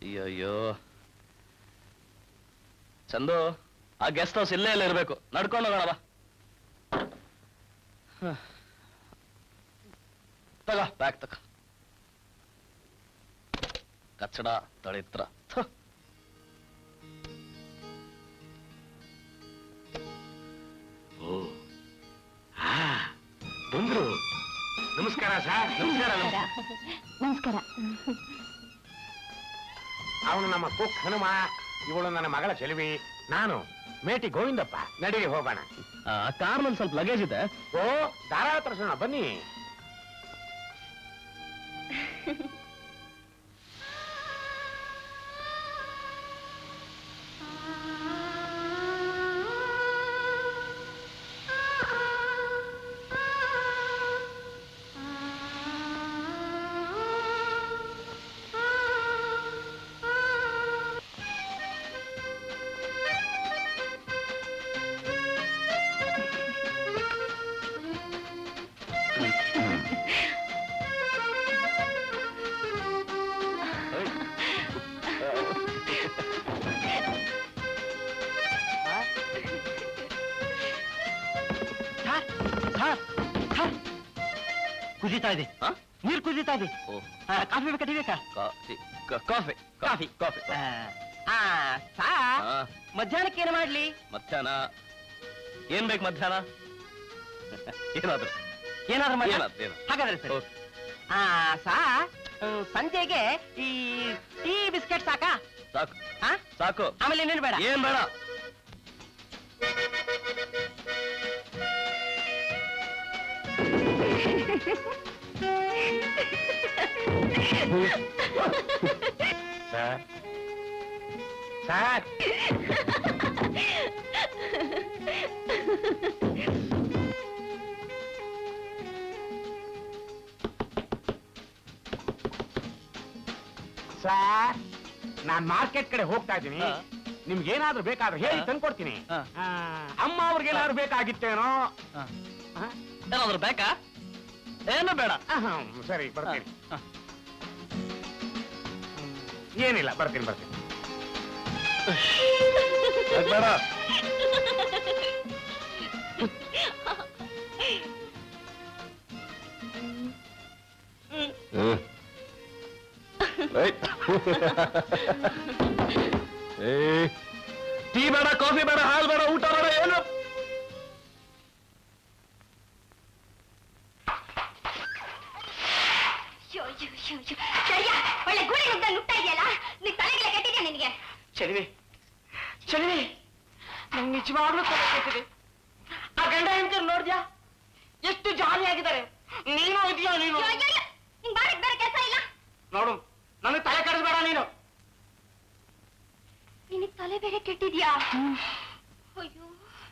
ಅಯ್ಯಯ್ಯೋ ಚಂದು ಆ guest house ಇಲ್ಲೇ ಇಲ್ಲ ಇರ್ಬೇಕು ನಡ್ಕೊಂಡು ಹೋಗೋಣ ಬಾ ಹ. ತಗೋ ಬ್ಯಾಗ್ ತಗೋ ಕಚ್ಚಡ ತಳಿತ್ರ ಥು. ಓ ಆ, ಬಂದ್ರು ನಮಸ್ಕಾರ ಸರ್ ನಮಸ್ಕಾರ ನಮಸ್ಕಾರ ಅವನು ನಮ್ಮ ಕುಕ್ ಹನುಮ ಇವಳು ನನ್ನ ಮಗಳ ಚೆಲುವಿ ನಾನು ಮೇಟಿ ಗೋವಿಂದಪ್ಪ ನಡೀರಿ ಹೋಗೋಣ ಆ ಕಾರ್ನಲ್ಲಿ ಸ್ವಲ್ಪ ಲಗೇಜ್ ಇದೆ ಓ ಧಾರಾಳ ತರ್ಸೋಣ ಬನ್ನಿ ಕುದೀತಾ ಇದೆ ಹಾ? ನೀರು ಕುದೀತಾ ಇದೆ ಓ ಆ, ಕಾಫಿ ಬೇಕಾ ಟೀ ಬೇಕಾ ಕಾಫಿ ಕ- ಕಾಫಿ ಕಾಫಿ. ಕಾಫಿ ಆ, ಆ, ಸಾ ಆ, ಮಧ್ಯಾಹ್ನಕ್ಕೆ ಏನು ಮಾಡ್ಲಿ ಮಧ್ಯಾಹ್ನ ಏನ್ ಬೇಕು ಮಧ್ಯಾಹ್ನ ಏನಾದ್ರು ಏನಾದ್ರು ಮಾಡಿ ಏನಾದ್ರು ಏನಾದ್ರು ಹಾಗಾದ್ರೆ ಸರಿ ಓಕೆ. ಆ, ಸಾ ಹ್ಮ್, ಸಂಜೆಗೆ ಈ ಟೀ ಬಿಸ್ಕೆಟ್ ಸಾಕಾ ಸಾಕು ಹಾ ಸಾಕು ಆಮೇಲೆ ಇನ್ನೇನು ಬೇಡ ಏನ್ ಬೇಡ ಸರ್ ಸರ್ ಸರ್ ನಾನ್ ಮಾರ್ಕೆಟ್ ಕಡೆ ಹೋಗ್ತಾ ಇದ್ದೀನಿ ಹಾ. ನಿಮ್ಗೆ ಏನಾದ್ರೂ ಬೇಕಾದ್ರೆ ಹೇಳಿ ಹಾ. ತಂದ್ಕೊಡ್ತೀನಿ ಹಾ. ಆ, ಅಮ್ಮ ಅವ್ರಿಗೇನಾದ್ರು ಬೇಕಾಗಿತ್ತೇನೋ ಹಾ. ಹಾ? ಏನಾದ್ರು ಬೇಕಾ ಏನು ಬೇಡ ಆಹಾ, ಸರಿ ಬರ್ತೀನಿ ಹಾ. ಏನಿಲ್ಲ ಬರ್ತೀನಿ ಬರ್ತೀನಿ ಯಾಕ್ ಬೇಡ ಹ್ಮ್. ರೈಟ್. ಏ ಟೀ ಬೇಡ ಕಾಫಿ ಬೇಡ ಹಾಲು ಬೇಡ ಊಟ ಬೇಡ ಏನು ಅಯ್ಯೋ, ಅಯ್ಯೋ, ಅಯ್ಯೋ, ಅಯ್ಯೋ. ಸರಿಯಾ ಒಳ್ಳೆ ಗುಳಿ ಮುದ್ದ ನುಗ್ತಾ ಇದೆಯಲ್ಲ ನೀ ತಲೆಗೆಲ್ಲ ಕೆಟ್ಟಿದ್ಯಾ ನಿನಗೆ ಚೆಲುವೆ ಚೆಲುವೆ ನಂಗೆ ನಿಜವಾಗ್ಲೂ ತಲೆ ಕೆಟ್ಟಿದೆ ಆ ಗಂಡ ಹೆಂಡತಿ ನೋಡ್ದ್ಯಾ ಎಷ್ಟು ಜಾಲಿಯಾಗಿದ್ದಾರೆ ನೀನು ಇದೆಯಾ ನೀನು ಅಯ್ಯೋ, ಅಯ್ಯೋ, ಅಯ್ಯೋ. ನಿಂಗ್ ಬಾರಕ್ ಬೇರೆ ಕೆಲಸ ಇಲ್ಲ ನೋಡು ನನಗೆ ತಲೆ ಕೆಡಿಸ್ಬೇಡ ನೀನು ನಿನಗ್ ತಲೆ ಬೇರೆ ಕೆಟ್ಟಿದ್ಯಾ ಅಯ್ಯೋ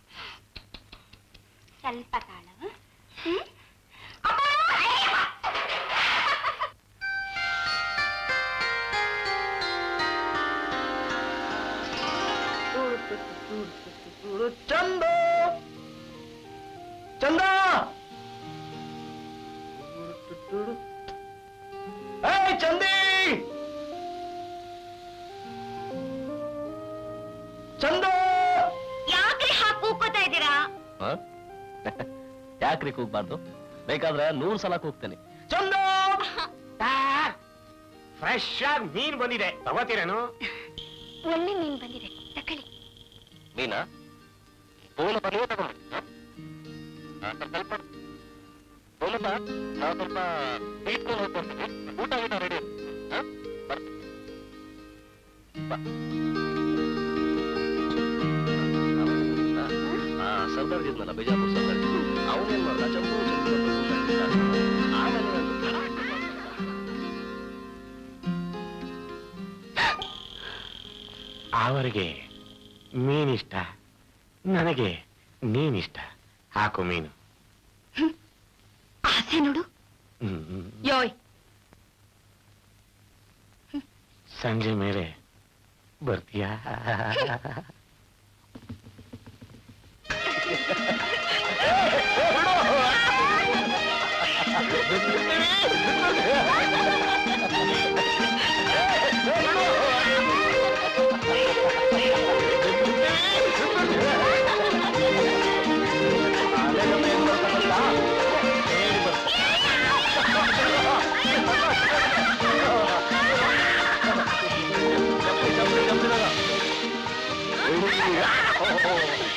ಸ್ವಲ್ಪ ಕಾಳ ಹ್ಮ್? ಅಪ್ಪ! ಅಯ್ಯವ್ವ! ಚಂದ ಚಂದ ಏಯ್ ಚಂದಿ ಚಂದ ಯಾಕ್ರಿ ಹಾಕ್ ಕೂಗ್ಕೋತಾ ಇದ್ದೀರಾ ಯಾಕ್ರಿ ಕೂಗ್ಬಾರ್ದು ಬೇಕಾದ್ರೆ ನೂರ್ ಸಲ ಕೂಗ್ತೇನೆ ಚಂದ ಫ್ರೆಶ್ ಆಗಿ ಮೀನ್ ಬಂದಿದೆ ತಗೋತೀರೇನು ಒಳ್ಳೆ ಮೀನ್ ಬಂದಿದೆ ತಕೊಳ್ಳಿ ಮೀನಾ ಪೂಲ ನೀವು ತಗೊಂಡು ಸ್ವಲ್ಪ ಪೂಲಪ್ಪ ನಾವು ಸ್ವಲ್ಪ ಇಟ್ಕೊಂಡು ಹೋಗ್ಕೊಡ್ತೀವಿ ಊಟ ಊಟ ರೆಡಿ ಹಾ ಸರ್ದಾರ್ ಇದ್ನಲ್ಲ ಬಿಜಾಪುರ ಸರ್ದಾರ್ ಅವನೇನ್ ಮಾಡ್ದ ಚಂಪು ಚಂಪು ಅಂತ ಕೂಗಾಡ್ತಿದ್ದ. ಆಮೇಲೆ ಒಂದು ಧಡಾಕ್ ಮಾಡ್ದ. ಅವರಿಗೆ ಮೀನಿಷ್ಟ ನನಗೆ ನೀನಿಷ್ಟ ಹಾಕು ಮೀನು ಆಸೆ ನೋಡು ಹ್ಮ್. ಯೋಯ್ ಸಂಜೆ ಮೇಲೆ ಬರ್ತೀಯಾ ಏ, ಬಿಡು.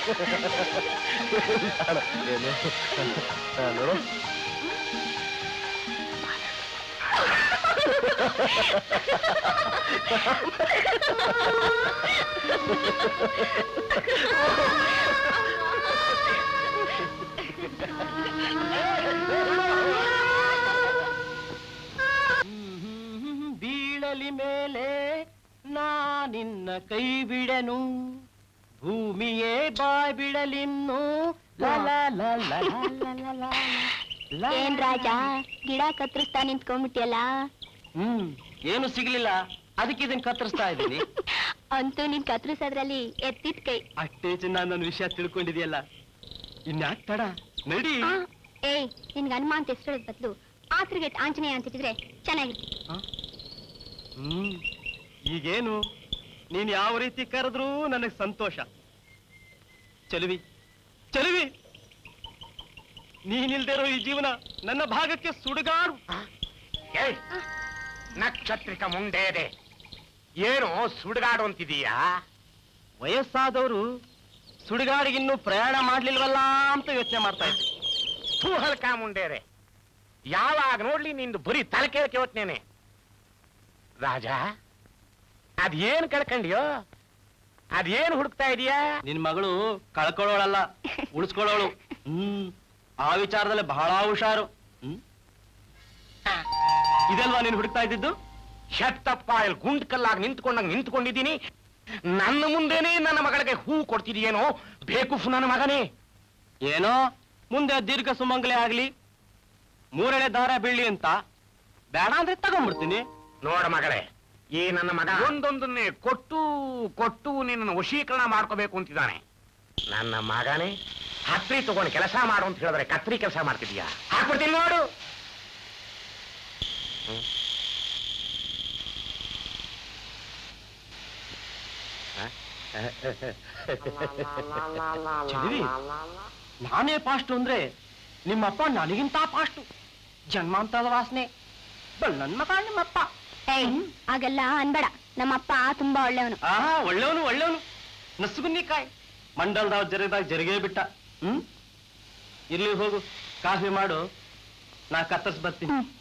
ಏನು ಆ, ನೋಡು ಬೀಳಲಿ ಮೇಲೆ ನಾನಿನ್ನ ಕೈ ಬಿಡನು ಭೂಮಿಯೇ ಬಾಯ್ ಬಿಡಲಿನ್ನು ಲ ಲ ಲ ಲ ಲ ಲ ಲ ಲ. ಏನ್ ರಾಜ ಗಿಡ ಕತ್ತರಿಸ್ತಾ ನಿಂತ್ಕೊಂಡ್ಬಿಟ್ಟಿಯಲ್ಲ ಹ್ಮ್ ಏನು ಸಿಗ್ಲಿಲ್ಲ ಅದಕ್ಕೆ ಇದನ್ನ ಕತ್ತರಿಸ್ತಾ ಇದ್ದೀನಿ ಅಂತೂ ನೀನ್ ಕತ್ತರಿಸೋದ್ರಲ್ಲಿ ಎತ್ತಿದ ಕೈ ಅಷ್ಟೇ ಚಿನ್ನ ನನ್ನ ವಿಷಯ ತಿಳ್ಕೊಂಡಿದ್ಯಲ್ಲ ಇನ್ಯಾಕ್ ತಡ ನಡಿ ಆ, ಏಯ್ ನಿನ್ಗೆ ಹನುಮ ಅಂತ ಹೆಸರು ಬದಲು ಆತ್ರಿಗೆಟ್ ಆಂಜನೇಯ ಅಂತಿದ್ರೆ ಚೆನ್ನಾಗಿರ್ತಿತ್ತು ಹ್ಮ್ ಈಗೇನು ನೀನ್ ಯಾವ ರೀತಿ ಕರೆದ್ರೂ ನನಗ್ ಸಂತೋಷ ಚಲುವಿ ಚಲುವಿ ನೀನಿಲ್ದಿರೋ ಈ ಜೀವನ ನನ್ನ ಭಾಗಕ್ಕೆ ಸುಡುಗಾಡು ಏಯ್ ನಕ್ಷತ್ರಿಕ ಮುಂದೆ ಇದೆ ಏನು ಸುಡುಗಾಡು ಅಂತಿದೀಯಾ ವಯಸ್ಸಾದವರು ಸುಡುಗಾಡಿಗಿನ್ನೂ ಪ್ರಯಾಣ ಮಾಡ್ಲಿಲ್ವಲ್ಲ ಅಂತ ಯೋಚನೆ ಮಾಡ್ತಾ ಇದ್ದೆ ಥೂ ಹಲ್ಕ ಮುಂಡೇರೆ ಯಾವಾಗ ನೋಡ್ಲಿ ನಿಂದು ಬರೀ ತಲೆ ಕೇಳಕ್ಕೆ ಯೋಚನೆ ರಾಜ ಅದೇನ್ ಕಳ್ಕಂಡ್ಯೋ ಅದೇನ್ ಹುಡುಕ್ತಾ ಇದೀಯಾ ನಿನ್ ಮಗಳು ಕಳ್ಕೊಳ್ಳೋಳಲ್ಲ ಉಳಿಸ್ಕೊಳ್ಳೋಳು ಹ್ಮ್ ಆ ವಿಚಾರದಲ್ಲಿ ಬಹಳ ಹುಷಾರು ಹ್ಮ್ ಇದಲ್ವಾ ನೀನ್ ಹುಡುಕ್ತಾ ಇದ್ದಿದ್ದು ಶತ್ತಪ್ಪ ಇಲ್ಲಿ ಗುಂಡ್ ಕಲ್ಲಾಗಿ ನಿಂತ್ಕೊಂಡಂಗ್ ನಿಂತ್ಕೊಂಡಿದ್ದೀನಿ ನನ್ನ ಮುಂದೆನೇ ನನ್ನ ಮಗಳಿಗೆ ಹೂ ಕೊಡ್ತಿದೀಯೇನೋ ಬೇಕುಫ್ ನನ್ನ ಮಗನೇ ಏನೋ ಮುಂದೆ ದೀರ್ಘ ಸುಮಂಗಲೆ ಆಗ್ಲಿ ಮೂರನೇ ದಾರ ಬೀಳಿ ಅಂತ ಬೇಡ ಅಂದ್ರೆ ತಗೊಂಡ್ಬಿಡ್ತೀನಿ ನೋಡ ಮಗಳೇ ಈ ನನ್ನ ಮಗ ಒಂದೊಂದನ್ನೇ ಕೊಟ್ಟು ಕೊಟ್ಟು ನಿನ್ನನ್ನು ವಶೀಕರಣ ಮಾಡ್ಕೋಬೇಕು ಅಂತಿದ್ದಾನೆ ನನ್ನ ಮಗನೇ ಹತ್ರಿ ತಗೊಂಡು ಕೆಲಸ ಮಾಡು ಅಂತ ಹೇಳಿದ್ರೆ ಕತ್ರಿ ಕೆಲಸ ಮಾಡ್ತಿದೀಯಾ ಹಾಕ್ಬಿಡ್ತೀನಿ ನೋಡು ಹ್ಮ್. ಹ? ಚೆಲುವಿ, ನಾನೇ ಪಾಸ್ಟು ಅಂದ್ರೆ ನಿಮ್ಮಪ್ಪ ನನಗಿಂತ ಪಾಸ್ಟು ಜನ್ಮಾಂತದ ವಾಸನೆ ನನ್ ಮಗ ನಿಮ್ಮಪ್ಪ ಏಯ್ ಹಾಗೆಲ್ಲ ಅನ್ಬೇಡ ನಮ್ಮಪ್ಪ ತುಂಬಾ ಒಳ್ಳೆಯವನು ಆ ಒಳ್ಳೆವನು ಒಳ್ಳೆವನು ನಸುಗುನ್ನಿಕಾಯಿ ಮಂಡಲ್ದಾವ್ ಜರದಾಗ ಜರಿಗೇ ಬಿಟ್ಟ ಹ್ಮ್ ಇರ್ಲಿ ಹೋಗು ಕಾಫಿ ಮಾಡು ನಾ ಕತ್ತರ್ಸ್ ಬರ್ತೀನಿ ಹ್ಮ್.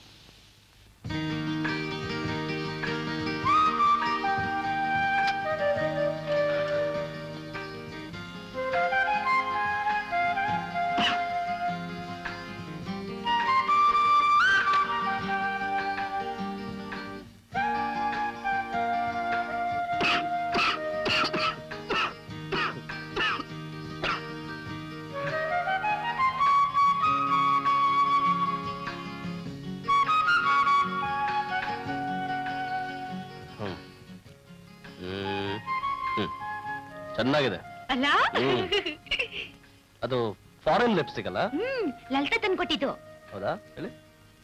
ಹ್ಮ್ ಹ್ಮ್ ಹ್ಮ್ ಚೆನ್ನಾಗಿದೆ ಅಲ್ಲ ಹ್ಮ್. ಅದು ಫಾರಿನ್ ಲಿಪ್ಸ್ಟಿಕ್ ಅಲ್ಲ ಹ್ಮ್ ಲಲಿತಾ ತಂದ್ಕೊಟ್ಟಿದ್ದು ಹೌದಾ ಹೇಳಿ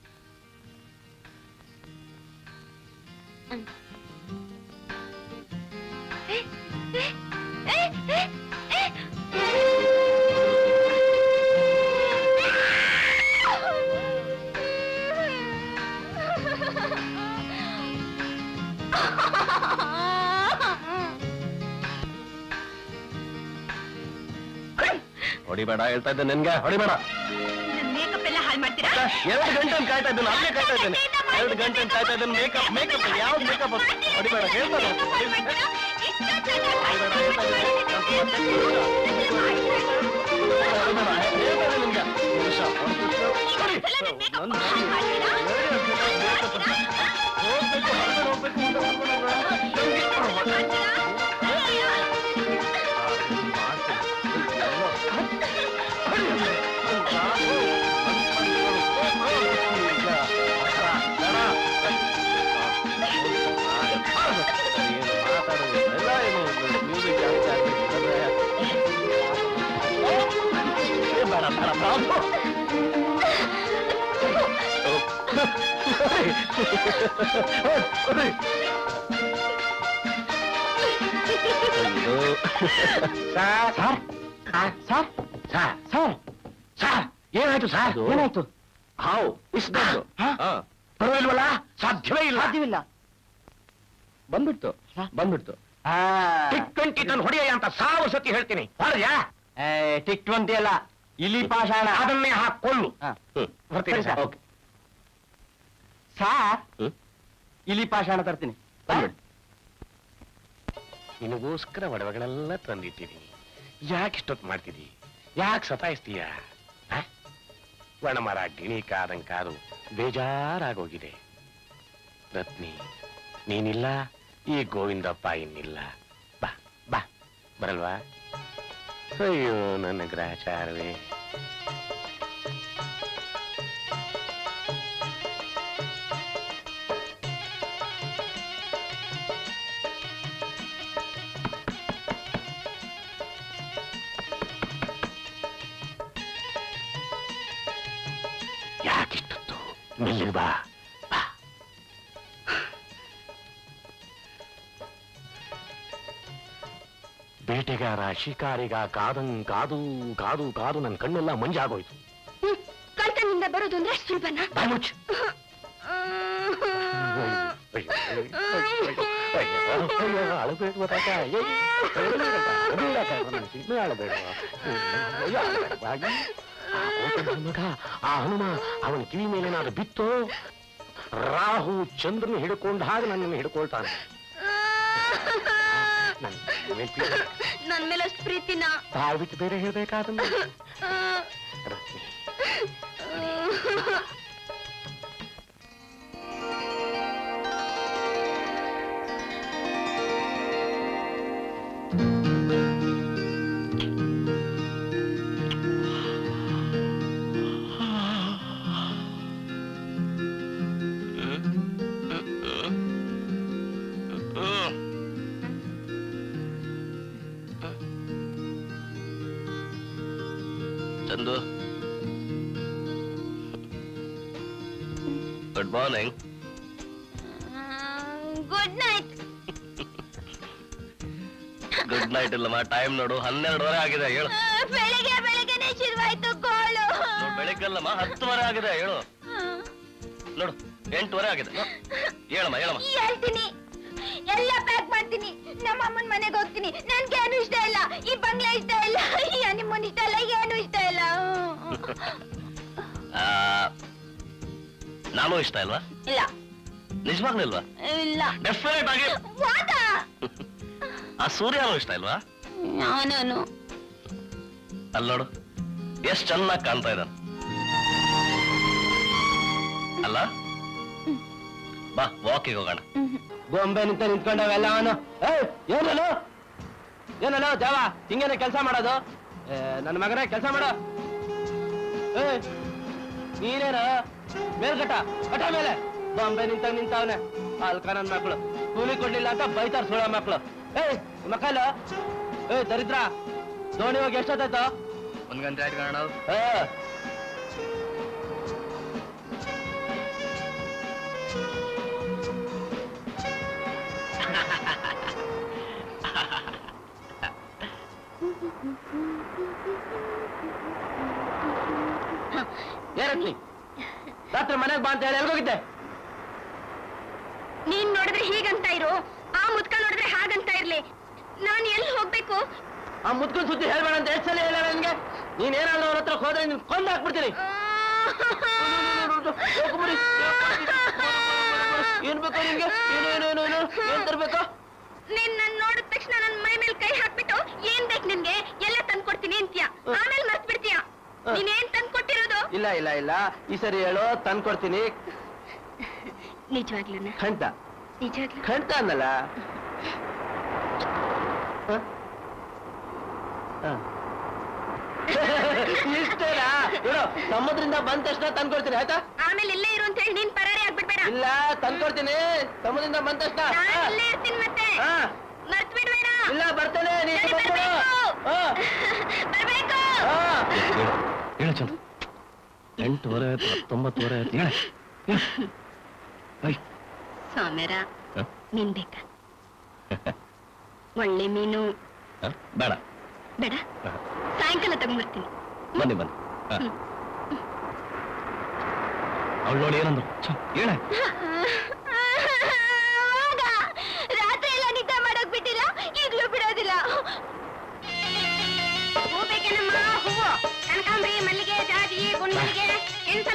ಹೊಡಿಬೇಡ ಹೇಳ್ತಾ ಇದ್ದೆ ನನ್ಗೆ ಹೊಡಿಬೇಡ ಮೇಕಪ್ ಎಲ್ಲ ಹಾಳು ಮಾಡ್ತೀರಾ ಎರಡು ಗಂಟೆ ಕಾಯ್ತಾ ಇದ್ದೇನೆ ಅಲ್ಲೇ ಕಾಯ್ತಾ ಇದ್ದೇನೆ ಎರಡು ಗಂಟೆ ಕಾಯ್ತಾ ಇದ್ದೇನೆ ಮೇಕಪ್ ಮೇಕಪ್ ಯಾವ್ದು ಮೇಕಪ್ ಹೊಡಿಬೇಡ ಹೇಳ್ತಾನೆ ಹೊಡಿಬೇಡ ಹೇಳ್ತಾ ಇದ್ದೀನಿ. ಹೊಡಿಬೇಡ, ಹೇಳ್ತಾನೆ ನಿಮ್ಗೆ. ನಿಮಿಷ, ಹೊಡ್ಬಿಟ್ಟು, ಹೊಡಿ. ನನ್ನ ಹೋಗ್ಬೇಕು, ಹೊರ್ಗಡೆ ಹೋಗ್ಬೇಕು, ಮುಂದೆ ಹೋಗ್ಬೇಕು, ಬೇಡ ಬೇಡ sir sir sir sir sir sir ಏನಾಯ್ತು ಸರ್ ಅದು- ಏನಾಯ್ತು ಹಾವು ಇಷ್ಟದ್ದು ಹಾ? ಪರವಾಗಿಲ್ವಲ್ಲ ಸಾಧ್ಯವೇ ಇಲ್ಲ ಸಾಧ್ಯವಿಲ್ಲ ಬಂದ್ಬಿಡ್ತು ಬಂದ್ಬಿಡ್ತು ಟಿಕ್ ಟ್ವೆಂಟಿ ಟನ್ ಹೊಡೆಯ ಅಂತ ಸಾವಿರ ಸತಿ ಹೇಳ್ತೀನಿ ಹೊಡೆಯಾ ಟಿಕ್ ಟ್ವೆಂಟಿ ಅಲ್ಲ ಇಲಿ ಪಾಷಾಣ ಅದನ್ನೇ ಹಾಕೊಳ್ಳು ಹಾ. ಹ್ಮ್ ಬರ್ತೀನಿ ಸರಿ, ಸರ್ ಸರ್. ಓಕೆ ಸಾರ್ ಹ್ಮ್ ಇಲಿ ಪಾಷಾಣ ತರ್ತೀನಿ ಬಂದ್ಬಿಡಿ. ನಿನಗೋಸ್ಕರ ಒಡವೆಗಳೆಲ್ಲ ತಂದಿಟ್ಟಿದ್ದೀನಿ ಯಾಕೆ ಇಷ್ಟೊತ್ತು ಮಾಡ್ತಿದಿ ಯಾಕೆ ಸತಾಯಿಸ್ತೀಯ ಆ? ಒಣಮರ ಗಿಣಿ ಕಾದಂಗ್ ಕಾದು ಬೇಜಾರಾಗೋಗಿದೆ ರತ್ನಿ ನೀನಿಲ್ಲ ಈ ಗೋವಿಂದಪ್ಪ ಇನ್ನಿಲ್ಲ ಬಾ ಬಾ ಬರಲ್ವಾ ಅಯ್ಯೋ ನನ್ನ ಗ್ರಹಚಾರವೇ ಯಾಕಿಷ್ಟೊತ್ತು ಮೆಲ್ಲಿಗೆ ಬಾ ಬಾ ಬೇಟೆಗಾರ ಶಿಕಾರಿಗ ಕಾದಂಗ್ ಕಾದು ಕಾದು ಕಾದು ನನ್ನ ಕಣ್ಣೆಲ್ಲ ಮಂಜಾಗೋಯ್ತು ಹ್ಮ್ ಕಳ್ತನಿಂದ ಬರೋದು ಅಂದ್ರೆ ಅಷ್ಟು ಸುಲಭನಾ ಬಾಮುಚ್ ಆ ಹನುಮ ಅವನ ಕಿವಿ ಮೇಲೆ ನಾನು ಬಿತ್ತು ರಾಹು ಚಂದ್ರನ ಹಿಡ್ಕೊಂಡ ಹಾಗೆ ನನ್ನನ್ನು ಹಿಡ್ಕೊಳ್ತಾನೆ ನನ್ನ ಮೇಲೆ ಪ್ರೀತಿ- ನನ್ ಮೇಲೆ ಅಷ್ಟು ಪ್ರೀತಿನ ಬಾಳ್ ಬಿಟ್ಟು ಬೇರೆ ಹೇಳ್ಬೇಕಾದ್ರೆ ರತ್ನಿ Chandu good morning good night good night ಇಲ್ಲಮ್ಮ ಟೈಮ್ ನೋಡು ಹನ್ನೆರಡುವರೆ ಆಗಿದೆ ಹೇಳು ಬೆಳಿಗ್ಗೆ ಬೆಳಿಗ್ಗೆನೆ ಶುರುವಾಯ್ತು ಗೋಳು ನೋಡು ಬೆಳಿಗ್ಗೆಲ್ಲಮ್ಮ ಹತ್ತುವರೆ ಆಗಿದೆ ಹೇಳು ನೋಡು ಎಂಟುವರೆ ಆಗಿದೆ ನೋಡು. ಹೇಳಮ್ಮ ಹೇಳಮ್ಮ ಹೇಳ್ತೀನಿ ಎಲ್ಲ ಪ್ಯಾಕ್ ಮಾಡ್ತೀನಿ ನಮ್ಮ ಅಮ್ಮನ ಮನೆಗೆ ಹೋಗ್ತೀನಿ ನನ್ಗೆ ಏನು ಇಷ್ಟ ಇಲ್ಲ ಈ ಬಂಗ್ಲೆ ಇಷ್ಟ ಇಲ್ಲ ಈ ಹನಿಮೂನ್ ಇಷ್ಟ ಇಲ್ಲ ಏನು ಇಷ್ಟ ಇಲ್ಲ ಆ, ನಾನು ಇಷ್ಟ ಇಲ್ವಾ ಇಲ್ಲ ನಿಜವಾಗ್ಲೂ ಇಲ್ವಾ ಇಲ್ಲ ಡೆಫಿನೆಟ್ ಆಗಿ ವಾದ ಆ ಸೂರ್ಯನೂ ಇಷ್ಟ ಇಲ್ವಾ ನಾನು ಅಲ್ಲಿ ನೋಡು ಎಷ್ಟು ಚೆನ್ನಾಗಿ ಕಾಣ್ತಾ ಇದ್ದಾನೆ ಅಲ್ಲ ಬಾ ವಾಕಿಗೆ ಹೋಗೋಣ ಗೊಂಬೆ ನಿಂತ ನಿಂತ್ಕೊಂಡವೆಲ್ಲ ಅವನು ಏನಲ್ಲ ಏನಲ್ಲ ದೇವ ಹಿಂಗೇನೆ ಕೆಲಸ ಮಾಡೋದು ಏ, ನನ್ನ ಮಗನೇ ಕೆಲಸ ಮಾಡು ಏ ನೀನೇನ ಮೇಲ್ಗಟ ಕಟ ಮೇಲೆ ಗೊಂಬೆ ನಿಂತ ನಿಂತವನೆ ಅಲ್ಕ ನನ್ ಮಕ್ಳು ಕೂಲಿ ಕೊಡ್ಲಿಲ್ಲ ಅಂತ ಬೈತಾರ ಸುಳ ಮಕ್ಳು ಏಯ್ ಮಕ್ಕಳು ಏ ದರಿದ್ರ ದೋಣಿ ಹೋಗಿ ಎಷ್ಟೊತ್ತಾಯ್ತು ಒಂದ್ ಗಂಟೆ ಆಯ್ತು ಕಾರಣ ಏ ಏನತ್ಲಿ ರಾತ್ರಿ ಮನೆಗೆ ಬಾ ಅಂತ ಹೇಳಿ ಎಲ್ಗೋಗಿದ್ದೆ ನೀನ್ ನೋಡಿದ್ರೆ ಹೀಗಂತ ಇರು ಆ ಮುದ್ಕ ನೋಡಿದ್ರೆ ಹಾಗಂತ ಇರ್ಲಿ ನಾನ್ ಎಲ್ಲಿ ಹೋಗ್ಬೇಕು ಆ ಮುದ್ಕನ್ ಸುದ್ದಿ ಹೇಳ್ಬೇಡ ಅಂತ ಎಷ್ಟು ಸಲ ಹೇಳ ನನ್ಗೆ ನೀನ್ ಏನಾದ್ರು ಅವ್ರ ಹತ್ರ ಹೋದ್ರೆ ನಿನ್ ಕೊಂದು ಹಾಕ್ಬಿಡ್ತೀನಿ ಹೋಗ್ಬಿಡಿ. ಏನ್ ಬೇಕು ನಿನ್ಗೆ ಏನು ಏನು ಏನು ಏನು ಏನ್ ತರ್ಬೇಕು ನೀನ್ ನನ್ ನೋಡಿದ ತಕ್ಷಣ ನನ್ ಮೈ ಮೇಲೆ ಕೈ ಹಾಕ್ಬಿಟ್ಟು ಏನ್ ಬೇಕು ನಿನ್ಗೆ ಎಲ್ಲ ತಂದ್ಕೊಡ್ತೀನಿ ಅಂತೀಯ ಆಮೇಲೆ ಮರ್ತ್ ಬಿಡ್ತೀಯ ಹ. ನೀನೇನ್ ತಂದ್ಕೊಟ್ಟಿರೋದು ಇಲ್ಲ ಇಲ್ಲ ಇಲ್ಲ ಈ ಸರಿ ಹೇಳು ತಂದ್ಕೊಡ್ತೀನಿ ನಿಜವಾಗ್ಲೂನ ಖಂಡಿತ ನಿಜವಾಗ್ಲೂ ಖಂಡಿತ ಅನ್ನಲ್ಲ ಹ? ಹ. ಇಷ್ಟೇನಾ ಹೇಳು ಸಮುದ್ರದಿಂದ ಬಂದ ತಕ್ಷಣ ತಂದ್ಕೊಡ್ತೀನಿ ಆಯ್ತಾ ಆಮೇಲೆ ಇಲ್ಲೇ ಇರು ಅಂತ ಹೇಳಿ ನೀನ್ ಪರಾರಿ ಆಗ್ಬಿಡ್ಬೇಡ ಇಲ್ಲ ತಂದ್ಕೊಡ್ತೀನಿ ಸಮುದ್ರದಿಂದ ಬಂದ ತಕ್ಷಣ ನಾನ್ ಹ. ಇಲ್ಲೇ ಇರ್ತೀನಿ ಮತ್ತೆ ಹ. ಮರ್ತ್ ಬಿಡ್ಬೇಡ ಇಲ್ಲ ಬರ್ತೇನೆ ನೀನು ಸರಿ, ಬಂದ್ಬಿಡು ಬರ್ಬೇಕು. ಹ. ಬರ್ಬೇಕು ಹ. ಹೇಳು ಚಂದ ಎಂಟುವರೆ ಆಯ್ತು ಹತ್ತೊಂಬತ್ತುವರೆ ಆಯ್ತು ಹೇಳ ಸೌಮ್ಯರ ನೀನ್ ಬೇಕಾ ಒಳ್ಳೆ ಮೀನು ಬೇಡ ಬೇಡ ಸಾಯಂಕಾಲ ತಗೊಂಡ್ಬರ್ತೀನಿ ಬನ್ನಿ ಬನ್ನಿ ಅವಳು ನೋಡಿ ಏನಂದ್ರು ಛ, ಹೇಳ ಹೋಗ. ರಾತ್ರಿ ಎಲ್ಲ ನಿದ್ದೆ ಮಾಡಕ್ ಬಿಟ್ಟಿಲ್ಲ ಈಗ್ಲೂ ಬಿಡೋದಿಲ್ಲ ಹೂ ಬೇಕೇನ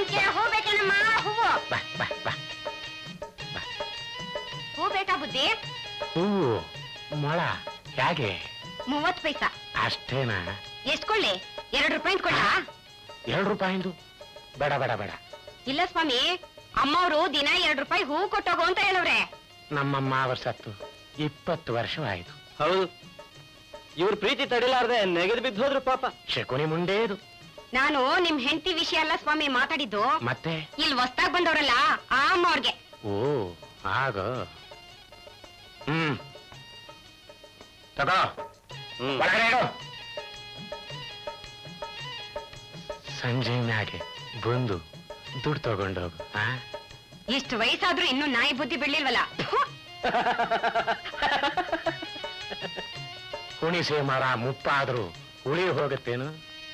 ಸೇವಂತಿಗೆ ಹೂ ಬೇಕೇನಮ್ಮ ಹೂವು ಬಾ ಬಾ ಬಾ ಹೂ ಬೇಕಾ ಬುದ್ಧಿ ಹೂವು ಮೊಳ ಹೇಗೆ ಮೂವತ್ ಪೈಸಾ ಅಷ್ಟೇನಾ ಎಷ್ಟ್ ಕೊಳ್ಳಿ ಎರಡ್ ರೂಪಾಯಿ ಕೊಡ್ಲ ಎರಡು ರೂಪಾಯಿಂದು ಬೇಡ ಬೇಡ ಬೇಡ ಇಲ್ಲ ಸ್ವಾಮಿ ಅಮ್ಮವ್ರು ದಿನ ಎರಡ್ ರೂಪಾಯಿ ಹೂ ಕೊಟ್ಟೋಗು ಅಂತ ಹೇಳವ್ರೆ ನಮ್ಮಮ್ಮ ಅವ್ರ ಸತ್ತು ಇಪ್ಪತ್ತು ವರ್ಷವಾಯಿತು ಹೌದು ಇವ್ರ ಪ್ರೀತಿ ತಡಿಲಾರ್ದೆ ನೆಗೆದು ಬಿದ್ದು ಹೋದ್ರು ಪಾಪ ಶಕುನಿ ಮುಂಡೇದು ನಾನು ನಿಮ್ ಹೆಂಡತಿ ವಿಷಯ ಅಲ್ಲ ಸ್ವಾಮಿ ಮಾತಾಡಿದ್ದು ಮತ್ತೆ ಇಲ್ಲಿ ಹೊಸ್ದಾಗ್ ಬಂದವ್ರಲ್ಲ ಆ ಅಮ್ಮವ್ರಿಗೆ ಓ ಆಗ ಹ್ಮ್ ತಗೋ ಹ್ಮ್ ಒಳಗಡೆ ಇಡು ಸಂಜೆ ಮ್ಯಾಗೆ ಬಂದು ದುಡ್ಡು ತಗೊಂಡೋಗು ಆ ಇಷ್ಟು ವಯಸ್ಸಾದ್ರೂ ಇನ್ನೂ ನಾಯಿ ಬುದ್ಧಿ ಬಿಡ್ಲಿಲ್ವಲ್ಲ ಥು. ಹುಣಿಸೆ ಮರ ಮುಪ್ಪಾದ್ರೂ ಉಳಿ ಹೋಗುತ್ತೇನು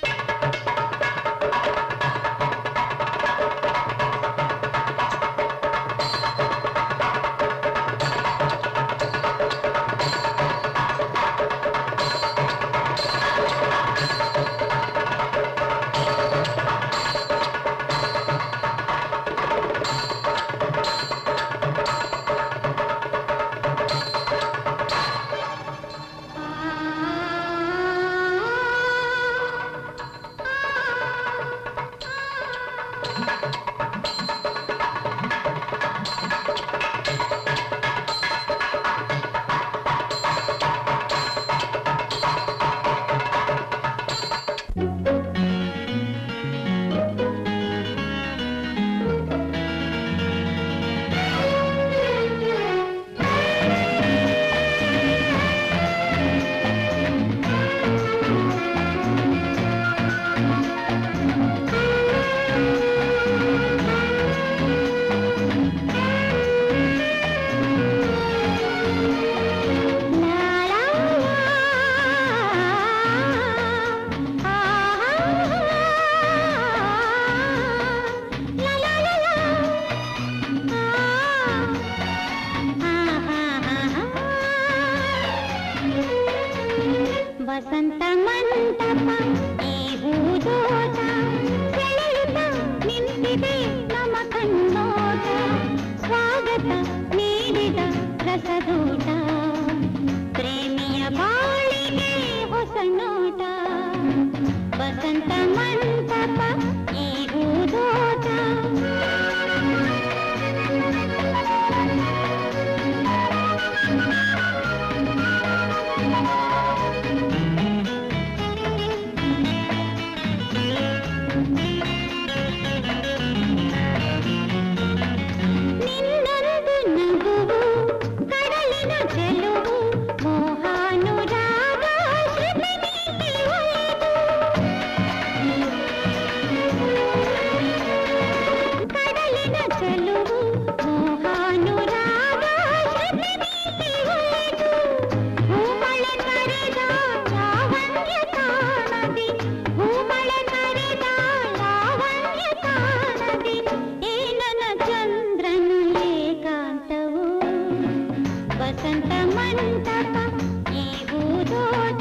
ವಸಂತ ಮಂಟಪ ಈ ಹೂದೋಟ ಸೆಳೆಯುತ್ತ ನಿಂತಿದೆ ನಮ್ಮ ಕಣ್ಣೋಟ ಸ್ವಾಗತ ನೀಡಿದ ರಸದೂಟ ಪ್ರೇಮಿಯ ಬಾಳಿಗೆ ಹೊಸ ನೋಟ ವಸಂತ ಮಂಟಪ ಈ ಹೂದೋಟ ನಿನ್ನೊಂದು ನಗುವು ಕಡಲಿನ ಚೆಲುವು ಮೋಹಾನುರಾಗ ಶ್ರುತಿ ನೀತಿ ಒಲಿದು. ಕಡಲಿನ ಚೆಲುವು ಮೋಹಾನುರಾಗ ಶ್ರುತಿ ನೀತಿ ಒಲಿದು. ಹೂಮಳೆ ಕರೆದ ಲಾವಣ್ಯ ತಾಣದಿ ಹೂಮಳೆ ಕರೆದ ಲಾವಣ್ಯ ತಾಣದಿ ಈ ನನ್ನ ಚಂದ್ರನ ಏಕಾಂತವು ವಸಂತ ಮಂಟಪ ಈ ಹೂದೋಟ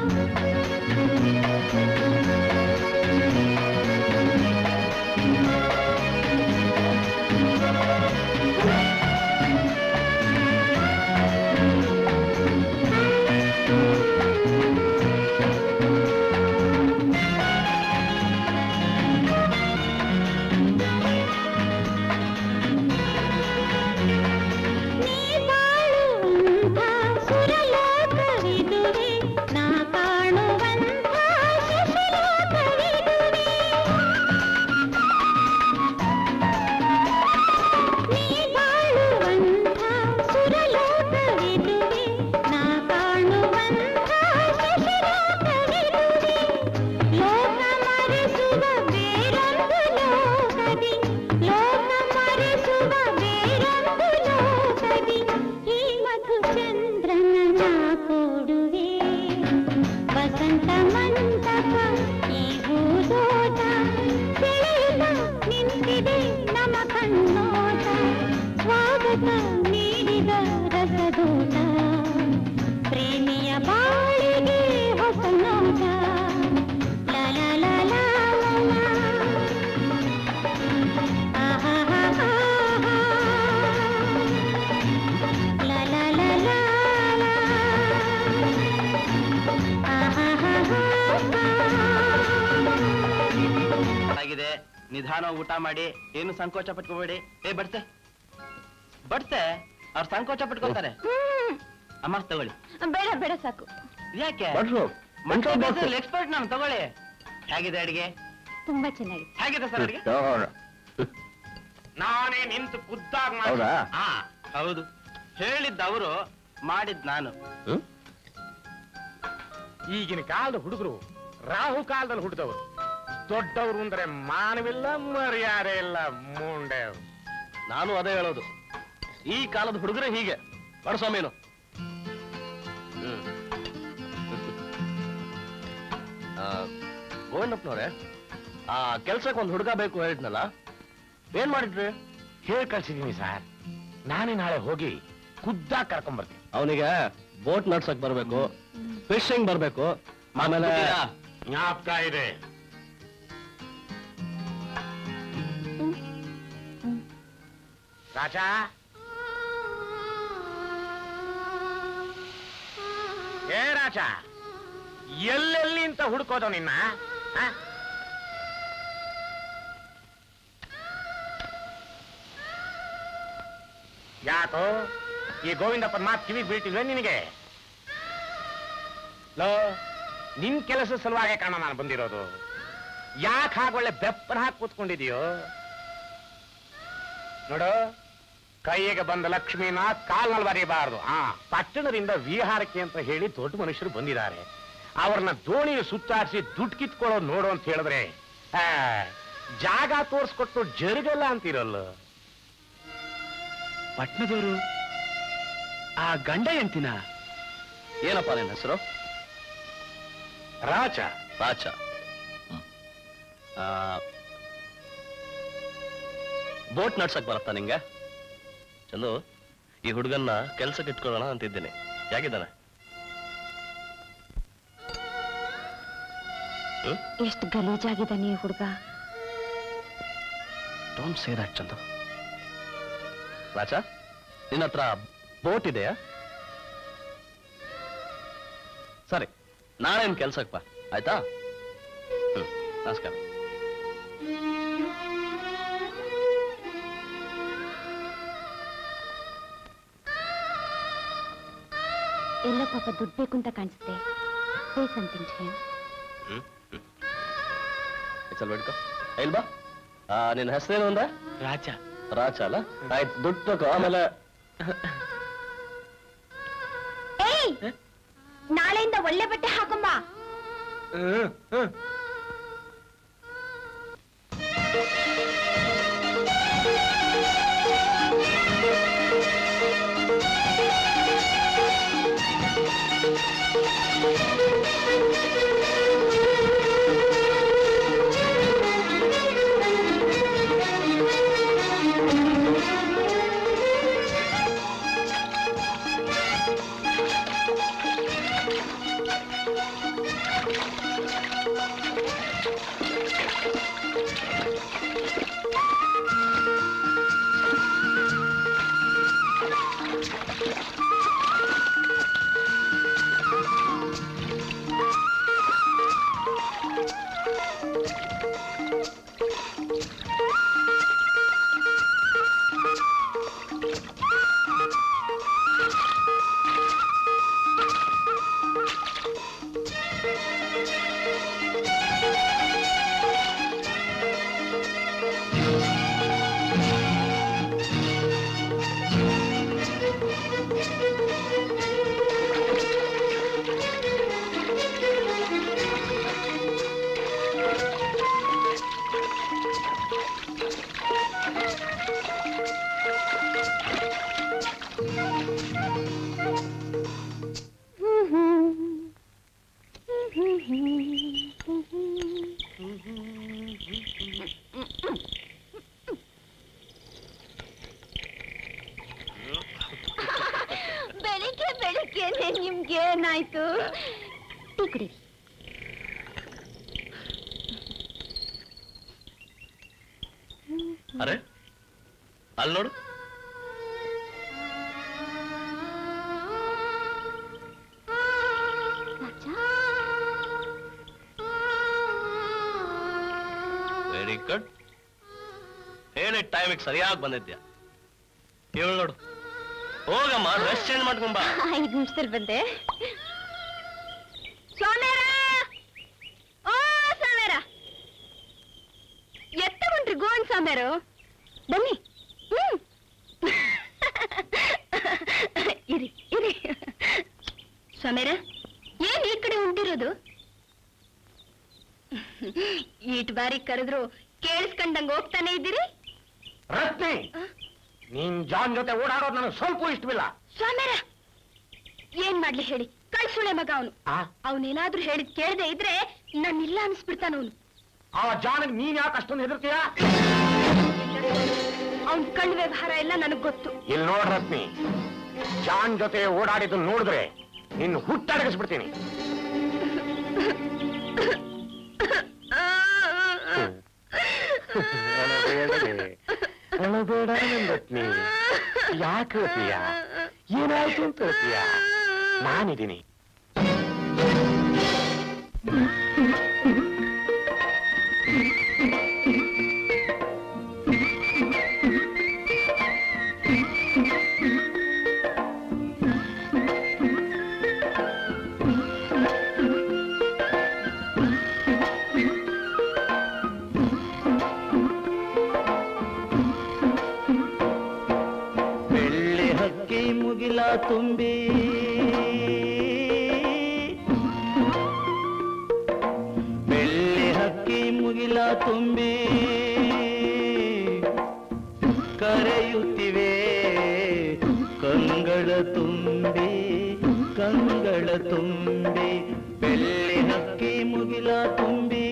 ನೀ ಬಾಳುವಂಥ ಸುರಲೋಕವಿದುವೆ ನಾ ಕಾಣುವಂಥ ಶಿಶುಲೋಕವಿದುವೆ ನೀ ಬಾಳುವಂಥ ಸುರಲೋಕವಿದುವೆ ನಾ ಕಾಣುವಂಥ ಶಿಶುಲೋಕವಿದುವೆ ಲೋಕ ಮರೆಸುವ ಬೇರೊಂದು ಲೋಕದಿ ಲೋಕ ಮರೆಸುವ ಬೇರೊಂದು ಲೋಕದಿ ಈ ಮಧುಚಂದ್ರನ ನಾ ಕೂಡುವೆ ವಸಂತ ಮಂಟಪ ಈ ಹೂದೋಟ ಸೆಳೆಯುತ್ತ ನಿಂತಿದೆ ನಮ್ಮ ಕಣ್ಣೋಟ ಸ್ವಾಗತ ನೀಡಿದ ರಸದೋಟ ಪ್ರೇಮಿಯ ಬಾಳಿಗೆ ಹೊಸ ನೋಟ ಲ ಲ ಲ ಲ ಲ ಲ. ನಿಧಾನ ಊಟ ಮಾಡಿ ಏನು ಸಂಕೋಚ ಪಟ್ಕೋಬೇಡಿ ಏ ಬಡ್ತೆ ಬಡ್ತೆ ಅವ್ರು ಸಂಕೋಚ ಪಟ್ಕೋತಾರೆ ಹ್ಮ್ ಅಮ್ಮ ತಗೊಳ್ಳಿ ಬೇಡ ಬೇಡ ಸಾಕು ಯಾಕೆ ಭಟ್ರು ಎಕ್ಸ್ಪರ್ಟ್ ನಾನು ತಗೊಳ್ಳಿ ಹೇಗಿದೆ ಅಡಿಗೆ ತುಂಬಾ ಚೆನ್ನಾಗಿದೆ ಹೇಗಿದೆ ಸರ್ ಅಡಿಗೆ ನಾನೇ ನಿಂತು ಖುದ್ದಾಗಿ ಮಾಡಿ ಹೌದಾ? ಹಾ ಹೌದು ಹೇಳಿದ್ದ ಅವರು ಮಾಡಿದ್ ನಾನು ಈಗಿನ ಕಾಲದ ಹುಡುಗರು ರಾಹು ಕಾಲದಲ್ಲಿ ಹುಟ್ಟಿದವರು ದೊಡ್ಡವರು ಅಂದ್ರೆ ಮಾನವಿಲ್ಲ ಮರ್ಯಾದೆ ಇಲ್ಲ ಮುಂಡೆ ನಾನು ಅದೇ ಹೇಳೋದು ಈ ಕಾಲದ ಹುಡುಗರೇ ಹೀಗೆ ಬಡಸ್ವಾಮೀನು ಗೋವಿಂದಪ್ಪನವ್ರೆ ಆ ಕೆಲ್ಸಕ್ಕೆ ಒಂದು ಹುಡುಗ ಬೇಕು ಹೇಳಿದ್ನಲ್ಲ ಏನ್ ಮಾಡಿದ್ರಿ ಹೇಳಿ ಕಳ್ಸಿದೀನಿ ಸರ್ ನಾನೇ ನಾಳೆ ಹೋಗಿ ಖುದ್ದಾಗಿ ಕರ್ಕೊಂಡ್ ಬರ್ತೀನಿ ಅವನಿಗೆ ಬೋಟ್ ನಡ್ಸಕ್ ಬರ್ಬೇಕು ಫಿಶಿಂಗ್ ಬರ್ಬೇಕು ಆಮೇಲೆ ಜ್ಞಾಪಕ ಇದೆ ರಾಜಾ ಏ ರಾಜ ಎಲ್ಲೆಲ್ಲಿ ಅಂತ ಹುಡುಕೋದು ನಿನ್ನ ಆ? ಯಾಕೋ ಈ ಗೋವಿಂದಪ್ಪನ ಮಾತು ಕಿವಿಗೆ ಬೀಳ್ತಿಲ್ವೇ ನಿನಗೆ ಲೋ ನಿನ್ ಕೆಲಸ ಸಲುವಾಗಿ ಕಾಣ ನಾನು ಬಂದಿರೋದು ಯಾಕೆ ಹಾಗೊಳ್ಳೆ ಬೆಪ್ಪನ ಹಾಕಿ ಕೂತ್ಕೊಂಡಿದೀಯೋ ನೋಡು ಕೈಗೆ ಬಂದ ಲಕ್ಷ್ಮಿನ ಕಾಲ್ನಲ್ಲಿ ಬರೀಬಾರದು ಆ ಪಟ್ಟಣದಿಂದ ವಿಹಾರಕ್ಕೆ ಅಂತ ಹೇಳಿ ದೊಡ್ಡ ಮನುಷ್ಯರು ಬಂದಿದ್ದಾರೆ ಅವ್ರನ್ನ ದೋಣಿ ಸುತ್ತಾಡಿಸಿ ದುಡ್ಡು ಕಿತ್ಕೊಳ್ಳೋದು ನೋಡು ಅಂತ ಹೇಳಿದ್ರೆ ಆ, ಜಾಗ ತೋರಿಸ್ಕೊಟ್ಟು ಜರುಗಲ್ಲ ಅಂತಿರಲ್ಲ ಪಟ್ನದವರು ಆ ಗಂಡ ಎಂತಿನ ಏನಪ್ಪ ನಿನ್ನ ಹೆಸರು ರಾಜ ರಾಚ ಹ್ಮ್. ಆ, ಬೋಟ್ ನಡ್ಸಕ್ ಬರತ್ತಾ ನಿಂಗೆ ಚಂದು ಈ ಹುಡುಗನ್ನ ಕೆಲ್ಸಕ್ಕೆ ಇಟ್ಕೊಳ್ಳೋಣ ಅಂತಿದ್ದೇನೆ ಯಾಕಿದ್ದಾನೆ ಎಷ್ಟು ಗಲೀಜಾಗಿದ್ದಾನೆ ಈ ಹುಡುಗ ಡೋಂಟ್ ಸೇ ದಟ್ ಚಂದು ರಾಚ ನಿನ್ನ ಹತ್ರ ಬೋಟ್ ಇದೆಯಾ ಸರಿ ನಾಳೆ ಕೆಲ್ಸಕ್ಕೆ ಬಾ ಆಯ್ತಾ ಹ್ಮ್ ನಮಸ್ಕಾರ ಎಲ್ಲ ಪಾಪ ದುಡ್ಡು ಬೇಕು ಅಂತ ಕಾಣಿಸುತ್ತೆ ಸೇ ಸಮಥಿಂಗ್ ಟು ಹಿಮ್ ಚಲ್ ಬೇಡ್ಕೊ ಇಲ್ ಬಾ ಆ, ನಿನ್ನ ಹೆಸರೇನು ಅಂದ ರಾಜ ರಾಚ ಅಲ್ಲ ಆಯ್ತು ದುಡ್ಡು ತಗೋ ಆಮೇಲೆ ಏಯ್ ನಾಳೆಯಿಂದ ಒಳ್ಳೆ ಬಟ್ಟೆ ಹಾಕೊಂಬ ಬೆಳಿಗ್ಗೆ ಬೆಳಿಗ್ಗೆನೆ ನಿಮ್ಗೆ ಏನಾಯ್ತು ಟೀ ಕುಡಿ ಅರೆ ಅಲ್ಲಿ ನೋಡು ವೆರಿ ಗುಡ್ ಹೇಳಿದ ಟೈಮಿಗೆ ಸರಿಯಾಗಿ ಬಂದಿದ್ಯಾ ಹೇಳು ನೋಡು ಹೋಗಮ್ಮ ಡ್ರೆಸ್ ಚೇಂಜ್ ಮಾಡ್ಕೊಂಬ ಐದು ನಿಮಿಷದಲ್ಲಿ ಬಂದೆ ಸೋಮೇರ ಓ ಸೋಮೇರ ಎತ್ತ ಉಂಟ್ರಿ ಗೋನ್ ಸೋಮೇರು ಬನ್ನಿ ಹ್ಮ್ ಇರಿ ಇರಿ ಸೋಮೇರ ಏನ್ ಈ ಕಡೆ ಉಂಟಿರೋದು ಈಟ್ ಬಾರಿ ಕರೆದ್ರು ಕೇಳಿಸ್ಕೊಂಡಂಗ್ ಹೋಗ್ತಾನೆ ಇದ್ದೀರಿ ರತ್ನಿ ನೀನ್ ಜಾನ್ ಜೊತೆ ಓಡಾಡೋದು ನನಗೆ ಸ್ವಲ್ಪ ಇಷ್ಟವಿಲ್ಲ ಸೋಮೇರ ಏನ್ ಮಾಡ್ಲಿ ಹೇಳಿ ಕಳ್ಸುಳೆ ಮಗ ಅವನು ಆ? ಅವನೇನಾದ್ರೂ ಹೇಳಿದ್ ಕೇಳದೆ ಇದ್ರೆ ನನ್ನಿಲ್ಲ ಅನ್ಸ್ಬಿಡ್ತಾನ ಅವನು ಆ ಜಾನಿಗೆ ನೀನ್ ಯಾಕೆ ಅಷ್ಟೊಂದು ಹೆದರ್ತೀಯ ಅವನ್ ಕಣ್ ವ್ಯವಹಾರ ಎಲ್ಲ ನನಗ್ ಗೊತ್ತು ಇಲ್ಲಿ ನೋಡ್ ರತ್ನಿ ಜಾನ್ ಜೊತೆ ಓಡಾಡಿದ್ದು ನೋಡಿದ್ರೆ ನಿನ್ನ ಹುಟ್ಟಡಗಿಸ್ಬಿಡ್ತೀನಿ ಅಳಬೇಡ ನನ್ ರತ್ನಿ ಯಾಕೆ ಹೇಳ್ತೀಯ ಏನಾಯ್ತು ಅಂತ ಹೇಳ್ತೀಯ ನಾನಿದ್ದೀನಿ ಬೆಳ್ಳಿ ಹಕ್ಕಿ ಮುಗಿಲ ತುಂಬಿ ಬೆಳ್ಳಿ ಹಕ್ಕಿ ಮುಗಿಲ ತುಂಬಿ ಕರೆಯುತ್ತಿವೆ ಕಂಗಳ ತುಂಬಿ ಕಂಗಳ ತುಂಬಿ ಬೆಳ್ಳಿ ಹಕ್ಕಿ ಮುಗಿಲ ತುಂಬಿ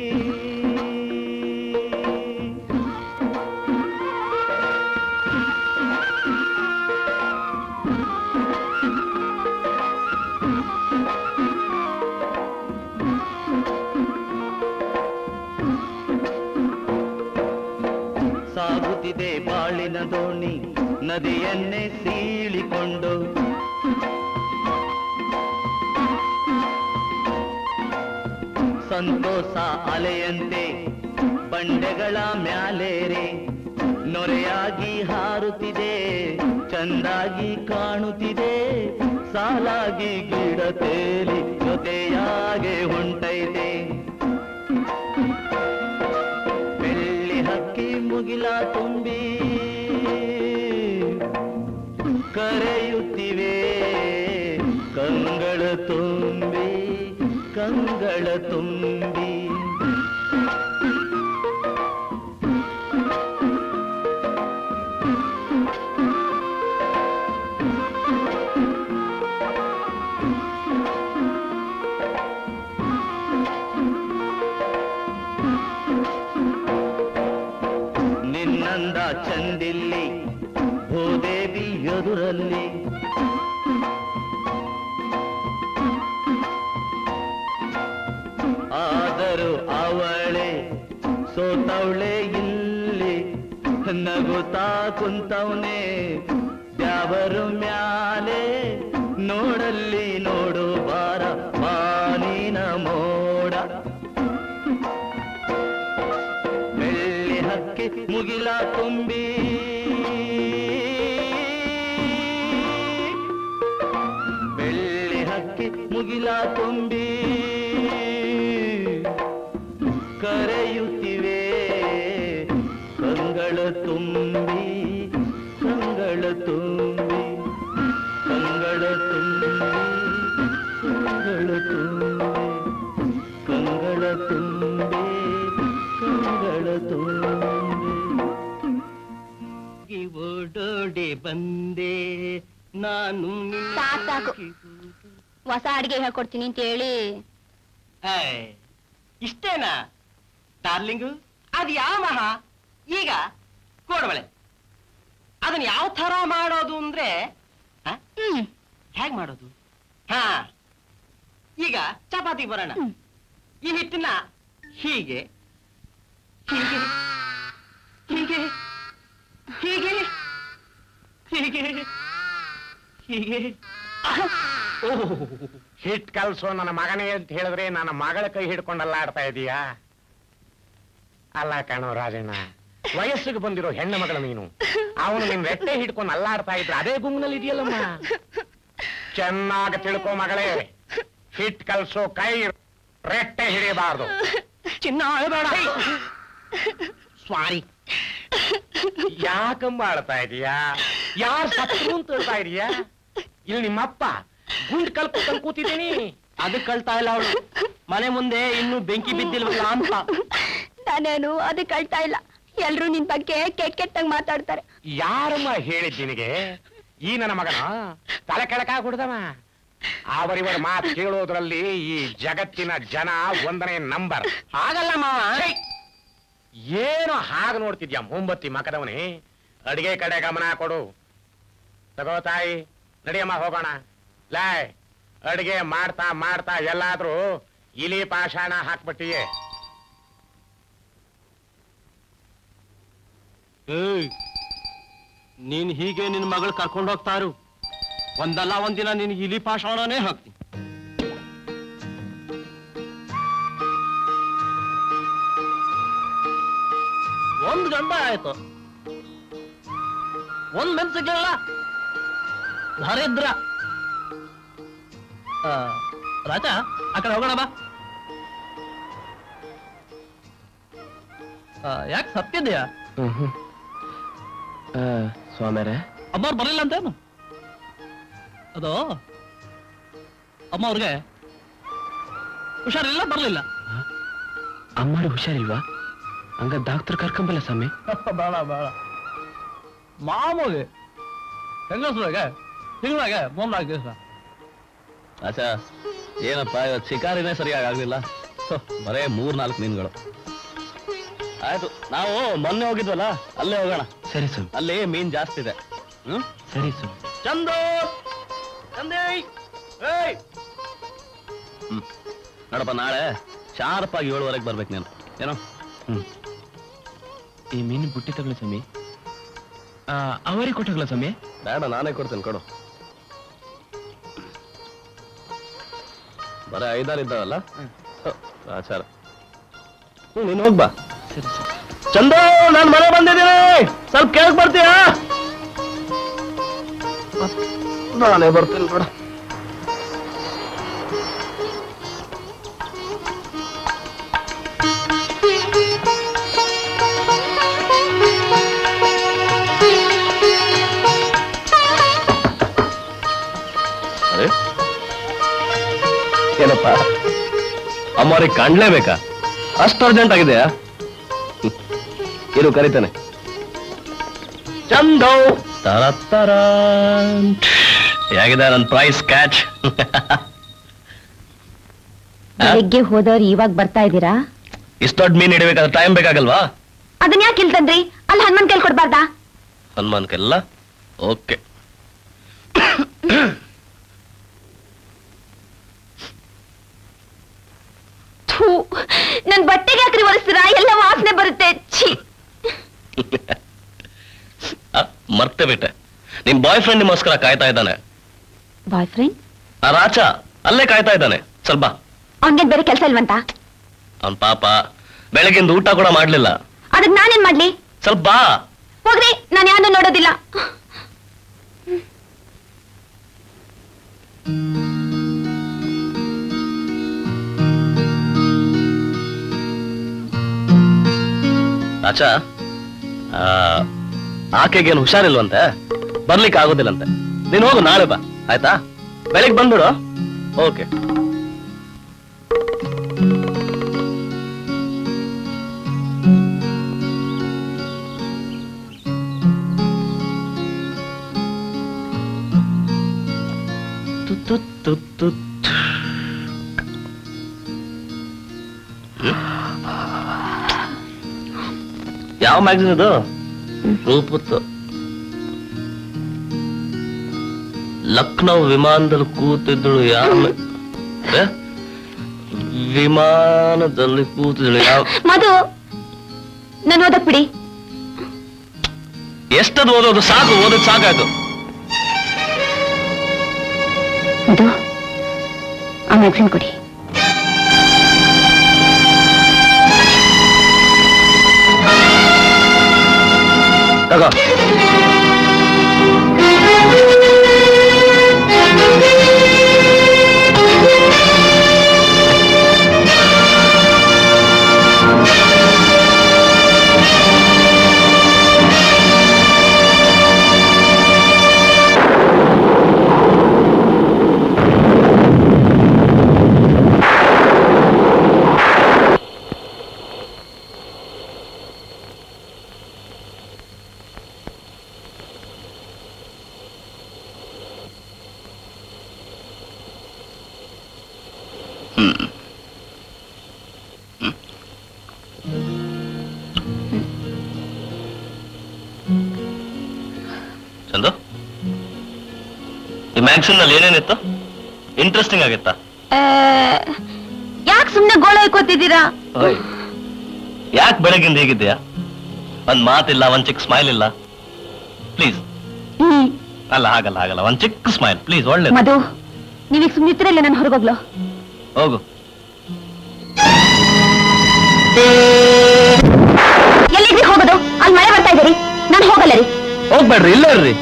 ಸಾಗುತ್ತಿದೆ ಬಾಳಿನ ದೋಣಿ ನದಿಯನ್ನೇ ಸೀಳಿಕೊಂಡು ಸಂತೋಷ ಅಲೆಯಂತೆ ಬಂಡೆಗಳ ಮ್ಯಾಲೇರೆ ನೊರೆಯಾಗಿ ಹಾರುತ್ತಿದೆ ಚಂದಾಗಿ ಕಾಣುತ್ತಿದೆ ಸಾಲಾಗಿ ಗಿಡ ತೇಲಿ ಜೊತೆಯಾಗೆ ಹೊಂಟೈತೆ ಬೆಳ್ಳಿ ಹಕ್ಕಿ ಮುಗಿಲ ತುಂಬಿ ಕರೆಯುತ್ತಿವೆ ಕಂಗಳ ತುಂಬಿ ಕಂಗಳ ತುಂಬಿ ನಿನ್ನಂದ ಚಂದಿಲ್ಲಿ ಭೂದೇವಿ ಎದುರಲ್ಲಿ ಆದರೂ ಅವಳೆ ಸೋತವಳೆ ಇಲ್ಲಿ ನಗುತ್ತಾ ಕುಂತವನೆ ದ್ಯಾವರು ಮ್ಯಾಲೆ ನೋಡಲ್ಲಿ ನೋಡು ಬಾರ ಬಾನಿನ ಮೋಡ ಬೆಳ್ಳಿ ಹಕ್ಕಿ ಮುಗಿಲ ತುಂಬಿ ಬೆಳ್ಳಿ ಹಕ್ಕಿ ಮುಗಿಲ ತುಂಬಿ ಕರೆಯುತ್ತಿವೆ ಕಂಗಳ ತುಂಬಿ ಕಂಗಳ ತುಂಬಿ ಕಂಗಳ ತುಂಬಿ ಕಂಗಳ ತುಂಬಿ ಕಂಗಳ ತುಂಬಿ ಕಂಗಳ ತುಂಬಿ ಓಡೋಡಿ ಬಂದೆ ನಾನು ನಿನ್ನ ಸಾಕ್ ಸಾಕು. ಹೊಸ ಅಡಿಗೆ ಹೇಳ್ಕೊಡ್ತೀನಿ ಅಂತ ಹೇಳಿ ಏಯ್, ಇಷ್ಟೇನಾ ಡಾರ್ಲಿಂಗು ಅದು ಯಾವ ಮಹಾ ಈಗ ಕೋಡಬಳೆ ಅದನ್ನ ಯಾವ ತರ ಮಾಡೋದು ಅಂದ್ರೆ ಆ, ಹ್ಮ್ ಹೇಗ್ ಮಾಡೋದು ಹಾ ಈಗ ಚಪಾತಿ ಬರೋಣ ಹ್ಮ್. ಈ ಹಿಟ್ಟನ್ನ ಹೀಗೆ ಹೀಗೆ ಹೀಗೆ ಹೀಗೆ ಹೀಗೆ ಹೀಗೆ ಓಹ್ ಹಿಟ್ ಕಲ್ಸೋ ನನ್ನ ಮಗನೇ ಅಂತ ಹೇಳಿದ್ರೆ ನನ್ನ ಮಗಳ ಕೈ ಹಿಡ್ಕೊಂಡಲ್ಲ ಆಡ್ತಾ ಇದೀಯಾ ಅಲ್ಲ ಕಣೋ ರಾಜಣ್ಣ ವಯಸ್ಸಿಗೆ ಬಂದಿರೋ ಹೆಣ್ಣು ಮಗಳ ನೀನು ಅವನು ನಿನ್ ರೆಟ್ಟೆ ಹಿಡ್ಕೊಂಡು ಅಲ್ಲಾಡ್ತಾ ಇದ್ರೆ ಅದೇ ಗುಂಗಿನಲ್ಲಿ ಇದೆಯಲ್ಲಮ್ಮ ಚೆನ್ನಾಗಿ ತಿಳ್ಕೊ ಮಗಳೇ ಹಿಟ್ ಕಲ್ಸೋ ಕೈ ರೆಟ್ಟೆ ಹಿಡಿಯಬಾರ್ದು ಚಿನ್ನ ಅಳಬೇಡ ಸ್ವಾರಿ ಯಾಕಮ್ಮ ಆಳ್ತಾ ಇದೀಯಾ ಯಾರ್ ಸತ್ರು ಅಂತ ಹೇಳ್ತಾ ಇದೀಯಾ ಇಲ್ಲಿ ನಿಮ್ಮಪ್ಪ ಗುಂಡ್ ಕಲ್ಕೊಂಡು ಕೂತಿದ್ದೀನಿ ಅದಕ್ಕೆ ಕಳ್ತಾ ಇಲ್ಲ ಅವಳು ಮನೆ ಮುಂದೆ ಇನ್ನೂ ಬೆಂಕಿ ಬಿದ್ದಿಲ್ವಲ್ಲ ಅಂತ ನಾನೇನು ಅದಕ್ಕೆ ಅಳ್ತಾ ಇಲ್ಲ ಎಲ್ರು ನಿನ್ ಬಗ್ಗೆ ಕೆಟ್ಟ ಕೆಟ್ಟಂಗ್ ಮಾತಾಡ್ತಾರೆ ಯಾರಮ್ಮ ಹೇಳಿದ್ ನಿನಗೆ ಈ ನನ್ನ ಮಗನ ತಲೆ ಕೆಳಕಾಗ್ ಹುಡ್ದವ ಅವರಿವರ ಮಾತು ಕೇಳೋದ್ರಲ್ಲಿ ಈ ಜಗತ್ತಿನ ಜನ ಒಂದನೇ ನಂಬರ್ ಹಾಗಲ್ಲ ಮಾವ ಏನು ಹಾಗೆ ನೋಡ್ತಿದ್ಯಾ ಮೊಂಬತ್ತಿ ಮಕದವನೇ ಅಡಿಗೆ ಕಡೆ ಗಮನ ಕೊಡು ತಗೋ ತಾಯಿ ನಡಿಯಮ್ಮ ಹೋಗೋಣ ಲಾಯ್ ಅಡಿಗೆ ಮಾಡ್ತಾ ಮಾಡ್ತಾ ಎಲ್ಲಾದ್ರೂ ಇಲಿ ಪಾಷಾಣ ಹಾಕ್ಬಿಟ್ಟಿಯೇ ಏಯ್ ನೀನ್ ಹೀಗೆ ನಿನ್ ಮಗಳು ಕರ್ಕೊಂಡು ಹೋಗ್ತಾರು ಒಂದಲ್ಲ ಒಂದಿನ ನಿನ್ ಇಲಿ ಪಾಷಾಣನೇ ಹಾಕ್ತೀನಿ ಒಂದ್ ಗಂಡ ಆಯ್ತು ಒಂದ್ ಮೆನ್ಸಿಗೆಲ್ಲ ದರಿದ್ರ ಆ, ರಾಜ ಆ ಕಡೆ ಹೋಗೋಣ ಬಾ ಯಾಕೆ ಸತ್ತಿದ್ಯಾ ಸ್ವಾಮ್ಯಾರೆ ಅಮ್ಮವ್ರು ಬರಲಿಲ್ಲ ಅಂತೇನು ಅದು ಅಮ್ಮ ಅವ್ರಿಗೆ ಹುಷಾರಿಲ್ಲ ಬರ್ಲಿಲ್ಲ ಅಮ್ಮರು ಹುಷಾರಿಲ್ವಾ ಹಂಗ ಡಾಕ್ಟರ್ ಕರ್ಕೊಂಬಲ್ಲ ಸ್ವಾಮಿ ಬೇಡ ಬೇಡ ಮಾಮೂಲಿ ಹೆಂಗಸ್ರಾಗೆ ತಿಂಗಳಾಗೆ ಮೂರ್ನಾಲ್ಕು ದಿವಸ ಆಚಾ ಏನಪ್ಪ ಇವತ್ತು ಶಿಕಾರಿನೇ ಸರಿಯಾಗಿ ಆಗ್ಲಿಲ್ಲ ಥು, ಬರೇ ಮೂರ್ ನಾಲ್ಕು ಮೀನುಗಳು ಆಯ್ತು ನಾವು ಮೊನ್ನೆ ಹೋಗಿದ್ವಲ್ಲ ಅಲ್ಲೇ ಹೋಗೋಣ ಸರಿ ಸ್ವಾಮಿ ಅಲ್ಲಿ ಮೀನ್ ಜಾಸ್ತಿ ಇದೆ ಹ್ಮ್ ಸರಿ ಸ್ವಾಮಿ ಚಂದು ಚಂದಿ ಏಯ್ ಹ್ಮ್ ನೋಡಪ್ಪ ನಾಳೆ ಶಾರ್ಪ್ ಆಗಿ ಏಳುವರೆಗೆ ಬರ್ಬೇಕು ನೀನು ಏನೋ ಹ್ಮ್ ಈ ಮೀನು ಬುಟ್ಟಿ ತಗೊಳ್ಳಿ ಸ್ವಾಮಿ ಅವರಿಗೆ ಕೊಟ್ಟೋಗ್ಲ ಸ್ವಾಮಿ ಬೇಡ ನಾನೇ ಕೊಡ್ತೇನೆ ಕೊಡು ಬರೀ ಐದಾರು ಇದ್ದಾವಲ್ಲ ಹ, ಆಚಾರ ಹ್ಮ್ ನೀನು ಹೋಗ್ಬಾ ಸರಿ ಸರಿ ಚಂದು ನಾನು ಮನೆ ಬಂದಿದ್ದೀನಿ ಸ್ವಲ್ಪ ಕೇಳಕ್ ಬರ್ತೀಯಾ ನಾನೇ ಬರ್ತೀನಿ ನೋಡ ಅರೆ ಏನಪ್ಪ ಅಮ್ಮವ್ರಿಗೆ ಕಾಣ್ಲೇಬೇಕಾ ಅಷ್ಟು ಅರ್ಜೆಂಟ್ ಆಗಿದೆಯಾ ಹ್ಮ್. ಇರು ಕರಿತಾನೆ ಚಂದು ತರ ತರ ಹೇಗಿದೆ ನನ್ನ ಪ್ರೈಸ್ ಕ್ಯಾಚ್ ಬೆಳಿಗ್ಗೆ ಹೋದವ್ರು ಇವಾಗ ಬರ್ತಾ ಇದ್ದೀರಾ ಇಷ್ಟು ದೊಡ್ಡ ಮೀನ್ ಹಿಡಿಬೇಕಾದ್ರೆ ಟೈಮ್ ಬೇಕಾಗಲ್ವಾ ಅದನ್ನ ಯಾಕೆ ಇಲ್ತಂದ್ರಿ ಅಲ್ಲಿ ಹನುಮನ್ ಕೈಲಿ ಕೊಡ್ಬಾರ್ದಾ ಹನುಮಾನ್ಕೆಲ್ಲ ಓಕೆ ಥೂ ನನ್ ಬಟ್ಟೆಗೆ ಯಾಕ್ರಿ ಒರೆಸ್ತೀರಾ ಎಲ್ಲ ವಾಸನೆ ಬರುತ್ತೆ ಛೀ ಮರ್ತೆ ಬಿಟ್ಟೆ ನಿಮ್ ಬಾಯ್ ಫ್ರೆಂಡ್ ನಿಮಗೋಸ್ಕರ ಕಾಯ್ತಾ ಇದ್ದಾನೆ ಬಾಯ್ ಫ್ರೆಂಡ್ ಆ ರಾಚ ಅಲ್ಲೇ ಕಾಯ್ತಾ ಇದ್ದಾನೆ ಸ್ವಲ್ಪ ಅವ್ನ್ಗೇನ್ ಬೇರೆ ಕೆಲಸ ಇಲ್ವಂತ ಅವನ್ ಪಾಪ ಬೆಳಗಿಂದ ಊಟ ಕೂಡ ಮಾಡ್ಲಿಲ್ಲ ಅದಕ್ ನಾನೇನ್ ಮಾಡ್ಲಿ ಸ್ವಲ್ಪ ಬಾ ಹೋಗ್ರಿ ನಾನು ಯಾರು ನೋಡೋದಿಲ್ಲ ರಾಚ ಆ, ಆಕೆಗೇನು ಹುಷಾರಿಲ್ವಂತೆ ಬರ್ಲಿಕ್ಕೆ ಆಗೋದಿಲ್ಲಂತೆ ನೀನ್ ಹೋಗು ನಾಳೆ ಬಾ ಆಯ್ತಾ ಬೆಳಿಗ್ಗೆ ಬಂದ್ಬಿಡು ಓಕೆ ಯಾವ ಮ್ಯಾಗ್ಝಿನ್ ಇದು ರೂಪತ್ತು ಲಕ್ನೋ ವಿಮಾನದಲ್ಲಿ ಕೂತಿದ್ದಳು ಯಾವ ಏ? ವಿಮಾನದಲ್ಲಿ ಕೂತಿದ್ದಳು ಯಾವ ಮಧು ನಾನು ಓದಕ್ ಬಿಡಿ ಎಷ್ಟದು ಓದೋದು ಸಾಕು ಓದೋದು ಸಾಕಾಯ್ತು ಮಧು ಆ ಮ್ಯಾಗ್ಸಿನ್ ಕೊಡಿ ತಗೋ ಚಂದು ಈ ಮ್ಯಾಗ್ಝಿನ್ ನಲ್ಲಿ ಏನೇನಿತ್ತು ಇಂಟ್ರೆಸ್ಟಿಂಗ್ ಆಗಿತ್ತಾ ಯಾಕೆ ಸುಮ್ನೆ ಗೋಳ ಇಕ್ಕೋತಿದ್ದೀರಾ ಯಾಕೆ ಬೆಳಗಿಂದ ಹೀಗಿದ್ಯಾ ಒಂದ್ ಮಾತಿಲ್ಲ ಒಂದ್ ಚಿಕ್ಕ ಸ್ಮೈಲ್ ಇಲ್ಲ ಪ್ಲೀಸ್ ಹ್ಮ್ ಅಲ್ಲ ಹಾಗಲ್ಲ ಹಾಗಲ್ಲ ಒಂದ್ ಚಿಕ್ಕ ಸ್ಮೈಲ್ ಪ್ಲೀಸ್ ಒಳ್ಳೆ ಮಧು ನೀವೀಗ ಸುಮ್ಮನಿರ್ತೀರ ಇಲ್ಲ ನಾನು ಹೊರಗೋಗ್ಲೋ ಹೋಗು ಎಲ್ಲಿದ್ರಿ ಹೋಗೋದು ಅಲ್ಲಿ ಮಳೆ ಬರ್ತಾ ಇದ್ದೀರಿ ನಾನು ಹೋಗಲ್ಲ ರೀ ಹೋಗ್ಬೇಡ್ರಿ ಇಲ್ಲೇ ಇರ್ರಿ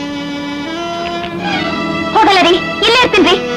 ಹೋಗಲ್ಲ ರೀ ಇಲ್ಲೇ ಇರ್ತೀನಿ ರೀ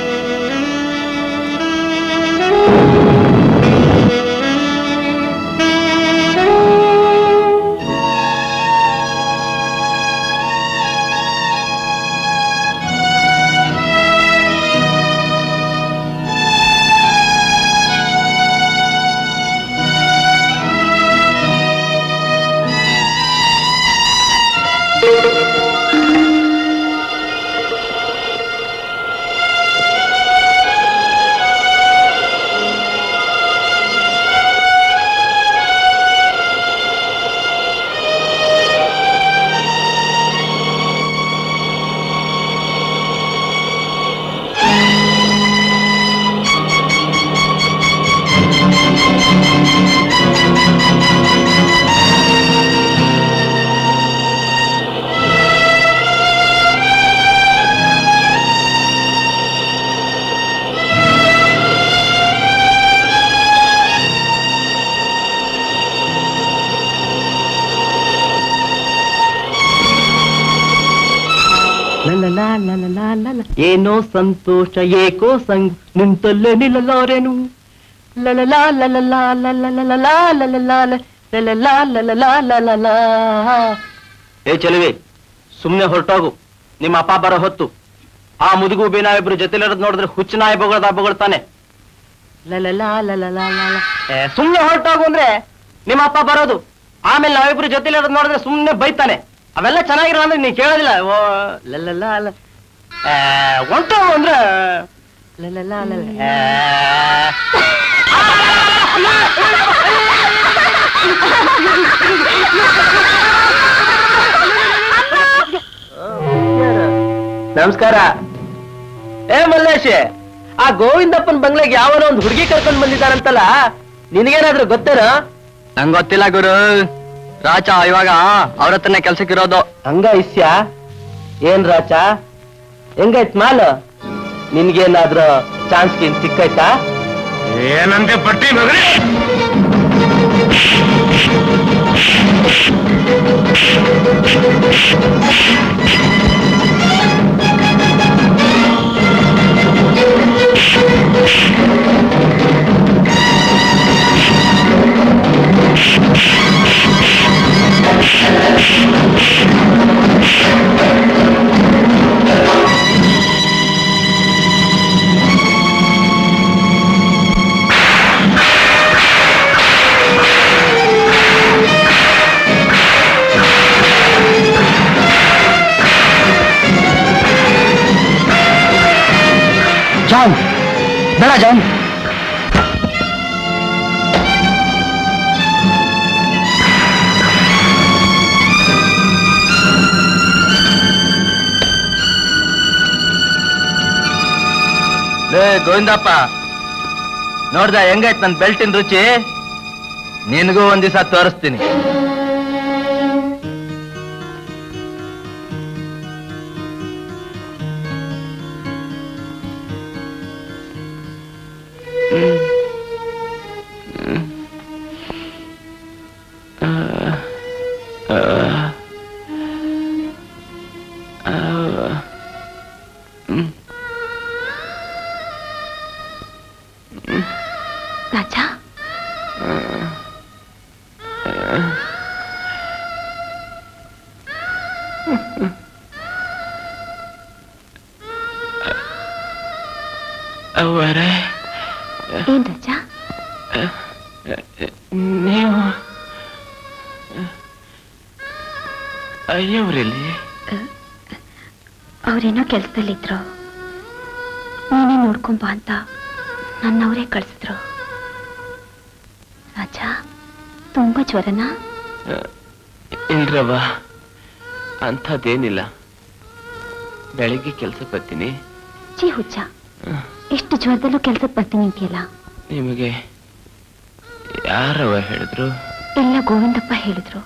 ಏನೋ ಸಂತೋಷ ಏಕೋ ಸಂಗ್ ನಿಂತಲ್ಲೇ ನಿಲ್ಲಲಾರೆನು ಲಲಲಾ ಲಲಲಾ ಲಲಲಲಲಾ ಲಲಲಾ ಲಲಲಾ ಲಲಲಾ ಲಲಲಾ ಏ ಚೆಲುವೆ ಸುಮ್ನೆ ಹೊರಟೋಗು ನಿಮ್ಮ ಅಪ್ಪ ಬರೋ ಹೊತ್ತು ಆ ಮುದುಗು ಬೀನಾ ಇಬ್ರು ಜೊತೆಲಿರೋದ್ ನೋಡಿದ್ರೆ ಹುಚ್ಚ ನಾಯಿ ಬೊಗಳ್ದ ಬೊಗಳ್ತಾನೆ ಲಲಲಾ ಲಲಲಾ ಲಲ. ಏ, ಸುಮ್ನೆ ಹೊರಟೋಗು ಅಂದ್ರೆ ನಿಮ್ಮ ಅಪ್ಪ ಬರೋದು ಆಮೇಲೆ ನಾವಿಬ್ರು ಜೊತೆಲಿರೋದ್ ನೋಡಿದ್ರೆ ಸುಮ್ನೆ ಬೈತಾನೆ ಅವೆಲ್ಲ ಚೆನ್ನಾಗಿರೋ ಅಂದ್ರೆ ನೀ ಕೇಳೋದಿಲ್ಲ ಓ ಲಲಲಾ ಲ ಏ, ಹೊರ್ಟೋಗು ಅಂದ್ರೆ ಲಲಲಾ ಲಲ. ಏ. ನಮಸ್ಕಾರ ಏ ಮಲ್ಲೇಶ್ ಆ ಗೋವಿಂದಪ್ಪನ ಬಂಗ್ಲೆಗೆ ಯಾವನೋ ಒಂದು ಹುಡುಗಿ ಕರ್ಕೊಂಡ್ ಬಂದಿದ್ದಾರಂತಲ್ಲ ನಿನಗೇನಾದ್ರೂ ಗೊತ್ತೇನೋ ನಂಗೆ ಗೊತ್ತಿಲ್ಲ ಗುರು ರಾಚ ಇವಾಗ ಅವ್ರ ಹತ್ರನೇ ಕೆಲ್ಸಕ್ಕಿರೋದು ಹಂಗ ಇಸ್ಯ ಏನ್ ರಾಚ ಹೆಂಗೈತ್ ಮಾಲ್ ನಿನ್ಗೇನಾದ್ರೂ ಚಾನ್ಸ್ ಗೀನ್ ಸಿಕ್ಕೈತಾ ಏನಂತೆ ಪಟ್ಟಿ ಮಗನೇ ಜಾನ್ ಬೇಡ ಜಾನ್ ಲೇ ಗೋವಿಂದಪ್ಪ ನೋಡ್ದ ಹೆಂಗೈತ್ ನನ್ ಬೆಲ್ಟಿನ ರುಚಿ ನಿನಗೂ ಒಂದ್ ದಿವಸ ತೋರಿಸ್ತೀನಿ ಅವರೇ ಏನ್ ರಜಾ ನೀವು ಅಯ್ಯವ್ರಲ್ಲಿ ಅವ್ರೇನೋ ಕೆಲ್ಸದಲ್ಲಿದ್ರು ನೀನೇ ನೋಡ್ಕೊಂಬ ಅಂತ ನನ್ನವರೇ ಕಳ್ಸಿದ್ರು ರಾಜಾ ತುಂಬಾ ಜ್ವರನಾ ಇಲ್ರವ್ವ ಅಂಥದ್ದೇನಿಲ್ಲ ಬೆಳಿಗ್ಗೆ ಕೆಲಸ ಬರ್ತೀನಿ ಚೀ ಹುಚ್ಚ ಎಷ್ಟು ಜ್ವರದಲ್ಲೂ ಕೆಲ್ಸಕ್ಕೆ ಬರ್ತೀನಿ ಅಂತೀಯಲ್ಲ ನಿಮಗೆ ಯಾರವ ಹೇಳಿದ್ರು ಎಲ್ಲ ಗೋವಿಂದಪ್ಪ ಹೇಳಿದ್ರು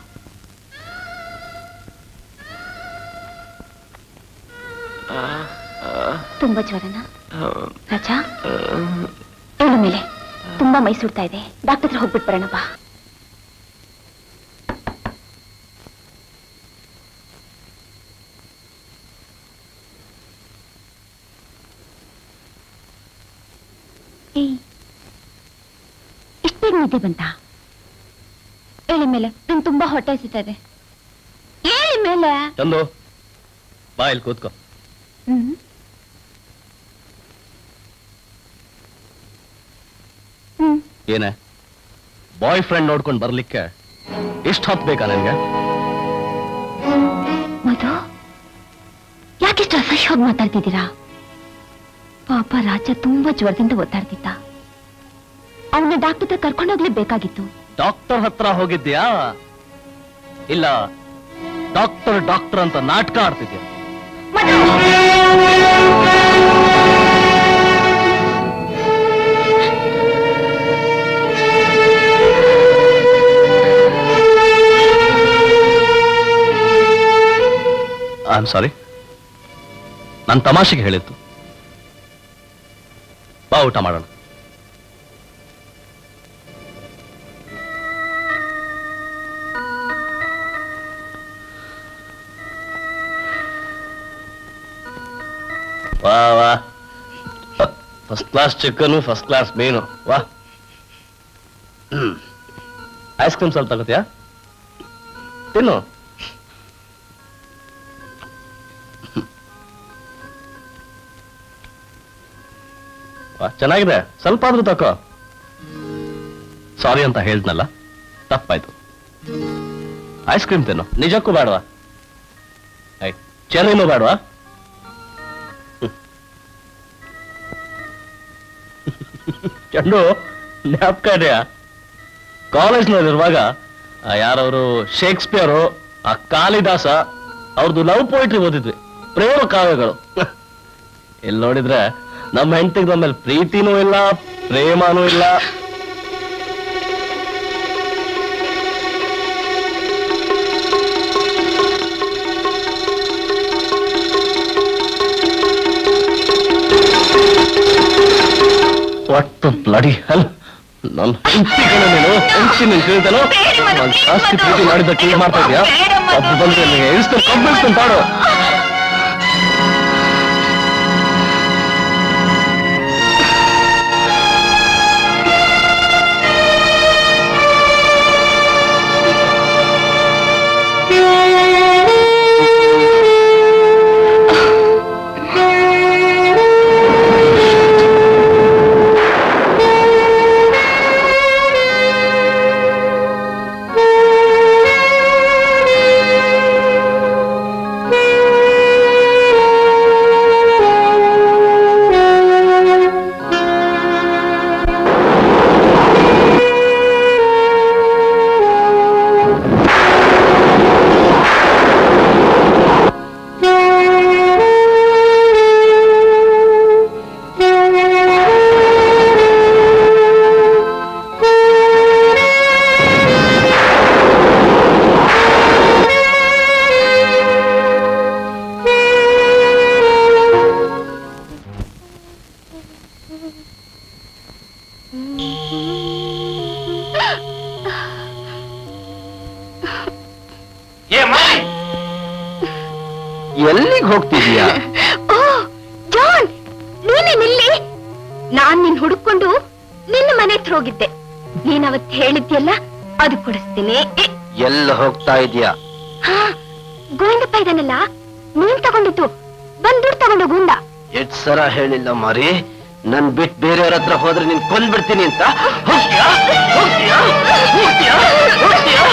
ಆ, ಆ, ತುಂಬಾ ಜ್ವರನಾ ಆ, ರಾಜಾ ಆ, ಹೇಳು ಮೇಲೆ ತುಂಬಾ ಮೈ ಸುಡ್ತಾ ಇದೆ ಡಾಕ್ಟರ್ ಹತ್ರ ಹೋಗ್ಬಿಟ್ಟು ಬರೋಣ ಬಾ ಏಯ್, ಇಷ್ಟ್ ಬೇಗ ನಿದ್ದೆ ಬಂತ ಹೇಳಿ ಮೇಲೆ ನಂಗೆ ತುಂಬಾ ಹೊಟ್ಟೆ ಹಸಿತಾ ಇದೆ ಹೇಳಿ ಮೇಲೆ ಚಂದು ಬಾ ಇಲ್ಲಿ ಕೂತ್ಕೋ ಹ್ಮ್ ಹ್ಮ್ ಏನೇ ಬಾಯ್ ಫ್ರೆಂಡ್ ನೋಡ್ಕೊಂಡು ಬರ್ಲಿಕ್ಕೆ ಇಷ್ಟು ಹೊತ್ತು ಬೇಕಾ ನನಗೆ ಮಧು ಯಾಕೆಷ್ಟು ಅಸಹ್ಯವಾಗಿ ಮಾತಾಡ್ತಿದ್ದೀರಾ ಪಾಪ ರಾಜ ತುಂಬಾ ಜ್ವರದಿಂದ ಒತ್ತಾಡ್ತಿದ್ದ ಅವನ ಡಾಕ್ಟರ್ ಹತ್ರ ಕರ್ಕೊಂಡೋಗ್ಲೇಬೇಕಾಗಿತ್ತು ಡಾಕ್ಟರ್ ಹತ್ರ ಹೋಗಿದ್ಯಾ ಇಲ್ಲ ಡಾಕ್ಟರ್ ಡಾಕ್ಟರ್ ಅಂತ ನಾಟಕ ಆಡ್ತಿದ್ಯಾ ಐ ಆಮ್ ಸಾರಿ ನಾನು ತಮಾಷೆಗೆ ಹೇಳಿದ್ದು ಬಾ ಊಟ ಮಾಡೋಣ ವಾ ವಾ first class chicken first class ಮೀನು ವಾ ಐಸ್ ಕ್ರೀಮ್ ಸ್ವಲ್ಪ ತಗೋತೀಯಾ ತಿನ್ನು ವಾ, ಚೆನ್ನಾಗಿದೆ ಸ್ವಲ್ಪ ಆದ್ರೂ ತಕೋ ಸಾರಿ ಅಂತ ಹೇಳ್ದ್ನಲ್ಲ ತಪ್ಪಾಯ್ತು ಐಸ್ ಕ್ರೀಮ್ ತಿನ್ನು ನಿಜಕ್ಕೂ ಬೇಡವಾ ಆಯ್ತು ಚೆರ್ರಿನೂ ಬೇಡವಾ ಚಂಡು ಜ್ಞಾಪಕ ಇದೆಯಾ ಕಾಲೇಜ್ನಲ್ಲಿರುವಾಗ ಯಾರವರು ಶೇಕ್ಸ್ಪಿಯರು ಆ ಕಾಳಿದಾಸ ಅವ್ರದ್ದು ಲವ್ ಪೋಯಿಟ್ರಿ ಓದಿದ್ವಿ ಪ್ರೇಮ ಕಾವ್ಯಗಳು ಇಲ್ಲಿ ನೋಡಿದ್ರೆ ನಮ್ಮ ಹೆಂಡತಿಗೆ ನಮ್ಮ ಮೇಲೆ ಪ್ರೀತಿನೂ ಇಲ್ಲ ಪ್ರೇಮನೂ ಇಲ್ಲ ಒಟ್ಟು ಬ್ಲಡಿ ಹೆಲ್ ನನ್ನ ಹೆಂಡತಿ ಕಣ ನೀನು ಹೆಂಡತಿ ನೀನು ಕೇಳ್ತಾನೋ ನಾನು ಜಾಸ್ತಿ ಪ್ರೀತಿ ಮಾಡಿದ್ದಕ್ಕೆ ಈಗ ಮಾಡ್ತಾ ಇದೀಯಾ ಒಬ್ಬ ಬಂದ್ರೆ ನಿನಗೆ ಇಳಿಸ್ಕೊಂಡು ಕಬ್ಬಿಳಿಸ್ಕೊಂಡು ತಾಡು ಏ ಮಾಡಿ ಎಲ್ಲಿಗೆ ಹೋಗ್ತಿದೀಯಾ ಓ ಜಾನ್ ನೀನೇ ನಿಲ್ಲಿ ನಾನ್ ನಿನ್ ಹುಡುಕೊಂಡು ನಿನ್ನ ಮನೆ ಹತ್ರ ಹೋಗಿದ್ದೆ ನೀನ್ ಅವತ್ ಹೇಳಿದ್ಯಲ್ಲ ಅದು ಕೊಡಿಸ್ತೀನಿ ಏ, ಎಲ್ಲ ಹೋಗ್ತಾ ಇದೀಯಾ ಹಾ ಗೋವಿಂದಪ್ಪ ಇದಾನಲ್ಲ ನೀನ್ ತಗೊಂಡಿತ್ತು ಬಂದ್ ದುಡ್ಡು ತಗೊಂಡು ಗುಂಡ ಎಷ್ಟ್ ಸರ ಹೇಳಿಲ್ಲ ಮಾರಿ ನನ್ ಬಿಟ್ ಬೇರೆಯವ್ರ ಹತ್ರ ಹೋದ್ರೆ ನೀನ್ ಕೊಂದ್ಬಿಡ್ತೀನಿ ಅಂತ ಹೋಗ್ತೀಯಾ ಹೋಗ್ತೀಯಾ ಹೋಗ್ತೀಯಾ ಹೋಗ್ತೀಯಾ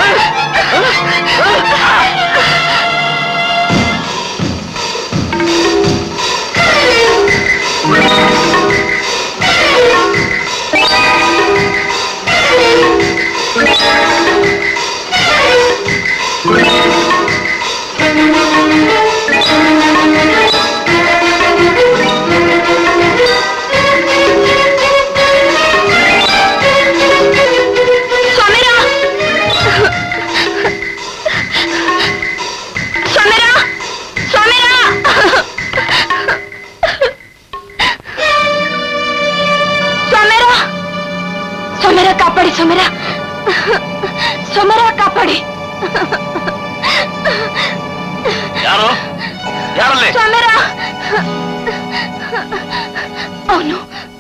ಸಮೀರಾ ಸಮೀರಾ ಸಮೀರಾ ಸಮೀರಾ ಸಮೀರಾ ಕಾಪಾಡಿ ಸಮೀರಾ ಸಮೀರಾ ಕಾಪಾಡಿ ಯಾರು ಯಾರಲ್ಲಿ ಸಮೀರಾ ಅವನು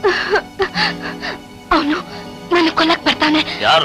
ಅವನು ನನ್ನ ಕೊಲ್ಲಕ್ ಬರ್ತಾನೆ ಯಾರು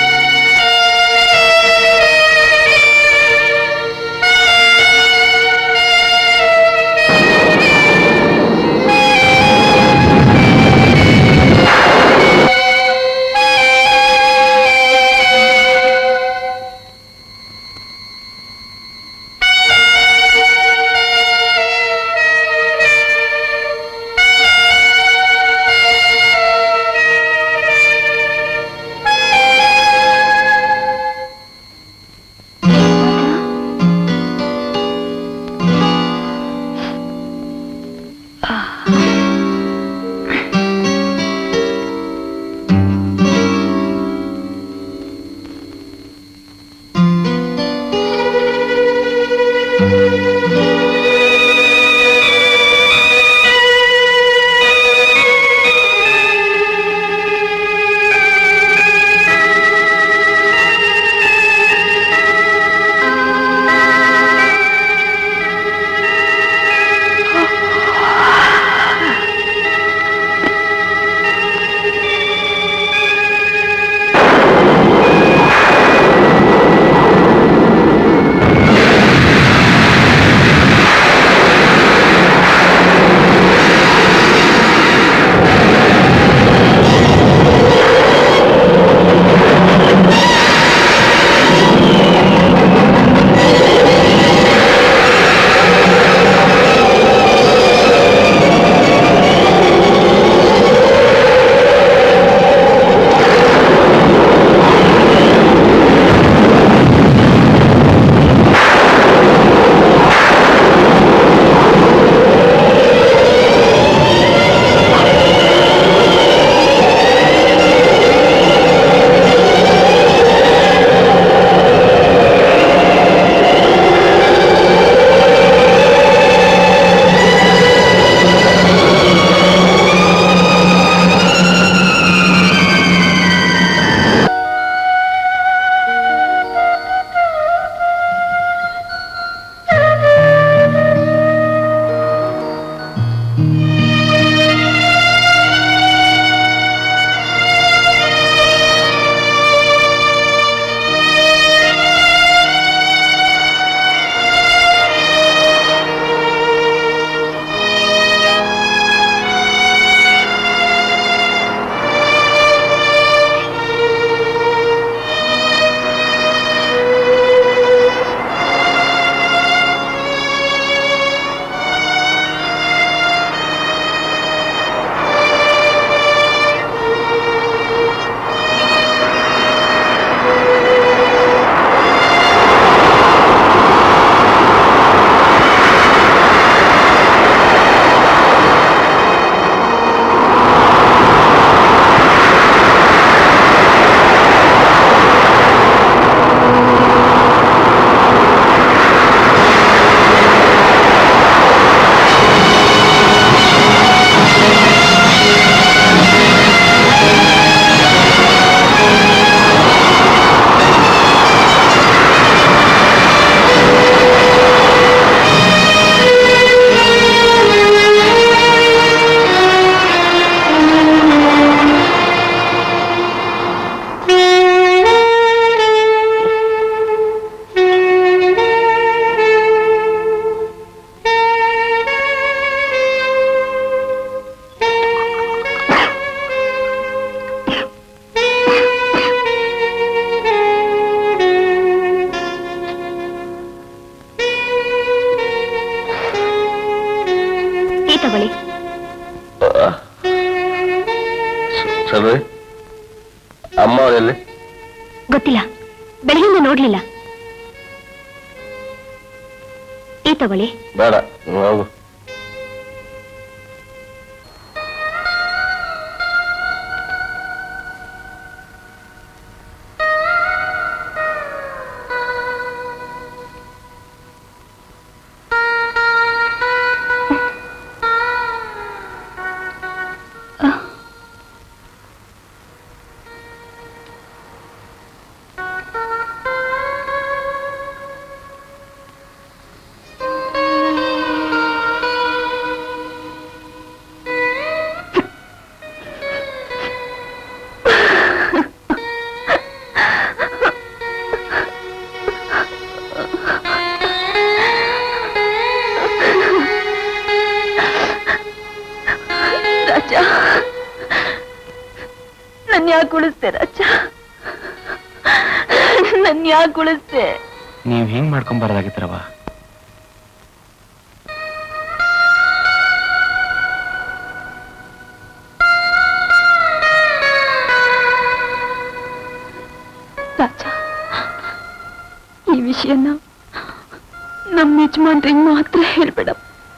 ಸಮೀರಾ ಗೊತ್ತಿಲ್ಲ ಬೆಳಗಿಂದ ನೋಡ್ಲಿಲ್ಲ ಈ ತಗೊಳ್ಳಿ ಬೇಡ ಹೋಗು ರಾಜ ನನ್ ಯಾಕೆ ಉಳಿಸ್ತೆ ರಾಜ ನನ್ ಯಾಕೆ ಉಳಿಸ್ತೆ ನೀವ್ ಹೆಂಗ್ ಮಾಡ್ಕೊಂಬಾರ್ದಾಗಿತ್ತರವ ರಾಜ ಈ ವಿಷಯನ ನಮ್ಮ ಯಜಮಾನ್ರಿಗೆ ಮಾತ್ರ ಹೇಳ್ಬೇಡ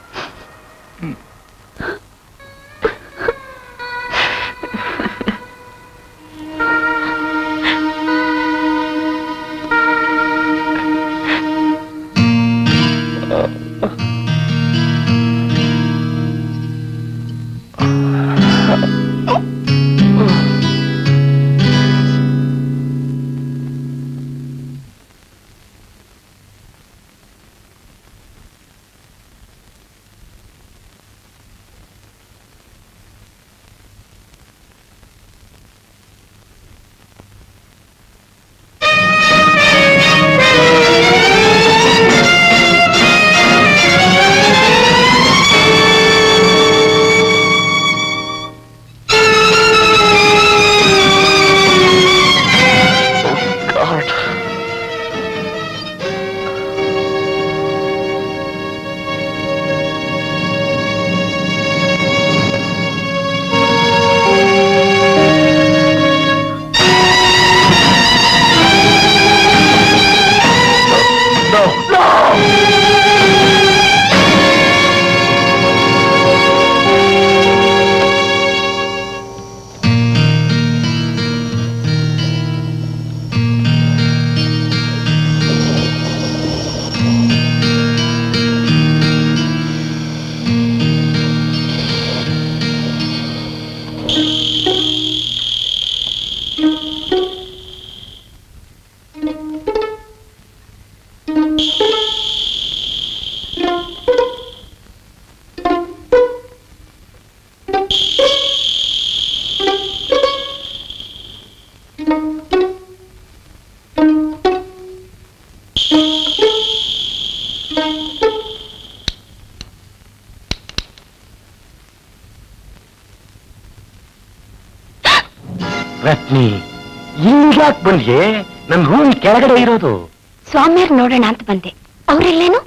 ರತ್ನಿ ಇಲ್ಲಿಗ್ಯಾಕ್ ಬಂದ್ಯೆ ನನ್ ರೂಮ್ ಕೆಳಗಡೆ ಇರೋದು ಸ್ವಾಮಿಯರ್ ನೋಡೋಣ ಅಂತ ಬಂದೆ ಅವ್ರೆಲ್ಲೇನು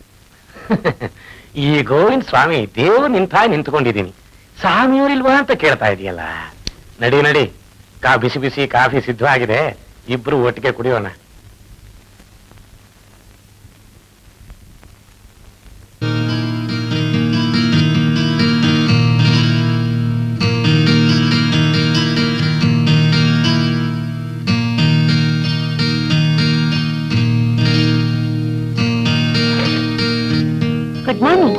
ಈ ಗೋವಿಂದ ಸ್ವಾಮಿ ದೇವ್ರು ನಿಂತ ನಿಂತ್ಕೊಂಡಿದ್ದೀನಿ ಸ್ವಾಮಿಯವರಿಲ್ವಾ ಅಂತ ಕೇಳ್ತಾ ಇದೆಯಲ್ಲ ನಡಿ ನಡಿ ಕಾ ಬಿಸಿ ಬಿಸಿ ಕಾಫಿ ಸಿದ್ಧವಾಗಿದೆ ಇಬ್ರು ಒಟ್ಟಿಗೆ ಕುಡಿಯೋಣ ಗುಡ್ ಮಾರ್ನಿಂಗ್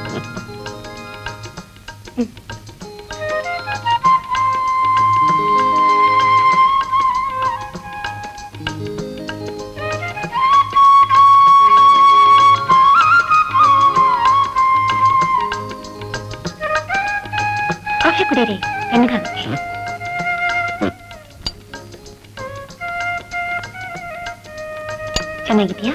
ಕಾಫಿ ಕುಡೀರಿ ತಣ್ಣಗಾಗುತ್ತೆ ಚೆನ್ನಾಗಿದ್ಯಾ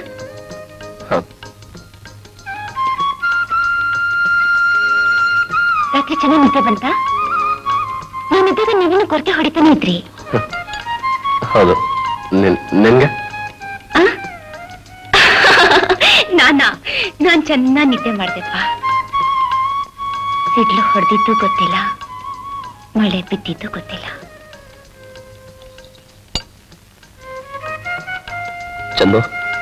ರಾತ್ರಿ ಚೆನ್ನಾಗಿ ನಿದ್ದೆ ಬಂತಾ ನಾನಿದ್ದಾಗ ನೀವೇನು ಕೊರತೆ ಹೊಡಿತಾನೆ ಇದ್ರಿ ಹೌದು ನಿನ್ಗೆ ಆ? ನಾನಾ ನಾನ್ ಚೆನ್ನಾಗಿ ನಿದ್ದೆ ಮಾಡ್ದೆಪ್ಪ ಸಿಡ್ಲು ಹೊಡೆದಿದ್ದು ಗೊತ್ತಿಲ್ಲ ಮಳೆ ಬಿದ್ದಿದ್ದು ಗೊತ್ತಿಲ್ಲ ಚಂದು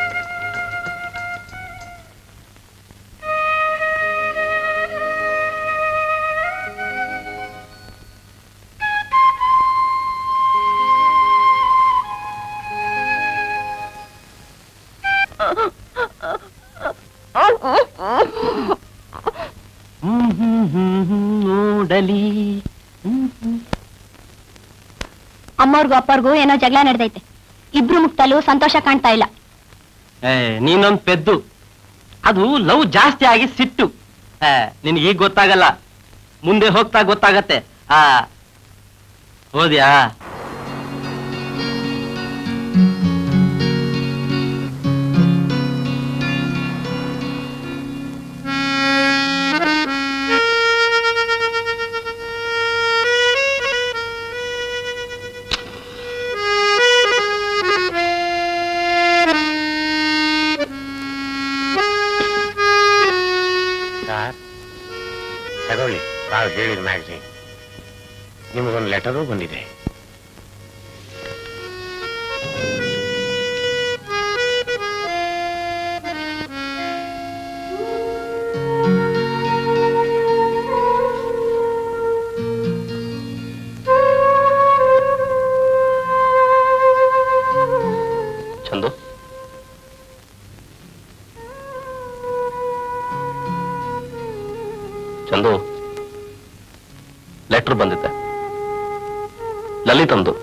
ನೋಡಲಿ ಅಮ್ಮವ್ರಿಗೂ ಅಪ್ಪವ್ರಿಗೂ ಏನೋ ಜಗಳ ನಡೆದೈತೆ ಇಬ್ರು ಮುಕ್ತಲ್ಲೂ ಸಂತೋಷ ಕಾಣ್ತಾ ಇಲ್ಲ ಏ ನೀನೊಂದ್ ಪೆದ್ದು ಅದು ಲವ್ ಜಾಸ್ತಿ ಆಗಿ ಸಿಟ್ಟು ಏ ನಿನ್ಗೆ ಈಗ ಗೊತ್ತಾಗಲ್ಲ ಮುಂದೆ ಹೋಗ್ತಾ ಗೊತ್ತಾಗತ್ತೆ ಆ ಹೋದ್ಯಾ ಸರ್ ತಗೊಳ್ಳಿ ತಾವು ಹೇಳಿದ ಮ್ಯಾಗಝೀನ್ ನಿಮಗೊಂದು ಲೆಟರು ಬಂದಿದೆ ಚಂದು ಚಂದು ಲೆಟರ್ ಬಂದಿದೆ ಲಲಿತಂದು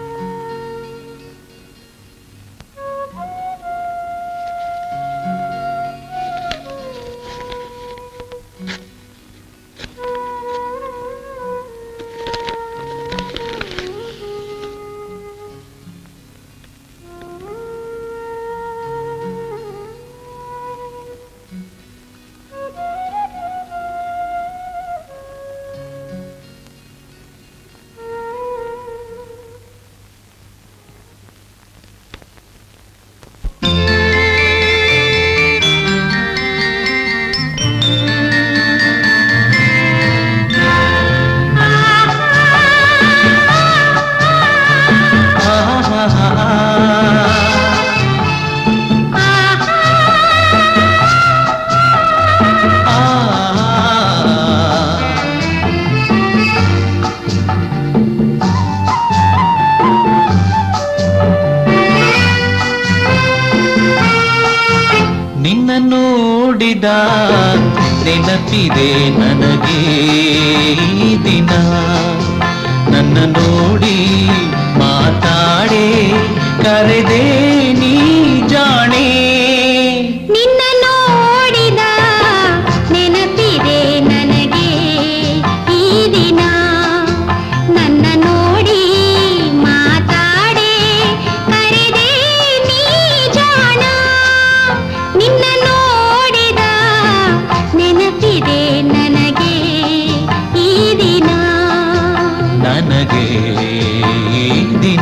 ನಿನ್ನ ನೋಡಿದ ನೆನಪಿದೆ ನನಗೆ ಈ ದಿನ ನನ್ನ ನೋಡಿ ಮಾತಾಡೆ ಕರೆದೆ ನೀ ಜಾಣೆ ನಿನ್ನ ನೋಡಿದ ನೆನಪಿದೆ ನನಗೆ ಈ ದಿನ ನನ್ನ ನೋಡಿ ಮಾತಾಡೆ ಕರೆದೆ ನೀ ಜಾಣ ನಿನ್ನ ನೋಡಿದ ನೆನಪಿದೆ ನನಗೆ ಈ ದಿನ ನನಗೆ ಈ ದಿನ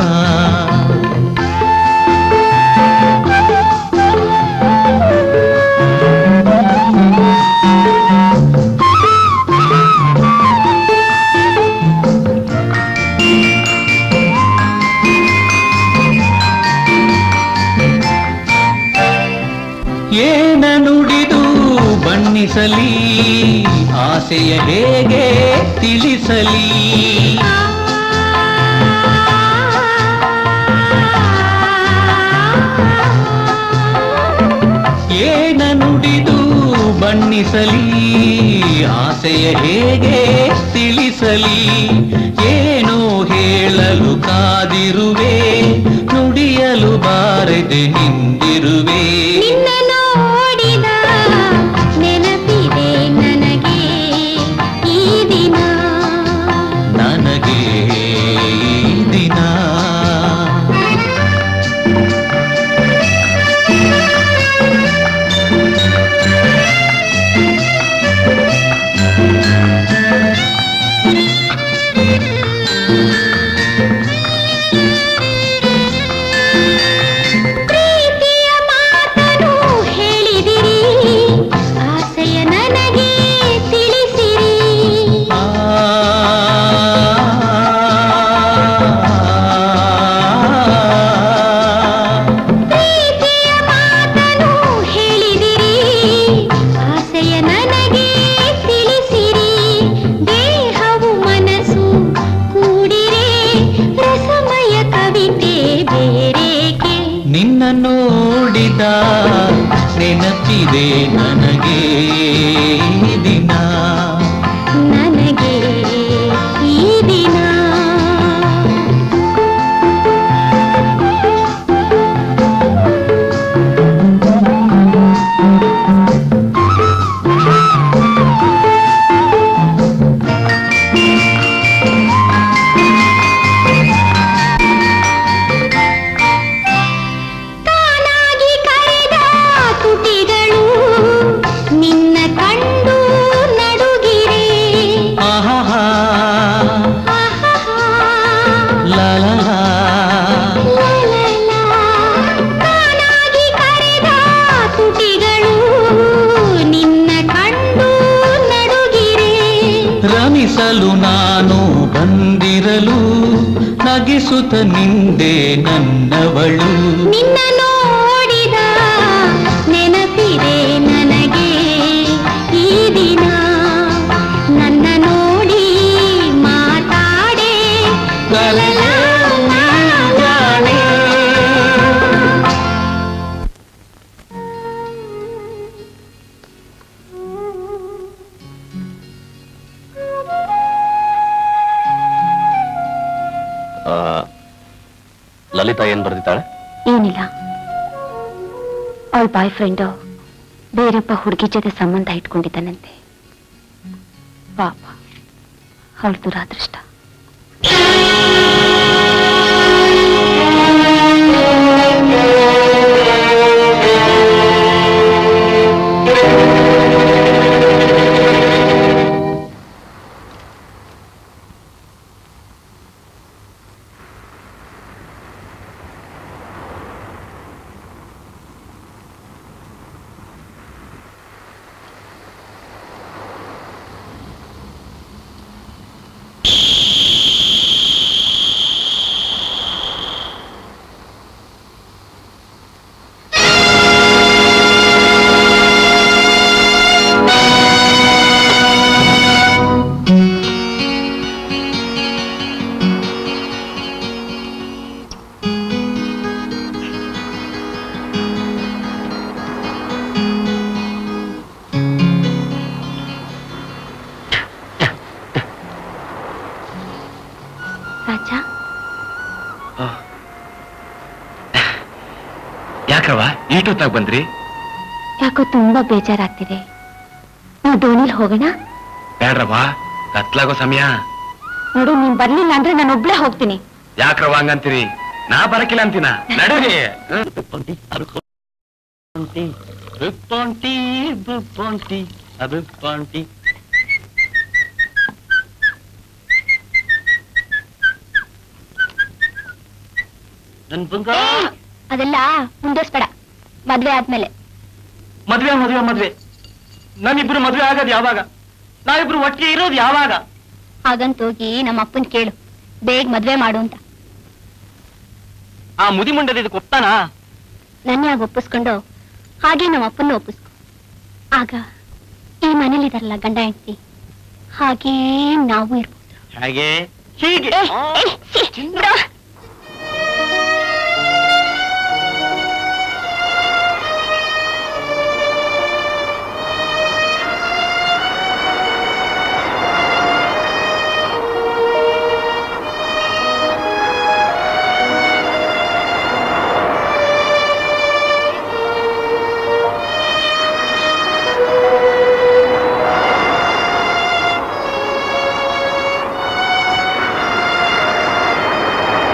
ಏನ ನುಡಿದು ಬಣ್ಣಿಸಲಿ ಆಸೆಯ ಹೇಗೆ ತಿಳಿಸಲಿ ಏನ ನುಡಿದು ಬಣ್ಣಿಸಲಿ ಆಸೆಯ ಹೇಗೆ ತಿಳಿಸಲಿ ಏನೋ ಹೇಳಲು ಕಾದಿರುವೆ ನುಡಿಯಲು ಬಾರದೆ ನಿಂದಿರುವೆ ನಿನ್ನ ನೋಡಿದ ನೆನಪಿದೆ ನನಗೆ ಈ ದಿನ ನನಗೆ ಈ ದಿನ ಪ್ರೀತಿ ನೋಡಿದ ನೆನಪಿದೆ ನನಗೆ ಈ ದಿನ ನನಗೆ ಈ ದಿನ ತಾನಾಗಿ ಕರೆದ ತುಟಿಗಳು ನಿನ್ನ ಕಂಡು ನಡುಗಿರೆ ಆಹಾ ಆಹಾಹಾ. ಲಾ ಲಾ ಲಾ. ತಾನಾಗಿ ಕರೆದ ತುಟಿಗಳು ನಿನ್ನ ಕಂಡು ನಡುಗಿರೆ ರಮಿಸಲು ನಾನು ಬಂದಿರಲು ನಗಿಸುತ್ತ ನಿಂದೆ ನನ್ನವಳು ನಿನ್ನ ನೋಡಿದ ನೆನಪಿದೆ ನನಗೆ ಈ ದಿನ ನನ್ನ ನೋಡಿ ಮಾತಾಡೆ ಕಲೆಗೆ ಜಾಣೆ. ಆ, ಲಲಿತಾ ಏನ್ ಬರ್ದಿದ್ದಾಳೆ ಏನಿಲ್ಲ ಅವಳ ಬಾಯ್ ಫ್ರೆಂಡು ಬೇರೊಬ್ಬ ಹುಡುಗಿ ಜೊತೆ ಸಂಬಂಧ ಇಟ್ಕೊಂಡಿದ್ದಾನಂತೆ ಪಾಪ ಅವಳ ದುರಾದೃಷ್ಟ ರಾಜ ಯಾಕವ್ವ ಈಟೊತ್ತಾಗ ಬಂದ್ರಿ ಯಾಕೋ ತುಂಬಾ ಬೇಜಾರಾಗ್ತಿದೆ ನಾವು ದೋಣಿಲ್ ಹೋಗೋಣ ಬೇಡ್ರವ್ವ ಕತ್ಲಾಗೋ ಸಮಯ ನೋಡು ನೀನ್ ಬರ್ಲಿಲ್ಲ ಅಂದ್ರೆ ನಾನು ಒಬ್ಳೆ ಹೋಗ್ತೀನಿ ಯಾಕ್ರವ್ವ ಹಂಗಂತೀರಿ ನಾ ಬರಕಿಲ್ಲ ಅಂತೀನ ನಡೀರಿ ನನ್ ಬಂಗ ಅದೆಲ್ಲ ಮುಂದುವರ್ಸ್ಬೇಡ ಮದ್ವೆ ಆದ್ಮೇಲೆ ಮದ್ವೆ ಮದ್ವೆ ಮದ್ವೆ ನಮ್ಮಿಬ್ರು ಮದ್ವೆ ಆಗೋದು ಯಾವಾಗ ನಾವಿಬ್ರು ಒಟ್ಟಿಗೆ ಇರೋದು ಯಾವಾಗ ಹಾಗಂತೋಗಿ ನಮ್ಮ ಅಪ್ಪನ್ ಕೇಳು ಬೇಗ ಮದ್ವೆ ಮಾಡು ಅಂತ ಆ ಮುದಿ ಮುಂಡದ ಇದಕ್ಕೆ ಒಪ್ತಾನ ನನ್ನ ಯಾಗ ಒಪ್ಪಿಸ್ಕೊಂಡು ಹಾಗೆ ನಮ್ಮ ಅಪ್ಪನ್ನ ಒಪ್ಪಿಸ್ಕೊ ಆಗ ಈ ಮನೇಲಿದಾರಲ್ಲ ಗಂಡ ಹೆಂಡತಿ ಹಾಗೇ ನಾವು ಇರ್ಬೋದು ಹಾಗೆ ಹೀಗೆ ಏ, ಏ, ಛೀ, ಬಿಡು. ಆ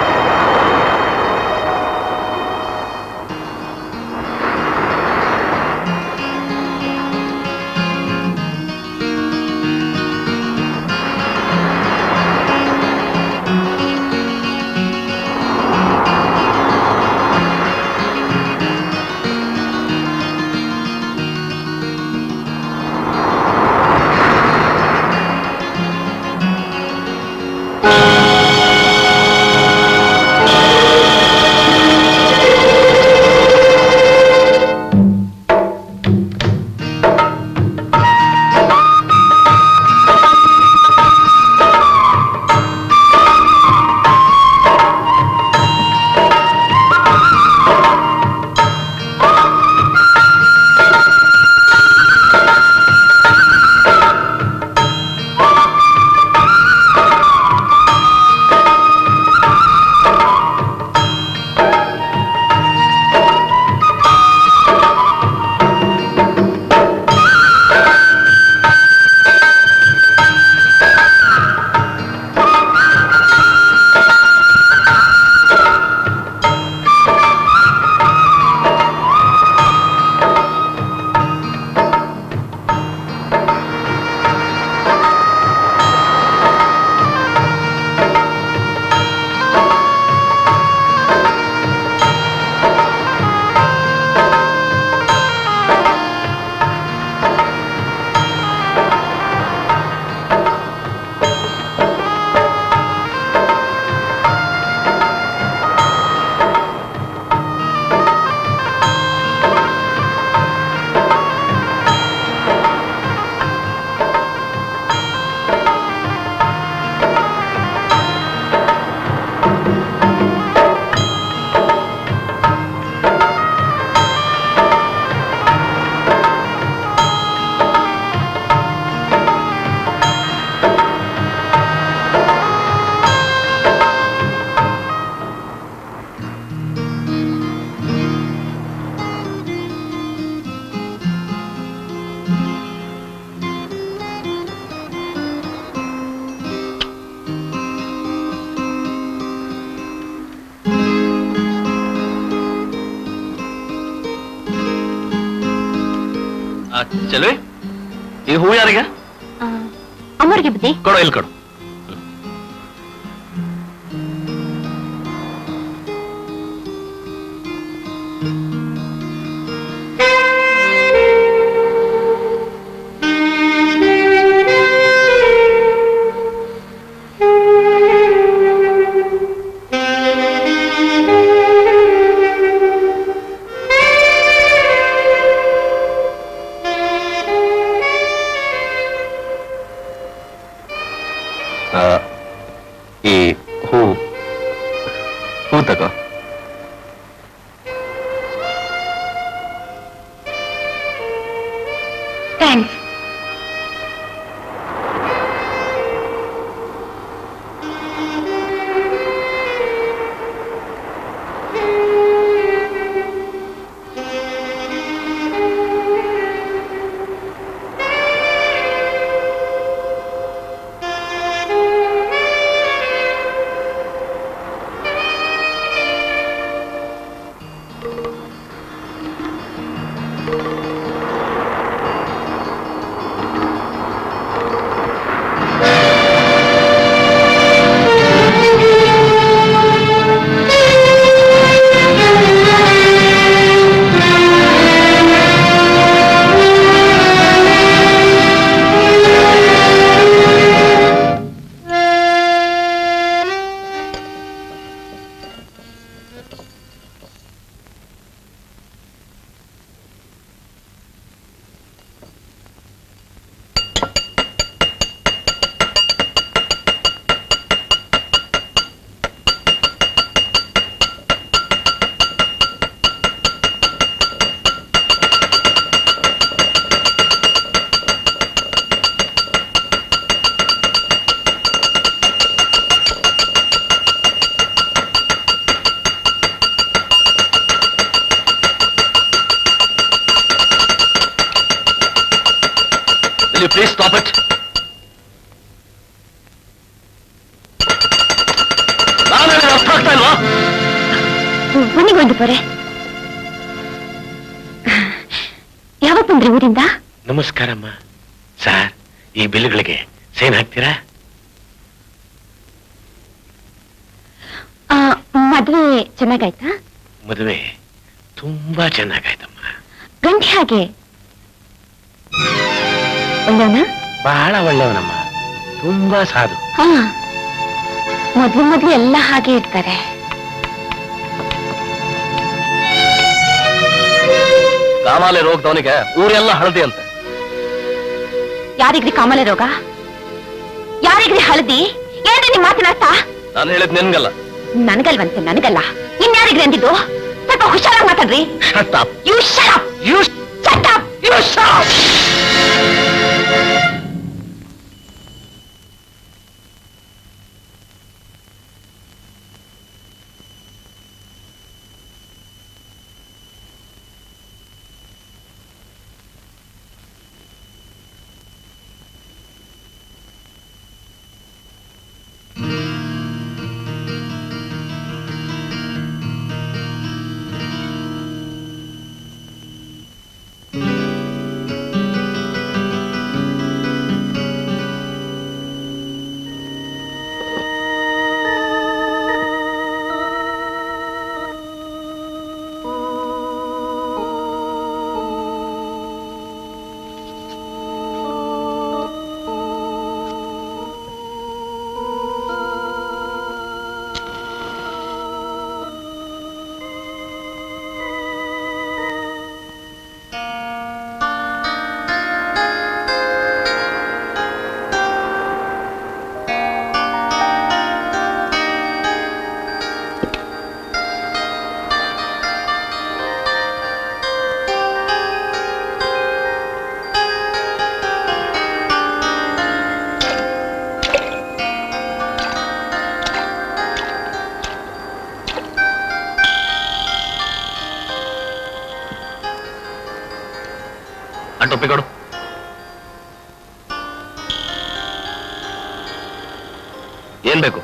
ಚೆಲ್ವಿ ಈ ಹೂ ಯಾರಿಗೆ ಅಮ್ಮರಿಗೆ ಬುದ್ಧಿ ಕೊಡು ಇಲ್ಲಿ ಕೊಡು ಆ, ಈ ಹೂ ಹೂ ತಗೋ thanks Will you please stop it? ನಾನು ಹೇಳಿದ್ರೆ ಅರ್ಥ ಆಗ್ತಾ ಇಲ್ವಾ ಬನ್ನಿಗೊಂದು ಪೊರೆ ಯಾವಾಗ ಬಂದ್ರಿ ಊರಿಂದ ನಮಸ್ಕಾರಮ್ಮ ಸರ್ ಈ ಬಿಲ್ಗಳಿಗೆ ಸೈನ್ ಹಾಕ್ತೀರಾ ಆ, ಮದ್ವೆ ಚೆನ್ನಾಗಾಯ್ತಾ ಮದುವೆ ತುಂಬಾ ಚೆನ್ನಾಗಾಯ್ತಮ್ಮ ಗಂಟೆ ಹಾಗೆ ಒಳ್ಳೆಯವನ ಬಹಳ ಒಳ್ಳೆಯವನಮ್ಮ ತುಂಬಾ ಸಾಧು ಹಾ ಮೊದ್ಲು ಮೊದ್ಲು ಎಲ್ಲ ಹಾಗೆ ಇರ್ತಾರೆ ಕಾಮಾಲೆ ರೋಗದವನಿಗೆ ಊರೆಲ್ಲ ಹಳದಿ ಅಂತೆ ಯಾರಿಗ್ರಿ ಕಾಮಲೆ ರೋಗ ಯಾರಿಗ್ರಿ ಹಳದಿ ಏನ್ರಿ ನಿಮ್ ಮಾತಿನ ಅರ್ಥ ನಾನು ಹೇಳಿದ್ ನಿನ್ಗಲ್ಲ ನನಗಲ್ವಂತೆ ನನಗಲ್ಲ ಇನ್ಯಾರಿಗ್ರಿ ಅಂದಿದ್ದು ಸ್ವಲ್ಪ ಹುಷಾರಾಗಿ ಮಾತಾಡ್ರಿ Shut up. You shut You shut up you stop. ಆ ಟೊಪ್ಪಿ ಕೊಡು ಏನ್ ಬೇಕು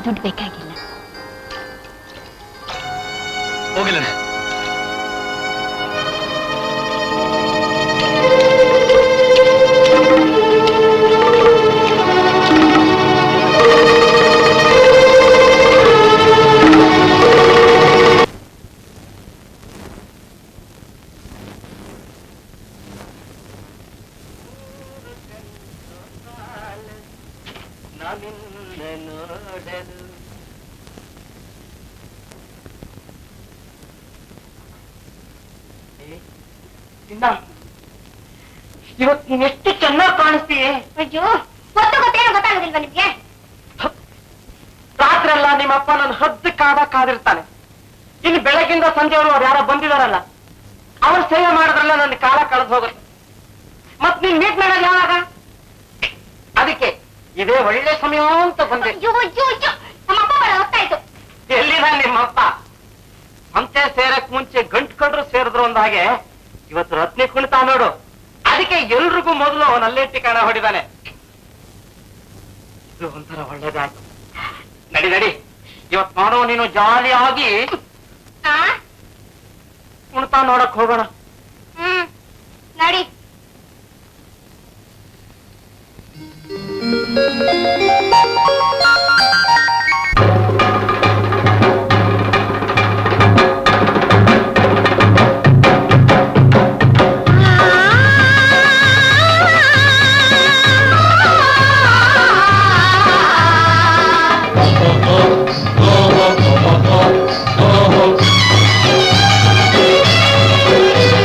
ದುಡ್ಡು ಬೇಕಾಗಿಲ್ಲ ಹೋಗಿಲ್ಲ ಇವತ್ತು ನೀನ್ ಎಷ್ಟು ಚೆನ್ನಾಗಿ ಕಾಣಿಸ್ತೀಯೇ ಅಯ್ಯೋ ಗೊತ್ತು ಗೊತ್ತೇನು ಗೊತ್ತಾಗೋದಿಲ್ವಾ ನಿಮ್ಗೆ ರಾತ್ರಿ ಎಲ್ಲ ನಿಮ್ಮ ಅಪ್ಪ ನನ್ನ ಹದ್ದು ಕಾದ ಕಾದಿರ್ತಾನೆ ಇನ್ನು ಬೆಳಗಿಂದ ಸಂಜೆವರು ಅವ್ರು ಯಾರೋ ಬಂದಿದಾರಲ್ಲ ಅವ್ರ ಸೇವೆ ಮಾಡಿದ್ರಲ್ಲ ನನ್ನ ಕಾಲ ಕಳೆದು ಹೋಗುತ್ತೆ ಮತ್ ನೀನ್ ಮೀಟ್ ಮಾಡೋದು ಯಾವಾಗ ಅದಕ್ಕೆ ಇದೇ ಒಳ್ಳೆ ಸಮಯ ಅಂತ ಬಂದೆ ಅಯ್ಯೋ ಅಯ್ಯೋ ಅಯ್ಯೋ ನಮ್ಮಪ್ಪ ಬರ ಹೊತ್ತಾಯ್ತು ಎಲ್ಲಿದ ನಿಮ್ಮಪ್ಪ ಅಂತೆ ಸೇರಕ್ ಮುಂಚೆ ಗಂಟ್ ಕಡ್ರು ಸೇರಿದ್ರು ಅಂದ ಹಾಗೆ ಇವತ್ತು ರತ್ನಿ ಕುಣಿತಾ ನೋಡು ಅದಕ್ಕೆ ಎಲ್ರಿಗೂ ಮೊದಲು ಅವನ ಅಲ್ಲೇ ಠಿಕಾಣ ಹೊಡಿದಾನೆ ಇದು ಒಂಥರ ಒಳ್ಳೇದಾಯ್ತು ನಡಿ ನಡಿ ಇವತ್ ಮಾಡೋ ನೀನು ಜಾಲಿಯಾಗಿ ಆ ಕುಣಿತಾ ನೋಡಕ್ ಹೋಗೋಣ ಹ್ಮ್ ನಡಿ ಓ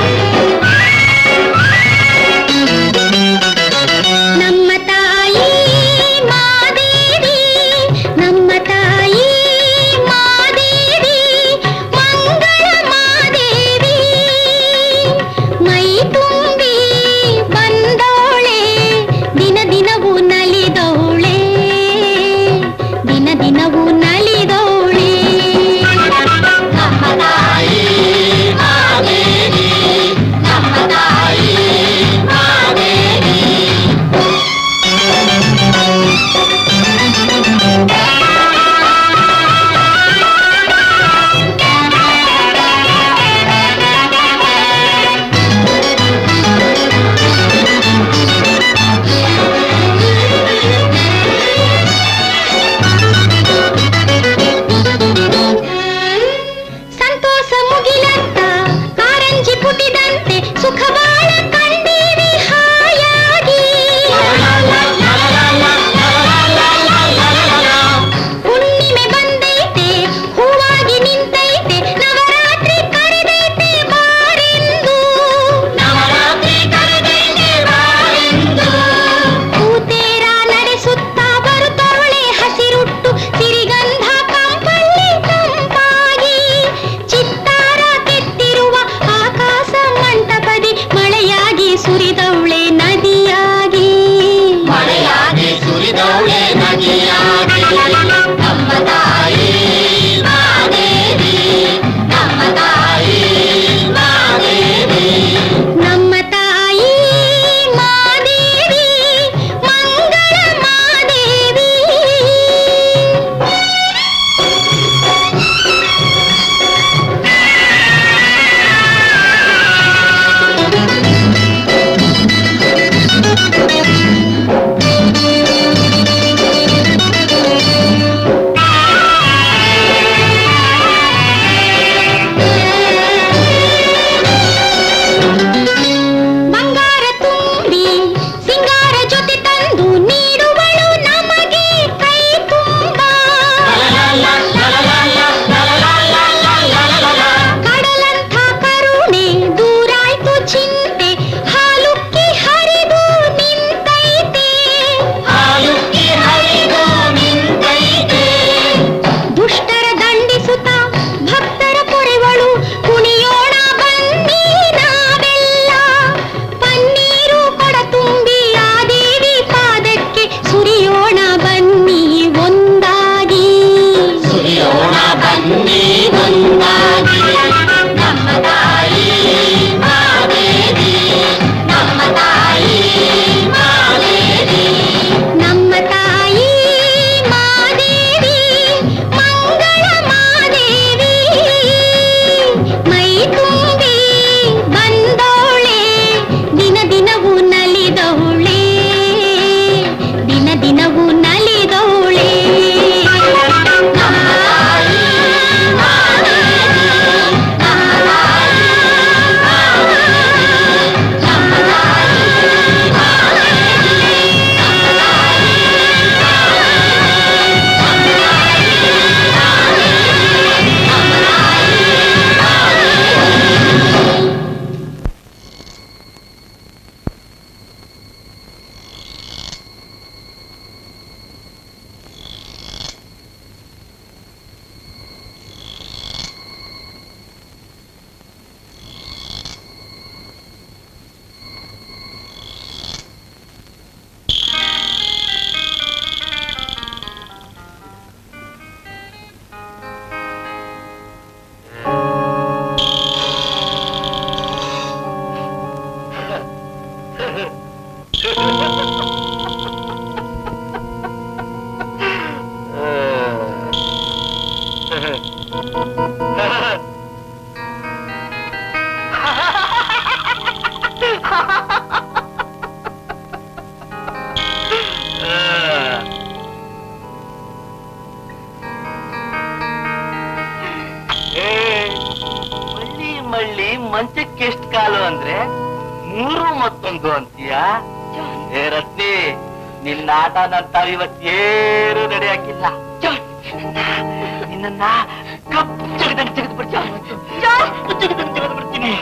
ಅಲ್ಲಿ ಮಂಚಕ್ಕೆ ಎಷ್ಟು ಕಾಲು ಅಂದ್ರೆ ಮೂರು ಮತ್ತೊಂದು ಅಂತೀಯ ಏ ರತ್ನಿ ನಿನ್ನ ಆಟ ನನ್ ತಾವ್ ಇವತ್ತೇರು ನಡೆಯಾಕಿಲ್ಲ ನಿನ್ನ ಕಪ್ಪು ತೆಗೆದಂಗೆ ತೆಗೆದು ಬಿಡ್ತೀನಿ ತೆಗೆದಂಗೆ ತೆಗೆದು ಬಿಡ್ತೀನಿ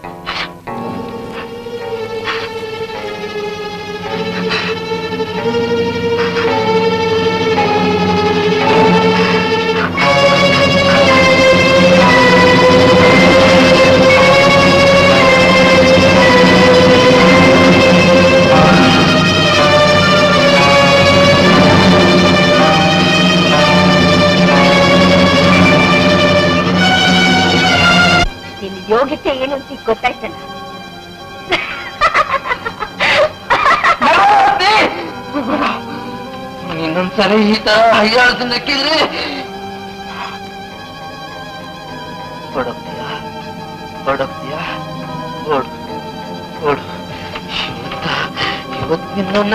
ನಿನ್ನ ಯೋಗ್ಯತೆ ಏನು ಅಂತ ಈಗ ಗೊತ್ತಾಯ್ತಲ್ಲ ಇನ್ನೊಂದ್ಸರಿ ಈ ತರ ಹೈಯಾಳ್ದು ನಕ್ಕಿದ್ರೆ ಹೊಡಪ್ತೀಯ ಹೊಡಪ್ತೀಯ ಓಡು ಓಡು ಇವತ್ತ ಇವತ್ತು ನಿನ್ನ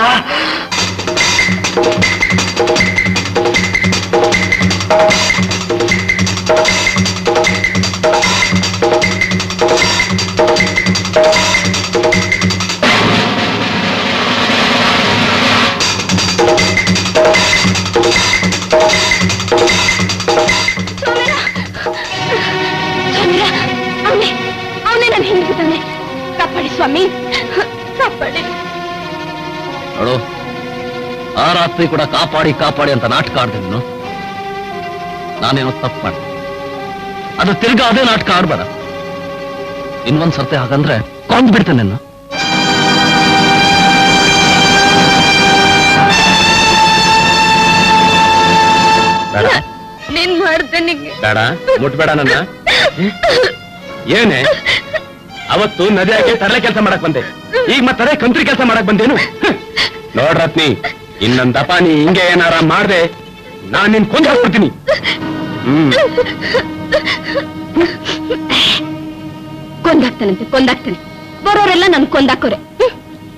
ಸಮೀರ ಅವನೇ ಅವನೇ ನನ್ನ ಹಿಂದಿದ್ದಾನೆ ಕಾಪಾಡಿ ಸ್ವಾಮಿ ಕಾಪಾಡಿ ನೋಡು ಆ ರಾತ್ರಿ ಕೂಡ ಕಾಪಾಡಿ ಕಾಪಾಡಿ ಅಂತ ನಾಟಕ ಆಡ್ದೆ ನೀನು ನಾನೇನೋ ತಪ್ಪು ಮಾಡಿದೆ ಅದು ತಿರ್ಗಾ ಅದೇ ನಾಟಕ ಆಡ್ಬೇಡ ಇನ್ನೊಂದ್ ಸರ್ತಿ ಹಾಗಂದ್ರೆ ಕೊಂದ್ ಬಿಡ್ತೇನೆ ನಿನ್ನ ಬೇಡ ನೀನ್ ಮಾಡ್ದೆ ನಿಂಗೆ ಬೇಡ ಮುಟ್ಬೇಡ ನನ್ನ ಏನೇ ಅವತ್ತು ನದಿಯಾಗೆ ತರಲೆ ಕೆಲಸ ಮಾಡಕ್ ಬಂದೆ ಈಗ ಮತ್ತೆ ಕಂತ್ರಿ ಕೆಲಸ ಮಾಡಕ್ ಬಂದೇನು ನೋಡ್ರತ್ನಿ ಇನ್ನೊಂದಪ್ಪ ನೀ ಹಿಂಗೆ ಏನಾರ ಮಾಡ್ದೆ ನಾನ್ ನಿನ್ ಕೊಂದು ಹಾಕ್ಬಿಡ್ತೀನಿ ಹ್ಮ್ ಕೊಂದಾಕ್ತಾನಂತೆ ಕೊಂದಾಕ್ತಾನೆ ಬರೋರೆಲ್ಲ ನನ್ ಕೊಂದಾಕೋರೆ ಹ್ಮ್.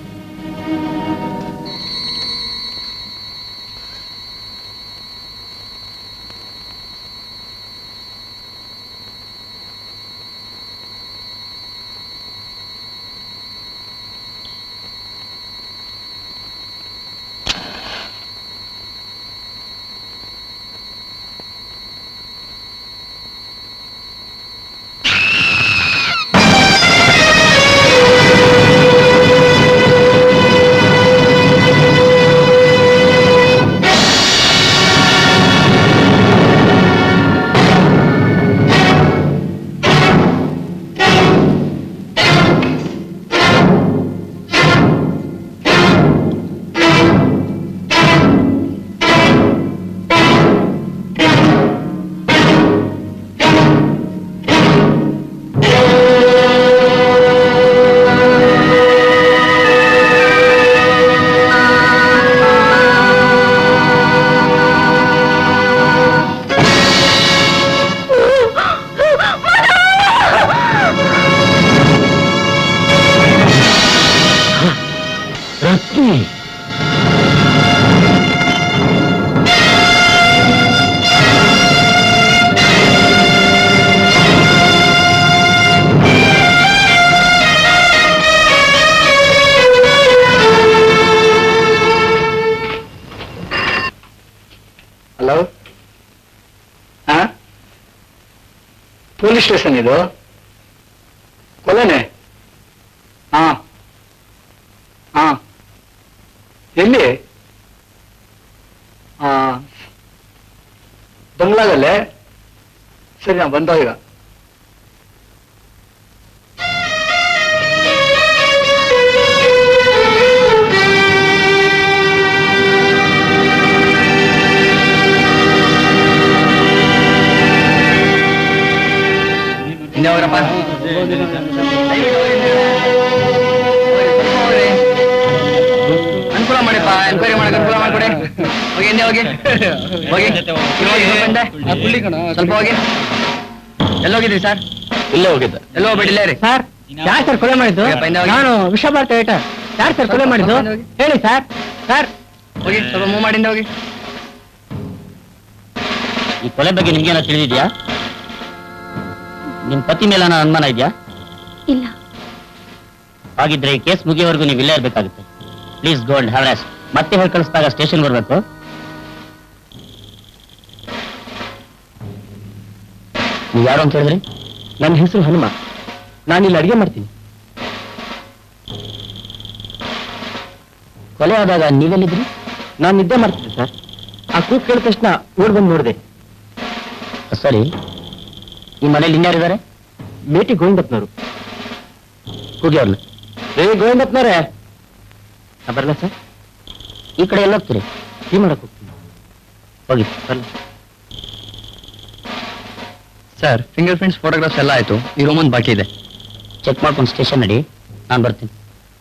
ರತ್ನಿ ಹಲೋ ಹಾ ಪೊಲೀಸ್ ಸ್ಟೇಷನ್ ಇದು ಕೊಲೆನೆ ಹಾ ಹಾ ಎಲ್ಲಿ ಹಾ ಬಂಗ್ಲಾದಲ್ಲೇ ಸರಿ ನಾ ಬಂದ ಈಗ ಹಿಂದೆ ಹೋಗ್ರಪ್ಪ ಅನುಕೂಲ ಮಾಡಿಪ್ಪ ಎನ್ಕ್ವೈರಿ ಮಾಡಕ್ ಅನುಕೂಲ ಮಾಡ್ಕೊಡಿ ಹೋಗಿ ಹಿಂದೆ ಹೋಗಿ ಹೋಗಿ ಇಲ್ಲಿ ಹೋಗಿ ಸ್ವಲ್ಪ ಹಿಂದೆ. ಸ್ವಲ್ಪ ಹೋಗಿ ಎಲ್ಲೋಗಿದ್ರಿ ಸರ್ ಇಲ್ಲೇ ಹೋಗಿದ್ದೆ ಎಲ್ಲೋ ಹೋಗ್ಬೇಡಿ ಇಲ್ಲೇ ರೀ ಸರ್ ಯಾರು ಸರ್ ಕೊಲೆ ಮಾಡಿದ್ದು ಹೋಗಪ್ಪ, ಹಿಂದೆ ಹೋಗಿ. ನಾನು ವಿಷಭಾರತ ಏಟ ಯಾರು ಸರ್ ಕೊಲೆ ಮಾಡಿದ್ದು ಹಿಂದೆ ಹೋಗಿ. ಹೇಳಿ ಸರ್ ಸರ್ ಹೋಗಿ ಸ್ವಲ್ಪ ಮೂವ್ ಮಾಡಿಂದ ಹೋಗಿ ಈ ಕೊಲೆ ಬಗ್ಗೆ ನಿಮ್ಗೇನೋ ತಿಳಿದಿದ್ಯಾ ನಿಮ್ ಪತಿ ಮೇಲೆ ಅನುಮಾನ ಇದೆಯಾ ಇಲ್ಲ ಹಾಗಿದ್ರೆ ಈ ಕೇಸ್ ಮುಗಿಯೋವರೆಗೂ ನೀವು ಇಲ್ಲೇ ಇರ್ಬೇಕಾಗುತ್ತೆ ಪ್ಲೀಸ್ ಗೋಲ್ಡ್ ಹ್ಯಾವ್ ಮತ್ತೆ ಹೇಳಿ ಕಳಿಸಿದಾಗ ಸ್ಟೇಷನ್ ಬರ್ಬೇಕು ನೀವು ಯಾರು ಅಂತ ಹೇಳಿದ್ರಿ ನನ್ನ ಹೆಸರು ಹನುಮ ನಾನಿಲ್ಲಿ ಅಡಿಗೆ ಮಾಡ್ತೀನಿ ಕೊಲೆ ಆದಾಗ ನೀವೆಲ್ಲಿದ್ರಿ ನಾನು ನಿದ್ದೆ ಮಾಡ್ತಿದ್ದೆ ಸರ್ ಆ ಕೂಗ್ ಕೇಳಿದ ತಕ್ಷಣ ಓಡ್ ಬಂದು ನೋಡಿದೆ ಸರಿ ಈ ಮನೇಲಿ ಇನ್ಯಾರಿದ್ದಾರೆ ಮೇಟಿ ಗೋವಿಂದಪ್ಪನವರು ಕೂಗಿ ಅವ್ರನ್ನ ಏ ಗೋವಿಂದಪ್ಪನವರೇ ನಾ ಬರಲ್ಲ ಸರ್ ಈ ಕಡೆ ಎಲ್ಲ ಹೋಗ್ತೀರಿ ಟೀ ಮಾಡಕ್ ಹೋಗ್ತೀನಿ ಹೋಗಿ ಬರಲ್ಲ ಸರ್ ಫಿಂಗರ್ ಪ್ರಿಂಟ್ಸ್ ಫೋಟೋಗ್ರಾಫ್ಸ್ ಎಲ್ಲ ಆಯ್ತು ಈ ರೂಮೊಂದು ಬಾಕಿ ಇದೆ ಚೆಕ್ ಮಾಡ್ಕೊಂಡು ಸ್ಟೇಷನ್ ನಡಿ ನಾನು ಬರ್ತೀನಿ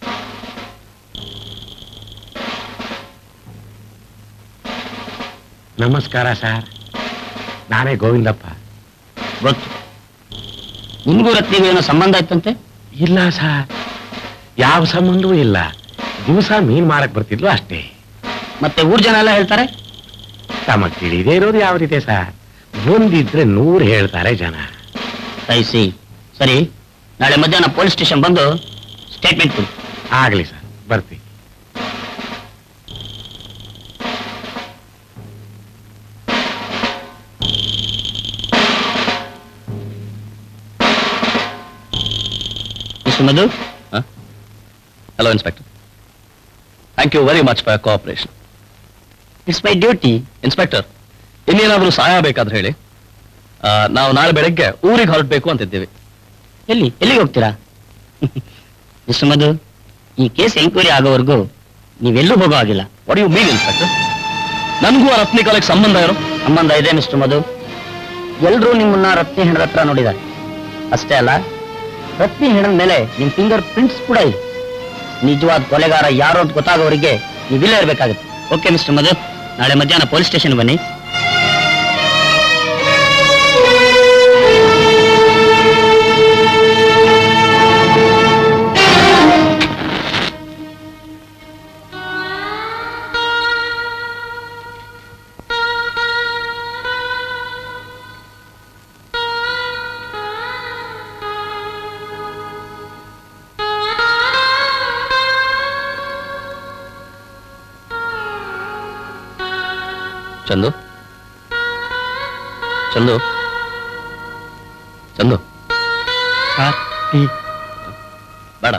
ನಮಸ್ಕಾರ ಸರ್ ನಾನೇ ಗೋವಿಂದಪ್ಪ ಗೊತ್ತು ನಿಮಗೂ ರತ್ನಿಗೂ ಏನೋ ಸಂಬಂಧ ಇತ್ತಂತೆ ಇಲ್ಲ ಸರ್ ಯಾವ ಸಂಬಂಧವೂ ಇಲ್ಲ ದಿವಸ ಮೀನ್ ಮಾರಕ್ ಬರ್ತಿದ್ಲು ಅಷ್ಟೇ ಮತ್ತೆ ಊರ್ ಜನ ಎಲ್ಲ ಹೇಳ್ತಾರೆ ತಮಗ್ ತಿಳಿದೇ ಇರೋದು ಯಾವ್ದಿದೆ ಸರ್ ಒಂದಿದ್ರೆ ನೂರು ಹೇಳ್ತಾರೆ ಜನ ಐಸಿ ಸರಿ ನಾಳೆ ಮಧ್ಯಾಹ್ನ ಪೊಲೀಸ್ ಸ್ಟೇಷನ್ ಬಂದು ಸ್ಟೇಟ್ಮೆಂಟ್ ಕೊಡಿ ಆಗ್ಲಿ ಸರ್ ಬರ್ತೀನಿ mister Madhu hello inspector thank you very much for cooperation it's my duty inspector ಇನ್ನೇನಾದ್ರೂ ಸಹಾಯ ಬೇಕಾದ್ರೆ ಹೇಳಿ ಆ, ನಾವು ನಾಳೆ ಬೆಳಗ್ಗೆ ಊರಿಗೆ ಹೊರಡ್ಬೇಕು ಅಂತಿದ್ದೀವಿ ಎಲ್ಲಿ ಎಲ್ಲಿಗೆ ಹೋಗ್ತೀರಾ ಮಿಸ್ಟರ್ ಮಧು ಈ ಕೇಸ್ ಎಂಕ್ವೈರಿ ಆಗೋವರೆಗೂ ನೀವೆಲ್ಲೂ ಹೋಗೋ ಆಗಿಲ್ಲ ವಾಟ್ ಯು ಮೀನ್ ಇನ್ಸ್ಪೆಕ್ಟರ್ ನನಗೂ ಆ ರತ್ನಿ ಕಾಲಕ್ಕೆ ಸಂಬಂಧ ಇರೋ ಸಂಬಂಧ ಇದೆ ಮಿಸ್ಟರ್ ಮಧು ಎಲ್ರೂ ನಿಮ್ಮನ್ನ ರತ್ನಿ ಹೆಣದ ಹತ್ರ ನೋಡಿದ್ದಾರೆ ಅಷ್ಟೇ ಅಲ್ಲ ರತ್ನಿ ಹೆಣದ ಮೇಲೆ ನಿಮ್ ಫಿಂಗರ್ ಪ್ರಿಂಟ್ಸ್ ಕೂಡ ಇದೆ ನಿಜವಾದ ಕೊಲೆಗಾರ ಯಾರು ಅಂತ ಗೊತ್ತಾಗೋವರಿಗೆ ನೀವಿಲ್ಲೇ ಇರ್ಬೇಕಾಗುತ್ತೆ ಓಕೆ ಮಿಸ್ಟರ್ ಮಧು ನಾಳೆ ಮಧ್ಯಾಹ್ನ ಪೊಲೀಸ್ ಸ್ಟೇಷನ್ ಬನ್ನಿ ಚಂದು ಚಂದು ಚಂದು ಸರ್ ಟೀ ಬೇಡ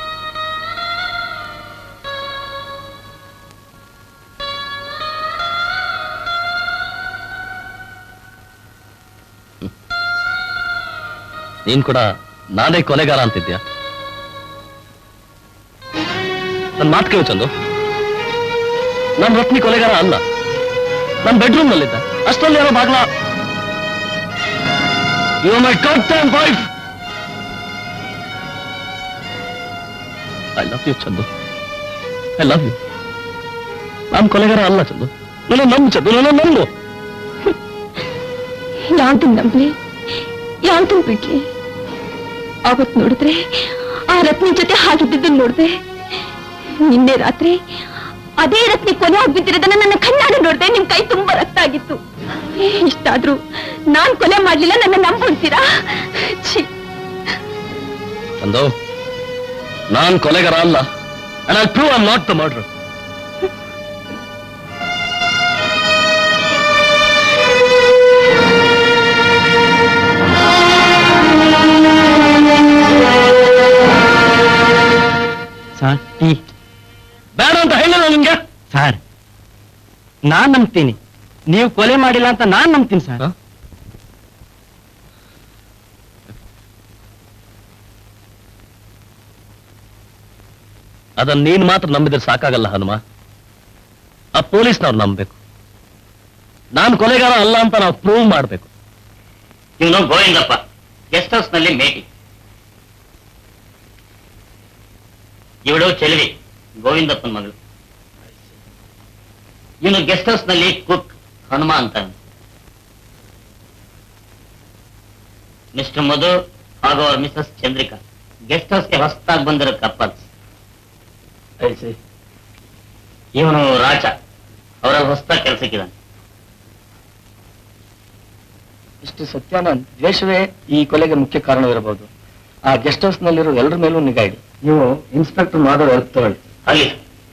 ಹ್ಮ್. ನೀನ್ ಕೂಡ ನಾನೇ ಕೊಲೆಗಾರ ಅಂತಿದ್ಯಾ ನನ್ ಮಾತು ಕೇಳು ಚಂದು ನನ್ ರತ್ನಿ ಕೊಲೆಗಾರ ಅಲ್ಲ ನನ್ ಬೆಡ್ರೂಮ್ ನಲ್ಲಿದ್ದ ಅಷ್ಟರಲ್ಲಿ ಯಾರೋ ಬಾಗ್ಲ you my cut and wife I love you Chandu I love you ನಾನ್ ಕೊಲೆಗಾರ ಅಲ್ಲ ಚಂದು ನನ್ನ ನಂಬು ಚಂದು ನನ್ನ ನಂಬು ಯಾವ್ದನ್ ನಂಬ್ಲಿ ಯಾವ್ದನ್ ಬಿಡ್ಲಿ ಅವತ್ ನೋಡಿದ್ರೆ ಆ ರತ್ನಿ ಜೊತೆ ಹಾಗಿದ್ದದನ್ನ ನೋಡ್ದೆ ನಿನ್ನೆ ರಾತ್ರಿ ಅದೇ ರತ್ನಿ ಕೊನೆ ಆಗ್ಬಿಟ್ಟಿರೋದನ್ನ ನನ್ನ ಕಣ್ಣಾಡ ನೋಡ್ದೆ ನಿಮ್ ಕೈ ತುಂಬಾ ರಕ್ತ ಆಗಿತ್ತು ಇಷ್ಟಾದ್ರೂ ನಾನ್ ಕೊಲೆ ಮಾಡ್ಲಿಲ್ಲ ನನ್ನ ನಂಬ್ಬಿಡ್ತೀರಾ ಛೀ ಚಂದು ನಾನ್ ಕೊಲೆಗಾರ ಅಲ್ಲ and I prove I not the murder sir tea ಬೇಡ ಅಂತ ಹೇಳಿಲ್ಲ ನಿಮ್ಗೆ ಸರ್ ನಾನ್ ನಂಬ್ತೀನಿ ನೀವು ಕೊಲೆ ಮಾಡಿಲ್ಲ ಅಂತ ನಾನ್ ನಂಬ್ತೀನಿ ಸರ್ ಹ? ಅದನ್ನ ನೀನ್ ಮಾತ್ರ ನಂಬಿದ್ರೆ ಸಾಕಾಗಲ್ಲ ಹನುಮ ಆ ಪೊಲೀಸ್ನವ್ರು ನಂಬಬೇಕು ನಾನ್ ಕೊಲೆಗಾರ ಅಲ್ಲ ಅಂತ ನಾವು ಪ್ರೂವ್ ಮಾಡ್ಬೇಕು ಇವನು ಗೋವಿಂದಪ್ಪ ಗೆಸ್ಟ್ ಹೌಸ್ ನಲ್ಲಿ ಮೇಟಿ ಇವಳು ಚೆಲುವಿ ಗೋವಿಂದಪ್ಪನ ಮಗಳು ಇವನು ಗೆಸ್ಟ್ ಹೌಸ್ ನಲ್ಲಿ ಕುಕ್ ಹನುಮ ಅಂತ ಮಿಸ್ಟರ್ ಮಧು ಹಾಗೂ ಅವ್ರ ಮಿಸಸ್ ಚಂದ್ರಿಕಾ ಗೆಸ್ಟ್ ಹೌಸ್ಗೆ ಹೊಸದಾಗಿ ಬಂದಿರೋ ಕಪ್ಪಲ್ಸ್ ಇವನು ರಾಜ ಅವರಲ್ಲಿ ಹೊಸದಾಗಿ ಕೆಲಸಕ್ಕಿದ್ದಾನೆ ಇಷ್ಟು ಸತ್ಯಾನಂದ್ ದ್ವೇಷವೇ ಈ ಕೊಲೆಗೆ ಮುಖ್ಯ ಕಾರಣವಿರಬಹುದು ಆ ಗೆಸ್ಟ್ ಹೌಸ್ ನಲ್ಲಿರೋ ಎಲ್ಲರ ಮೇಲೂ ನಿಗಾ ಇಡಿ ನೀವು ಇನ್ಸ್ಪೆಕ್ಟರ್ ಮಾಧವ್ ಹೆಲ್ಪ್ ತಗೊಳ್ಳಿ ಅಲ್ಲಿ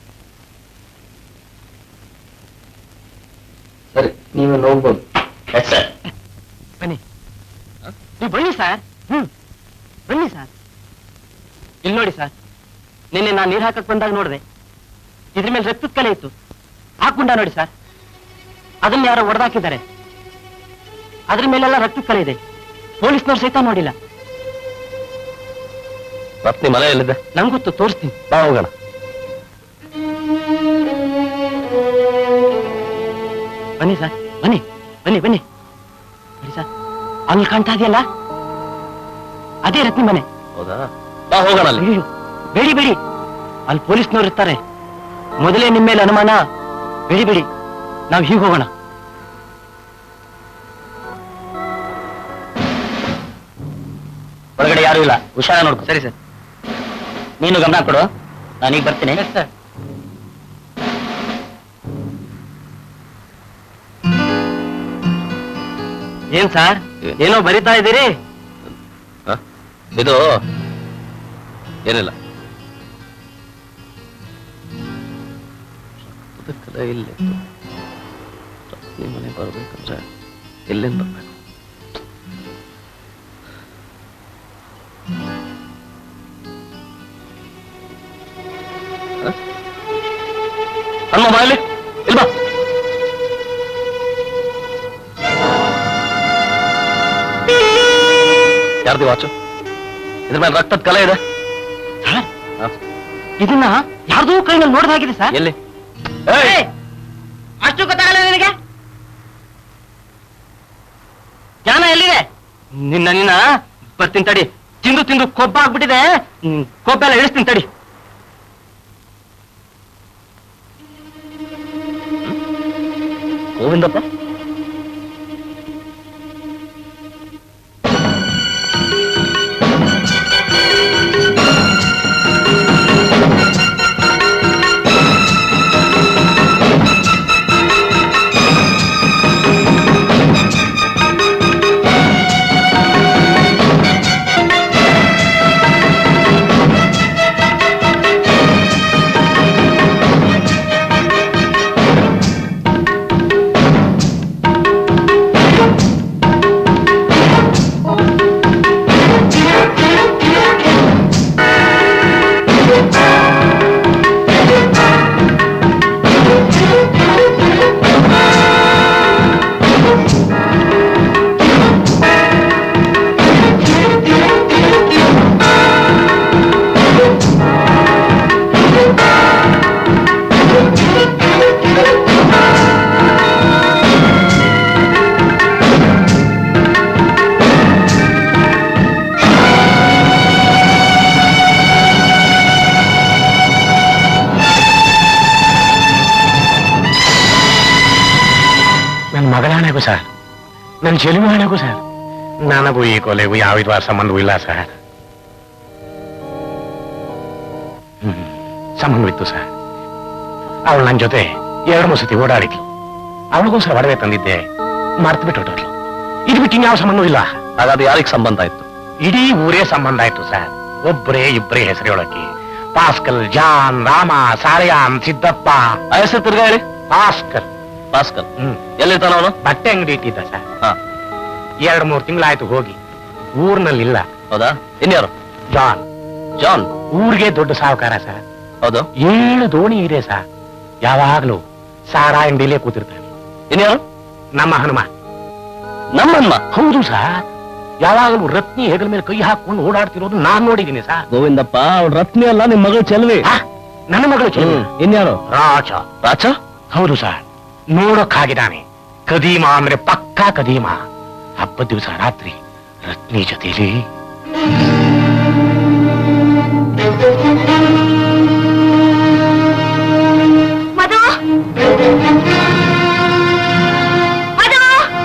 ಸರಿ ನೀವು ಹೋಗ್ಬೋದು ಎಸ್ ಸರ್ ಬನ್ನಿ ನೀವು ಬನ್ನಿ ಸರ್ ಹ್ಮ್ ಬನ್ನಿ ಸರ್ ಇಲ್ಲಿ ನೋಡಿ ಸರ್ ನಿನ್ನೆ ನಾನು ನೀರು ಹಾಕಕ್ ಬಂದಾಗ ನೋಡಿದೆ ಇದ್ರ ಮೇಲೆ ರಕ್ತದ ಕಲೆ ಇತ್ತು ಹಾಕುಂಡ ನೋಡಿ ಸರ್ ಅದನ್ನ ಯಾರೋ ಒಡೆದಾಕಿದ್ದಾರೆ ಅದ್ರ ಮೇಲೆಲ್ಲ ರಕ್ತದ ಕಲೆ ಇದೆ ಪೊಲೀಸ್ನವ್ರು ಸಹಿತ ನೋಡಿಲ್ಲ ರತ್ನಿ ಮನೆ ಎಲ್ಲಿದೆ ನಂಗೊತ್ತು ತೋರಿಸ್ತೀನಿ ಬಾ ಹೋಗೋಣ ಬನ್ನಿ ಸರ್ ಬನ್ನಿ ಬನ್ನಿ ಬನ್ನಿ ನೋಡಿ ಸರ್ ಅಲ್ಲಿ ಕಾಣ್ತಾ ಇದೆಯಲ್ಲ ಅದೇ ರತ್ನಿ ಮನೆ ಹೌದಾ ಬಾ ಹೋಗೋಣ ಅಲ್ಲಿ ಅಯ್ಯೋ ಬೇಡಿ ಬೇಡಿ ಅಲ್ಲಿ ಪೊಲೀಸ್ನವ್ರು ಇರ್ತಾರೆ ಮೊದಲೇ ನಿಮ್ಮ ಮೇಲೆ ಅನುಮಾನ ಬೇಡಿ ಬೇಡಿ ನಾವು ಹೀಗೆ ಹೋಗೋಣ ಹೊರಗಡೆ ಯಾರು ಇಲ್ಲ ಹುಷಾರ ನೋಡ್ಕೊ ಸರಿ ಸರ್ ನೀನು ಗಮನ ಕೊಡು ನಾನೀಗ ಬರ್ತೀನಿ ಸರ್ ಏನ್ ಸರ್ ಏನೋ ಬರಿತಾ ಇದ್ದೀರಿ ಹ? ಇದು ಏನಿಲ್ಲ ರಕ್ತದ ಕಲೆ ಇಲ್ಲಿತ್ತು ರತ್ನಿ ಮನೆ ಬರ್ಬೇಕಂದ್ರೆ ಎಲ್ಲಿಂದ ಬರ್ಬೇಕು ಹ? ಹನುಮ ಬಾ ಇಲ್ಲಿ ಇಲ್ಲಿ ಬಾ ಯಾರ್ದು ವಾಚು ಇದ್ರ ಮೇಲೆ ರಕ್ತದ ಕಲೆ ಇದೆ ಸರ್ ಹ? ಇದನ್ನ ಯಾರ್ದೋ ಕೈನಲ್ಲಿ ನೋಡ್ದಾಗಿದೆ ಸರ್ ಎಲ್ಲಿ ಅಷ್ಟು ಗೊತ್ತಾಗಲ್ಲ ನಿನಗೆ ಜ್ಞಾನ ಎಲ್ಲಿದೆ ನಿನ್ನ ನಿನ್ನ ಬರ್ತೀನಿ ತಡಿ ತಿಂದು ತಿಂದು ಕೊಬ್ಬ ಆಗ್ಬಿಟ್ಟಿದೆ ಹ್ಮ್, ಕೊಬ್ಬ ಎಲ್ಲ ಇಳಿಸ್ತೀನಿ ತಡಿ ಗೋವಿಂದಪ್ಪ ನನ್ನ ಮಗಳ ಹಣೆಗೂ ಸರ್ ನನ್ನ ಚೆಲುವು ಹಣೆಗೂ ಸರ್ ನನಗೂ ಈ ಕೊಲೆಗೂ ಯಾವ ವಿಧವಾದ ಸಂಬಂಧವೂ ಇಲ್ಲ ಸರ್ ಹ್ಮ್, ಸಂಬಂಧವಿತ್ತು ಸರ್ ಅವಳು ನನ್ನ ಜೊತೆ ಎರಡು ಮೂರು ಸತಿ ಓಡಾಡಿದ್ಲು ಅವಳಿಗೋಸ್ಕರ ಒಡವೆ ತಂದಿದ್ದೆ ಮರ್ತು ಬಿಟ್ಟು ಹೊರಟೋದ್ಲು. ಇದು ಬಿಟ್ಟು ಇನ್ಯಾವ ಸಂಬಂಧವೂ ಇಲ್ಲ ಹಾಗಾದ್ರೆ ಯಾರಿಗೆ ಸಂಬಂಧ ಇತ್ತು ಇಡೀ ಊರೇ ಸಂಬಂಧ ಆಯ್ತು ಸರ್ ಒಬ್ಬರೇ ಇಬ್ಬರೇ ಹೆಸರೇಳಕ್ಕೆ ಪಾಸ್ಕಲ್ ಜಾನ್ ರಾಮ ಸಾರಯಾನ್ ಸಿದ್ದಪ್ಪ ಆ ಹೆಸರು ತಿರ್ಗಾ ಹೇಳಿ ಭಾಸ್ಕರ್ ಭಾಸ್ಕರ್ ಹ್ಮ್ ಎಲ್ಲಿರ್ತಾನ ಅವನು ಬಟ್ಟೆ ಅಂಗಡಿ ಇಟ್ಟಿದ್ದ ಸರ್ ಹಾ ಎರಡು ಮೂರು ತಿಂಗಳಾಯ್ತು ಹೋಗಿ ಊರ್ನಲ್ಲಿಲ್ಲ ಹೌದಾ ಇನ್ಯಾರು ಜಾನ್ ಜಾನ್ ಊರಿಗೆ ದೊಡ್ಡ ಸಾಹುಕಾರ ಸರ್ ಹೌದು ಏಳು ದೋಣಿ ಇದೆ ಸರ್ ಯಾವಾಗ್ಲೂ ಸಾರಾ ಅಂಗಡಿಲೇ ಕೂತಿರ್ತಾನೆ ಇನ್ಯಾರು ನಮ್ಮ ಹನುಮ ನಮ್ಮ ಹನುಮ ಹೌದು ಸರ್ ಯಾವಾಗಲೂ ರತ್ನಿ ಹೆಗಲ ಮೇಲೆ ಕೈ ಹಾಕೊಂಡು ಓಡಾಡ್ತಿರೋದು ನಾನ್ ನೋಡಿದ್ದೀನಿ ಸರ್ ಗೋವಿಂದಪ್ಪ ಅವ್ಳು ರತ್ನಿ ಅಲ್ಲ ನಿಮ್ ಮಗಳು ಚೆಲ್ವಿ ಆ, ನನ್ನ ಮಗಳು ಚೆಲುವೆ. ಇನ್ಯಾರು ರಾಜ ರಾಚ ಹೌದು ಸರ್ ನೋಡೋಕ್ಕಾಗಿದ್ದಾನೆ ಕದೀಮ ಅಂದ್ರೆ ಪಕ್ಕಾ ಕದೀಮ ಹಬ್ಬದ ದಿವಸ ರಾತ್ರಿ ರತ್ನಿ ಜೊತೆಲಿ ಮಧು ಮಧು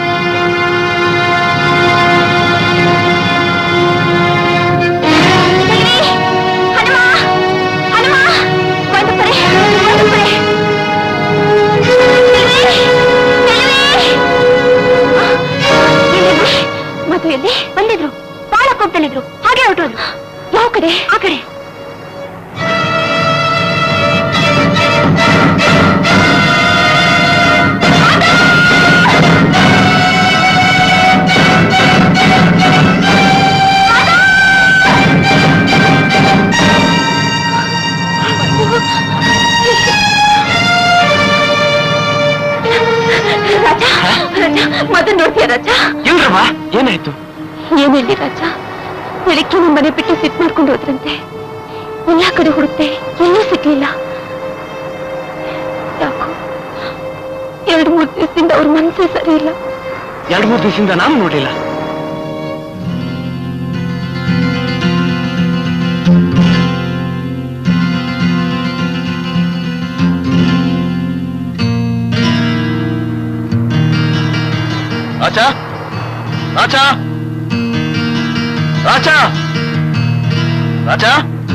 ದೇವಿ, ಹನುಮ ಹನುಮ ಬಂದು ಪಡೆ ಬಂದು ಪಡೆ ದೇವಿ, ದೇವಿ. ಆ, ಎಲ್ಲಿದ್ರು? ಮಧು ಎಲ್ಲಿ ಬಂದಿದ್ರು ಬಹಳ ಕೋಪದಲ್ಲಿದ್ರು ಹಾಗೆ ಹೊರಟು ಯಾವ ಕಡೆ ಆ ಕಡೆ ರಾಜ ರಾಜ ಮದನ್ ನೋಡ್ತೀಯ ರಾಜ ಇಲ್ರವ್ವ ಏನಾಯ್ತು ಏನ್ ಹೇಳಿ ರಾಜ ಬೆಳಿಗ್ಗೆ ನಿಮ್ ಮನೆ ಬಿಟ್ಟು ಸಿಟ್ ಮಾಡ್ಕೊಂಡು ಹೋದ್ರಂತೆ ಎಲ್ಲಾ ಕಡೆ ಹುಡುಕ್ತೆ ಎಲ್ಲೂ ಸಿಗ್ಲಿಲ್ಲ ಯಾಕೋ ಎರಡು ಮೂರು ದಿವಸದಿಂದ ಅವ್ರ ಮನಸ್ಸೇ ಸರಿ ಇಲ್ಲ ಎರಡ್ ಮೂರ್ ದಿವಸದಿಂದ ನಾನು ನೋಡ್ಲಿಲ್ಲ ರಾಜಾ ರಾಜಾ ರಾಜಾ ರಾಜಾ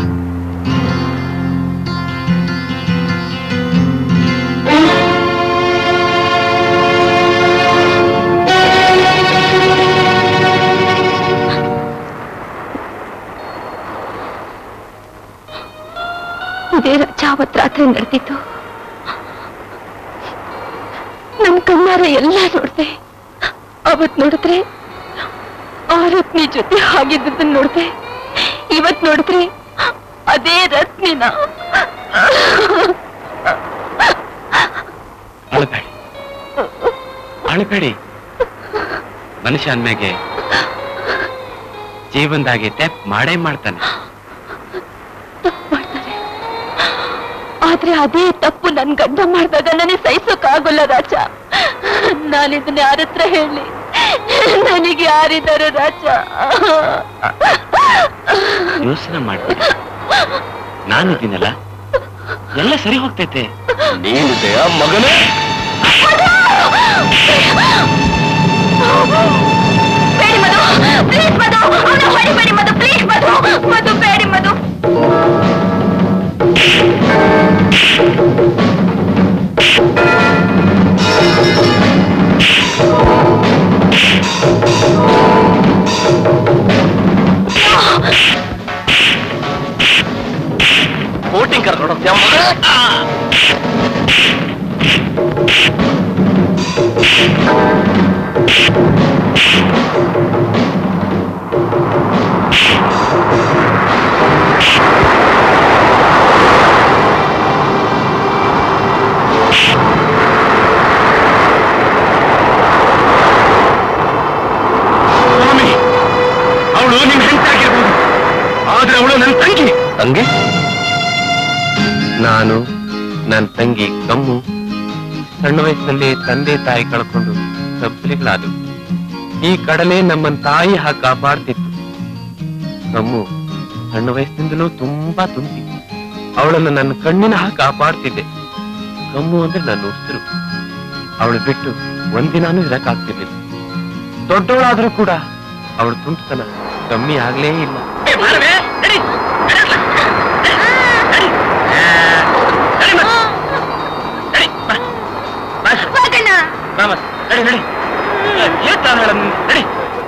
ಇದೇ ರಾಜ ಅವತ್ ರಾತ್ರಿ ನಡೆದಿತ್ತು ನಮ್ ಕಣ್ಣಾರ ಎಲ್ಲ ನೋಡ್ದೆ ಅವತ್ ನೋಡಿದ್ರೆ ಆ ರತ್ನಿ ಜೊತೆ ಹಾಗಿದ್ದದನ್ನ ನೋಡ್ದೆ ಇವತ್ ನೋಡಿದ್ರೆ ಅದೇ ರತ್ನಿನ ಅಳಬೇಡಿ ಅಳಬೇಡಿ ಮನುಷ್ಯ ಅಂದ್ಮೇಗೆ ಜೀವನದಾಗೆ ತೆಪ್ ಮಾಡೇ ಮಾಡ್ತಾನೆ ತಪ್ಪು ಮಾಡ್ತಾರೆ ಆದ್ರೆ ಅದೇ ತಪ್ಪು ನನ್ ಗಂಡ ಮಾಡಿದಾಗ ನನಗೆ ಸಹಿಸೋಕ್ಕಾಗಲ್ಲ ರಾಜ ನಾನಿದನ್ನ ಯಾರ ಹತ್ರ ಹೇಳಿ ನನಗೆ ಯಾರಿದ್ದಾರೆ ರಾಜ ಯೋಚನೆ ಮಾಡ್ಬೇಡಿ ನಾನಿದ್ದೀನಲ್ಲ ಎಲ್ಲ ಸರಿ ಹೋಗ್ತೈತೆ ನೀನಿದೆಯಾ ಮಗನೇ ಬೇಡಿ ಮಧು ಪ್ಲೀಸ್ ಮಧು ಅವನ ಹೊಡಿಬೇಡಿ ಮಧು please Madhu Madhu Bedi Madhu coating ಕರ್ಕೊಂಡು ಹೋಗ್ತೀಯ ಮಗನೇ ಸ್ವಾಮಿ ಅವಳು ನಿಮ್ ಹೆಂಡತಿ ಆಗಿರ್ಬೋದು ಆದ್ರೆ ಅವಳು ನನ್ನ ತಂಗಿ ತಂಗಿ ನಾನು ನನ್ನ ತಂಗಿ ಕಮ್ಮು ಸಣ್ಣ ವಯಸ್ಸಿನಲ್ಲಿ ತಂದೆ ತಾಯಿ ಕಳ್ಕೊಂಡು ಸಬ್ಬಲಿಗಳಾದವು ಈ ಕಡಲೆ ನಮ್ಮನ್ ತಾಯಿ ಹಾಗೆ ಕಾಪಾಡ್ತಿತ್ತು ಕಮ್ಮು ಸಣ್ಣ ವಯಸ್ಸಿನಿಂದಲೂ ತುಂಬಾ ತುಂಟಿ ಅವಳನ್ನು ನನ್ನ ಕಣ್ಣಿನ ಹಾಗೆ ಕಾಪಾಡ್ತಿದ್ದೆ ಕಮ್ಮು ಅಂದ್ರೆ ನನ್ನ ಉಸಿರು ಅವಳು ಬಿಟ್ಟು ಒಂದಿನಾನು ಇರಕ್ಕಾಗ್ತಿರ್ಲಿಲ್ಲ ದೊಡ್ಡವಳಾದ್ರೂ ಕೂಡ ಅವಳ ತುಂಟತನ ಕಮ್ಮಿ ಆಗ್ಲೇ ಇಲ್ಲ ಮಗನ ನಡಿ ನಡಿ ಏನ್ ಹೇಳ ನಡಿ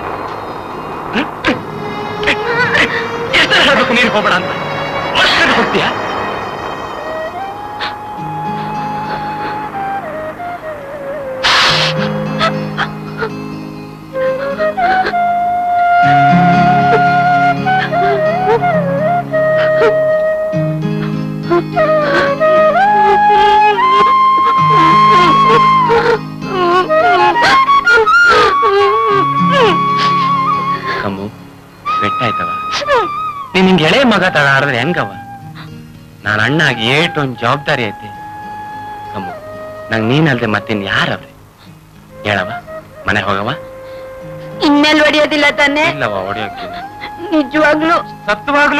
ಎಷ್ಟು ಹೇಳ್ಬೇಕು ನೀರು ಹೋಗ್ಬೇಡ ಅಂತ ಅಷ್ಟೇ ಹೋಗ್ತೀಯಾ ಕಮ್ಮು ಬೆಟ್ಟಾಯ್ತವ ನೀನ್ ನಿಂಗೆ ಎಳೆ ಮಗ ತಡ ಆಡಿದ್ರೆ ಹೆಂಗವ ನಾನು ಅಣ್ಣಾಗಿ ಏಟೊಂದ್ ಜವಾಬ್ದಾರಿ ಐತಿ ಕಮ್ಮು ನಂಗೆ ನೀನಲ್ದೆ ಮತ್ತಿನ್ ಯಾರವ್ರೆ ಹೇಳವ ಮನೆ ಹೋಗವ ಇನ್ನೆಲ್ ಹೊಡಿಯೋದಿಲ್ಲ ತಾನೆ ಇಲ್ಲವ ಹೊಡಿಯೋಕೆ ನಿಜವಾಗ್ಲು ಸತ್ವಾಗ್ಲು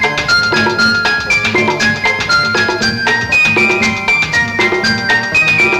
ಆ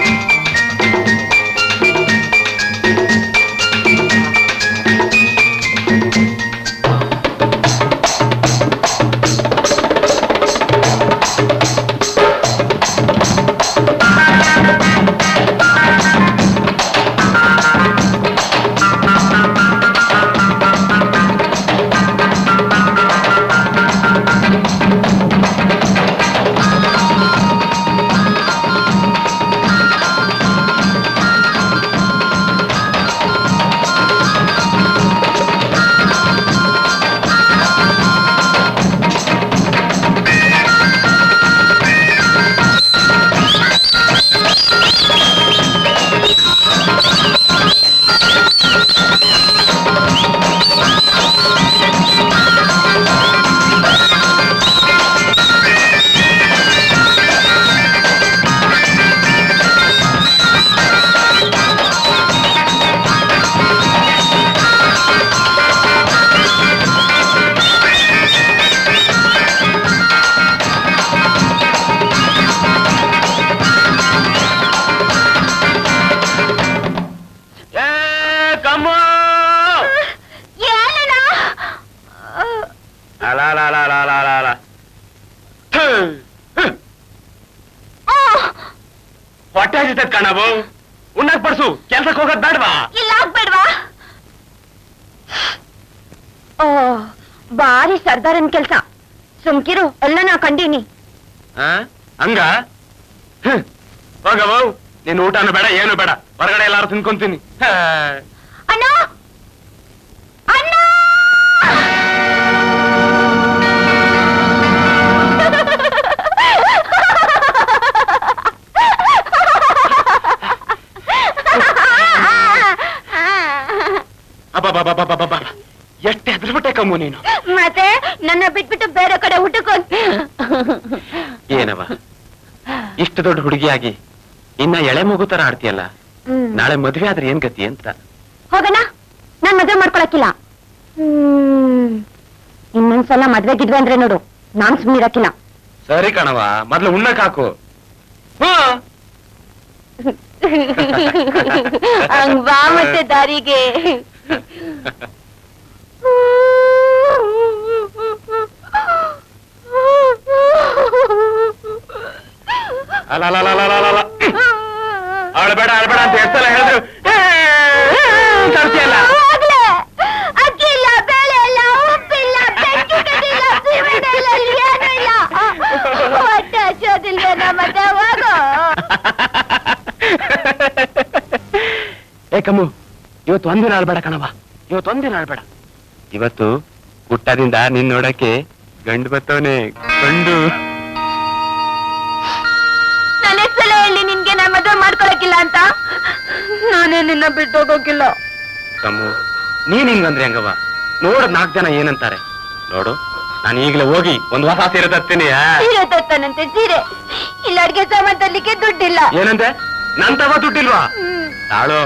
ಉಣ್ಣಕ್ ಬಡ್ಸು ಕೆಲ್ಸಕ್ಕೆ ಹೋಗೋದ್ ಬೇಡವಾ ಇಲ್ಲ ಆಗ್ಬೇಡ್ವಾ ಓ ಬಾರಿ ಸರ್ದಾರನ್ ಕೆಲ್ಸ ಸುಮ್ಕಿರು ಎಲ್ಲ ನಾ ಕಂಡೀನಿ ಆ? ಹಂಗ ಹ್ಮ್. ಹೋಗವ ನಿನ್ ಊಟನೂ ಬೇಡ ಏನು ಬೇಡ ಹೊರಗಡೆ ಎಲ್ಲಾರು ತಿನ್ಕೊಂತೀನಿ ಹಾ. ಅಣ್ಣ ಅಣ್ಣ ಅಬ್ಬಬ್ಬಬ್ಬಬ್ಬಬ್ಬಬ್ಬ. ಎಷ್ಟ್ ಹೆದ್ರಬಿಟ್ಟೆ ಕಮ್ಮು ನೀನು ಮತ್ತೆ ನನ್ನ ಬಿಟ್ಬಿಟ್ಟು ಬೇರೆ ಕಡೆ ಊಟಕ್ಕೊಂದು ಏನವ ಇಷ್ಟು ದೊಡ್ಡ ಹುಡುಗಿಯಾಗಿ ಇನ್ನ ಎಳೆ ಮಗು ತರ ಆಡ್ತೀಯಲ್ಲ ನಾಳೆ ಮದ್ವೆ ಆದ್ರೆ ಏನ್ ಗತಿ ಅಂತ ಹೋಗೋಣ ನಾನ್ ಮದ್ವೆ ಮಾಡ್ಕೊಳಕಿಲ್ಲ ಹ್ಮ್ ಇನ್ನೊಂದ್ಸಲ ಮದ್ವೆ ಗಿದ್ವೆ ಅಂದ್ರೆ ನೋಡು ನಾನ್ ಸುಮ್ಮನೆ ಇರಕ್ಕಿಲ್ಲ ಸರಿ ಕಣವ ಮೊದ್ಲು ಉಣ್ಣಕ್ ಹಾಕು ಹಾ ಹಂಗ್ ಬಾ ಮತ್ತೆ ದಾರಿಗೆ ಅಲಲಲಲಲಲ. ಅಳ್ಬೇಡ ಅಳ್ಬೇಡ ಅಂತ ಎಷ್ಟೆಲ್ಲ ಹೇಳಿದ್ರು ತರ್ತಿಯಲ್ಲ ಆಗ್ಲೇ ಅಕ್ಕಿ ಇಲ್ಲ ಬೇಳೆ ಇಲ್ಲ ಉಪ್ಪಿಲ್ಲ ಬೆಂಕಿ ಕಡ್ಡಿಲ್ಲ ಸಿಮೆಂಟ್ ಇಲ್ಲ ಏನೂ ಇಲ್ಲ ಹೊಟ್ಟೆ ಹಚ್ಚೋದಿಲ್ವೇನ ಮತ್ತೆ ಹೋಗು ಏ ಕಮ್ಮು ಇವತ್ತು ಒಂದಿನ ಆಳ್ಬೇಡ ಕಣವ ಇವತ್ತು ಒಂದಿನ ಆಳ್ಬೇಡ ಇವತ್ತು ಹುಟ್ಟದಿಂದ ನಿನ್ ನೋಡಕ್ಕೆ ಗಂಡು ಬತ್ತವನೆ ಗಂಡು ನಾನು ಸಲ ಹೇಳಿ ನಿನ್ಗೆ ನಾ ಮದುವೆ ಮಾಡ್ಕೊಳಕಿಲ್ಲ ಅಂತ ನಾನೇ ನಿನ್ನ ಬಿಟ್ಟು ಹೋಗೋಕಿಲ್ಲ ಕಮ್ಮು ನೀನ್ ಹಿಂಗಂದ್ರೆ ಹೆಂಗವ ನೋಡ್ ನಾಲ್ಕು ಜನ ಏನಂತಾರೆ ನೋಡು ನಾನು ಈಗಲೇ ಹೋಗಿ ಒಂದ್ ಹೊಸ ಸೀರೆ ತರ್ತೀನಿ ಆ? ಸೀರೆ ತತ್ತಾನಂತೆ ಸೀರೆ ಇಲ್ಲ ಅಡ್ಗೆ ಸಾಮಾನ್ ತರ್ಲಿಕ್ಕೆ ದುಡ್ಡಿಲ್ಲ ಏನಂತೆ ನನ್ ತವ ದುಡ್ಡಿಲ್ವಾ ಹ್ಮ್. ತಾಳು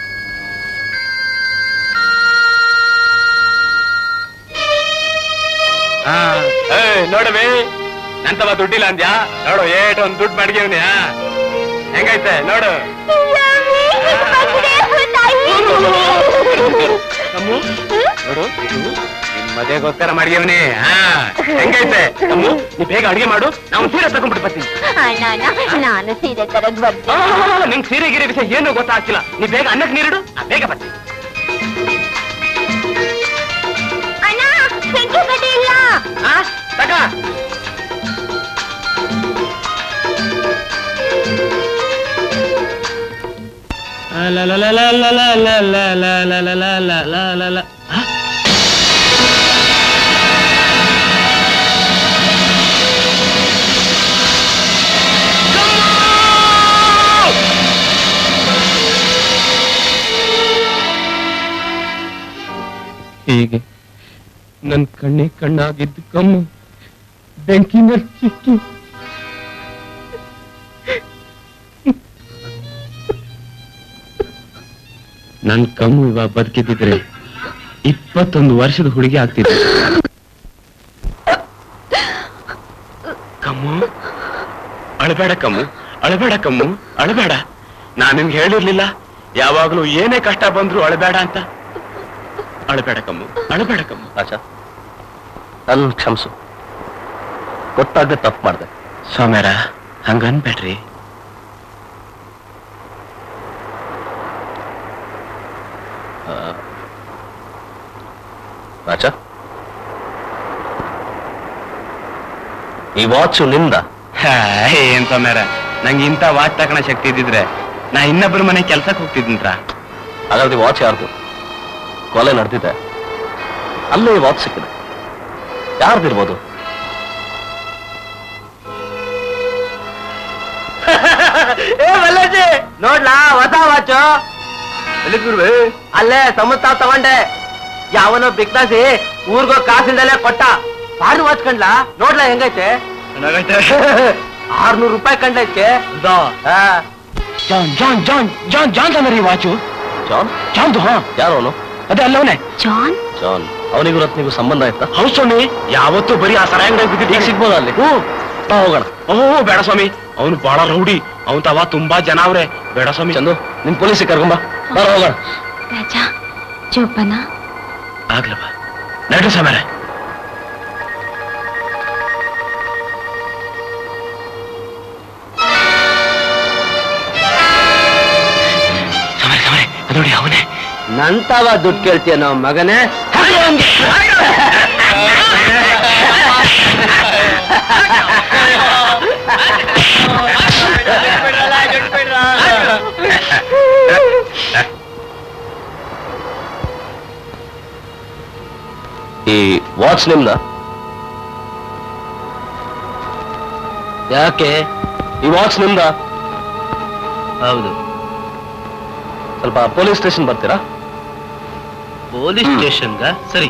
ಆ, ಏಯ್, ನೋಡವೆ ನನ್ ತವ ದುಡ್ಡಿಲ್ಲ ಅಂದ್ಯಾ ನೋಡು ಏಟ್ ಒಂದ್ ದುಡ್ಡು ಮಡ್ಗಿವ್ನಿ ಹೆಂಗೈತೆ ನೋಡು ಸ್ವಾಮಿ, ಬಂದೆ, ತಾಯಿ. ಕಮ್ಮು ನೋಡು ಇದು ನಿಮ್ ಮದುವೆಗೋಸ್ಕರ ಮಡ್ಗಿವ್ನಿ ಹಾ ಹೆಂಗೈತೆ ಕಮ್ಮು ನೀ ಬೇಗ ಅಡಿಗೆ ಮಾಡು ನಾವು ಸೀರೆ ತಗೊಂಡ್ಬಿಟ್ಟು ಬರ್ತೀನಿ ಅಣ್ಣ ಅಣ್ಣ, ನಾನು ಸೀರೆ ತರಕ್ ಆ, ಬರ್ತೀನಿ ನಿಂಗ್ ಸೀರೆ ಗಿರೆ ವಿಷಯ ಏನು ಗೊತ್ತಾಗ್ತಿಲ್ಲ ನೀ ಬೇಗ ಅನ್ನಕ್ಕೆ ನೀರಿಡು ನಾ ಬೇಗ ಬರ್ತೀನಿ ಅಣ್ಣ ಬೆಂಕಿ ಕಡ್ಡಿ ಇಲ್ಲ ಆ, ತಗ ಹೀಗೆ ನನ್ ಕಣ್ಣಿ ಕಣ್ಣಾಗಿದ್ದು ಕಮ್ಮು ಬೆಂಕಿನಲ್ಲಿ ಸಿಕ್ಕಿ ನನ್ ಕಮ್ಮು ಇವಾಗ ಬದುಕಿದ್ರೆ ಇಪ್ಪತ್ತೊಂದು ವರ್ಷದ ಹುಡುಗಿ ಆಗ್ತಿದ್ದೆ ಕಮ್ಮು ಅಳಬೇಡ ಕಮ್ಮು ಅಳಬೇಡ ಕಮ್ಮು ಅಳಬೇಡ ನಾನ್ ನಿಮ್ಗೆ ಹೇಳಿರ್ಲಿಲ್ಲ ಯಾವಾಗ್ಲೂ ಏನೇ ಕಷ್ಟ ಬಂದ್ರು ಅಳಬೇಡ ಅಂತ ಅಳಬೇಡ ಕಮ್ಮು ಅಳಬೇಡ ಕಮ್ಮು ರಾಜ ನನ್ನ ಕ್ಷಮಿಸು ಗೊತ್ತಾಗದೆ ತಪ್ಪು ಮಾಡಿದೆ ಸೋಮ್ಯಾರ ಹಂಗನ್ಬೇಡ್ರಿ ರಾಜ ಈ ವಾಚು ನಿಂದ ಹಾ, ಏನ್ ಸೋಮ್ಯಾರ ನಂಗೆ ಇಂಥ ವಾಚ್ ತಕಣ ಶಕ್ತಿ ಇದ್ದಿದ್ರೆ ನಾ ಇನ್ನೊಬ್ಬರ ಮನೆ ಕೆಲ್ಸಕ್ಕೆ ಹೋಗ್ತಿದ್ದಂತ್ರ ಹಾಗಾದ್ರೆ ಈ ವಾಚ್ ಯಾರ್ದು ಕೊಲೆ ನಡೆದಿದೆ ಅಲ್ಲೇ ಈ ವಾಚ್ ಸಿಕ್ಕಿದೆ ಯಾರ್ದಿರ್ಬೋದು ಏ ಮಲ್ಲೇಜಿ ನೋಡ್ಲಾ ಹೊಸ ವಾಚು ಅಲ್ಲೇ ಸಮುದ್ರ ತಗೊಂಡೆ ಯಾವನೋ ಬಿಕ್ನಾಸಿ ಊರ್ಗೋ ಕಾಸಿಲ್ದಲೆ ಕೊಟ್ಟ ಭಾರಿ ವಾಚ್ ಕಂಡ್ಲಾ ನೋಡ್ಲಾ ಹೆಂಗೈತೆ ಆರ್ನೂರು ರೂಪಾಯಿ ಕಂಡೈತೆ John John John John John ತಂದ್ರಿ ವಾಚು ಜಾನ್ ಜಾನ್ದು ಹಾ ಯಾರು ಅವನು ಅದೇ ಅಲ್ಲವನೇ ಜಾನ್ ಜಾನ್ ಅವನಿಗೂ ರತ್ನಿಗೂ ಸಂಬಂಧ ಆಯ್ತಾ ಹೌದು ಸ್ವಾಮಿ ಯಾವತ್ತೂ ಬರೀ ಆ ಸರ ಅಂಗಡಿ ಬಿದ್ದಿದ್ದು ಈಗ ಸಿಗ್ಬೋದಾ ಅಲ್ಲಿ ಹ್ಞೂ ಬಾ ಹೋಗೋಣ ಓ ಬೇಡ ಸ್ವಾಮಿ ಅವನು ಬಹಳ ರೌಡಿ ಅವನ್ ತವ ತುಂಬಾ ಜನ ಅವ್ರೆ ಬೇಡ ಸ್ವಾಮಿ ಚಂದು ನಿಮ್ ಪೊಲೀಸಿಗೆ ಕರ್ಕೊಂಬ ಬರ ಹೋಗೋಣ ರಾಜ ಜೋಪಾನ ಆಗ್ಲವ ನಡ್ರಿ ಸ್ವಾಮ್ಯಾರೆ ನೋಡಿ ಅವನೇ ನಂತವ ದುಡ್ಡು ಕೇಳ್ತೀಯ ನಾವು ಮಗನೇ ಹಾಗೆ ಅವ್ನ್ಗೆ. ಈ ವಾಚ್ ನಿಮ್ದ ಯಾಕೆ ಈ ವಾಚ್ ನಿಮ್ದ ಹೌದು ಸ್ವಲ್ಪ ಪೊಲೀಸ್ ಸ್ಟೇಷನ್ ಬರ್ತೀರಾ ಪೊಲೀಸ್ ಸ್ಟೇಷನ್ಗ ಸರಿ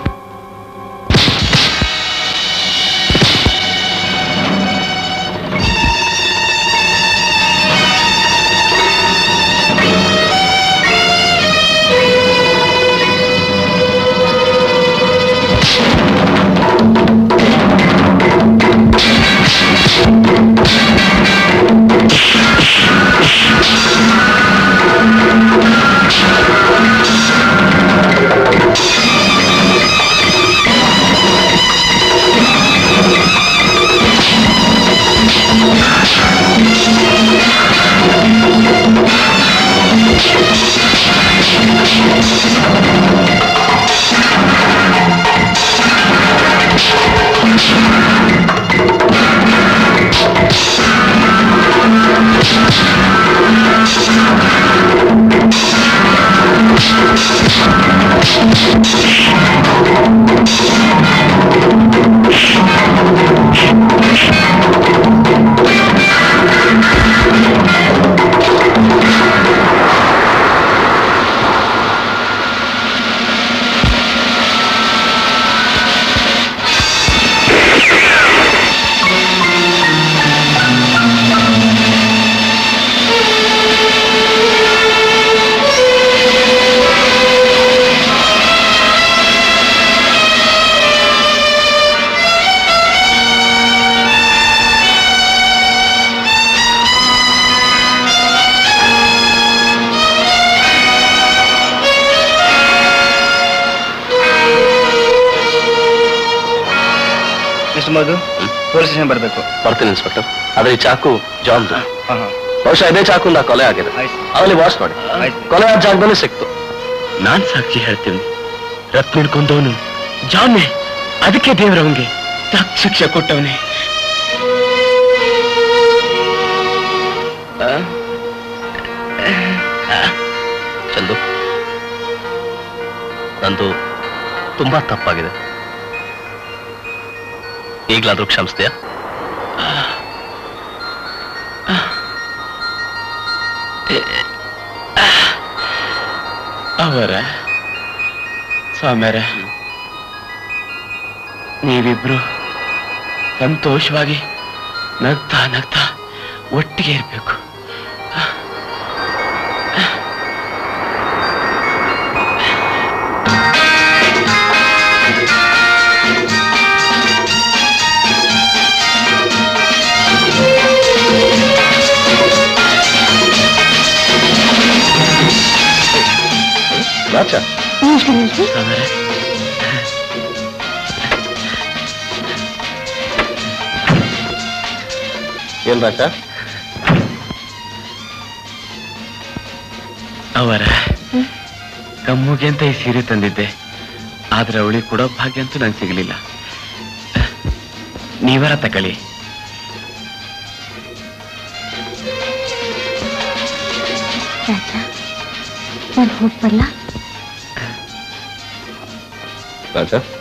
ಮಿಸ್ಟರ್ ಮಧು ಪೊಲೀಸ್ ಸ್ಟೇಷನ್ ಬರಬೇಕು ಬರ್ತೀನಿ ಇನ್ಸ್ಪೆಕ್ಟರ್ ಆದ್ರೆ ಈ ಚಾಕು ಜಾನ್ದು ಹಾಂ ಹಾಂ ಬಹುಶಃ ಇದೇ ಚಾಕುಂದ ಕೊಲೆ ಆಗಿದೆ ಆಯ್ತು. ಅವಲ್ಲಿ ವಾಚ್ ನೋಡಿ ಆಯ್ತು. ಕೊಲೆ ಆದ ಜಾಗದಲ್ಲಿ ಸಿಕ್ತು ನಾನ್ ಸಾಕ್ಷಿ ಹೇಳ್ತೀನಿ ರತ್ ಹಿಡ್ಕೊಂಡವನು ಜಾನೆ ಅದಕ್ಕೆ ದೇವರವನ್ಗೆ ತಕ್ಕ ಶಿಕ್ಷೆ ಕೊಟ್ಟವನೇ ಚಂದು ನಂದು ತುಂಬಾ ತಪ್ಪಾಗಿದೆ ಈಗ್ಲಾದ್ರೂ ಕ್ಷಮಿಸ್ತೀಯಾ ಅವರ ಸ್ವಾಮ್ಯಾರ ನೀವಿಬ್ರು ಸಂತೋಷವಾಗಿ ನಗ್ತಾ ನಗ್ತಾ ಒಟ್ಟಿಗೆ ಇರಬೇಕು ರಾಜ ಸ್ವಾಮ್ಯಾರ ಏನ್ ರಾಜ ಅವರ ಕಮ್ಮುಗೆ ಅಂತ ಈ ಸೀರೆ ತಂದಿದ್ದೆ ಆದ್ರೆ ಅವಳಿ ಕೊಡೋ ಭಾಗ್ಯ ಅಂತೂ ನಂಗೆ ಸಿಗಲಿಲ್ಲ ನೀವರ ತಕೊಳ್ಳಿ ರಾಜ ನಾನು ಹೋಗ್ಬಲ್ಲ ರಾಜ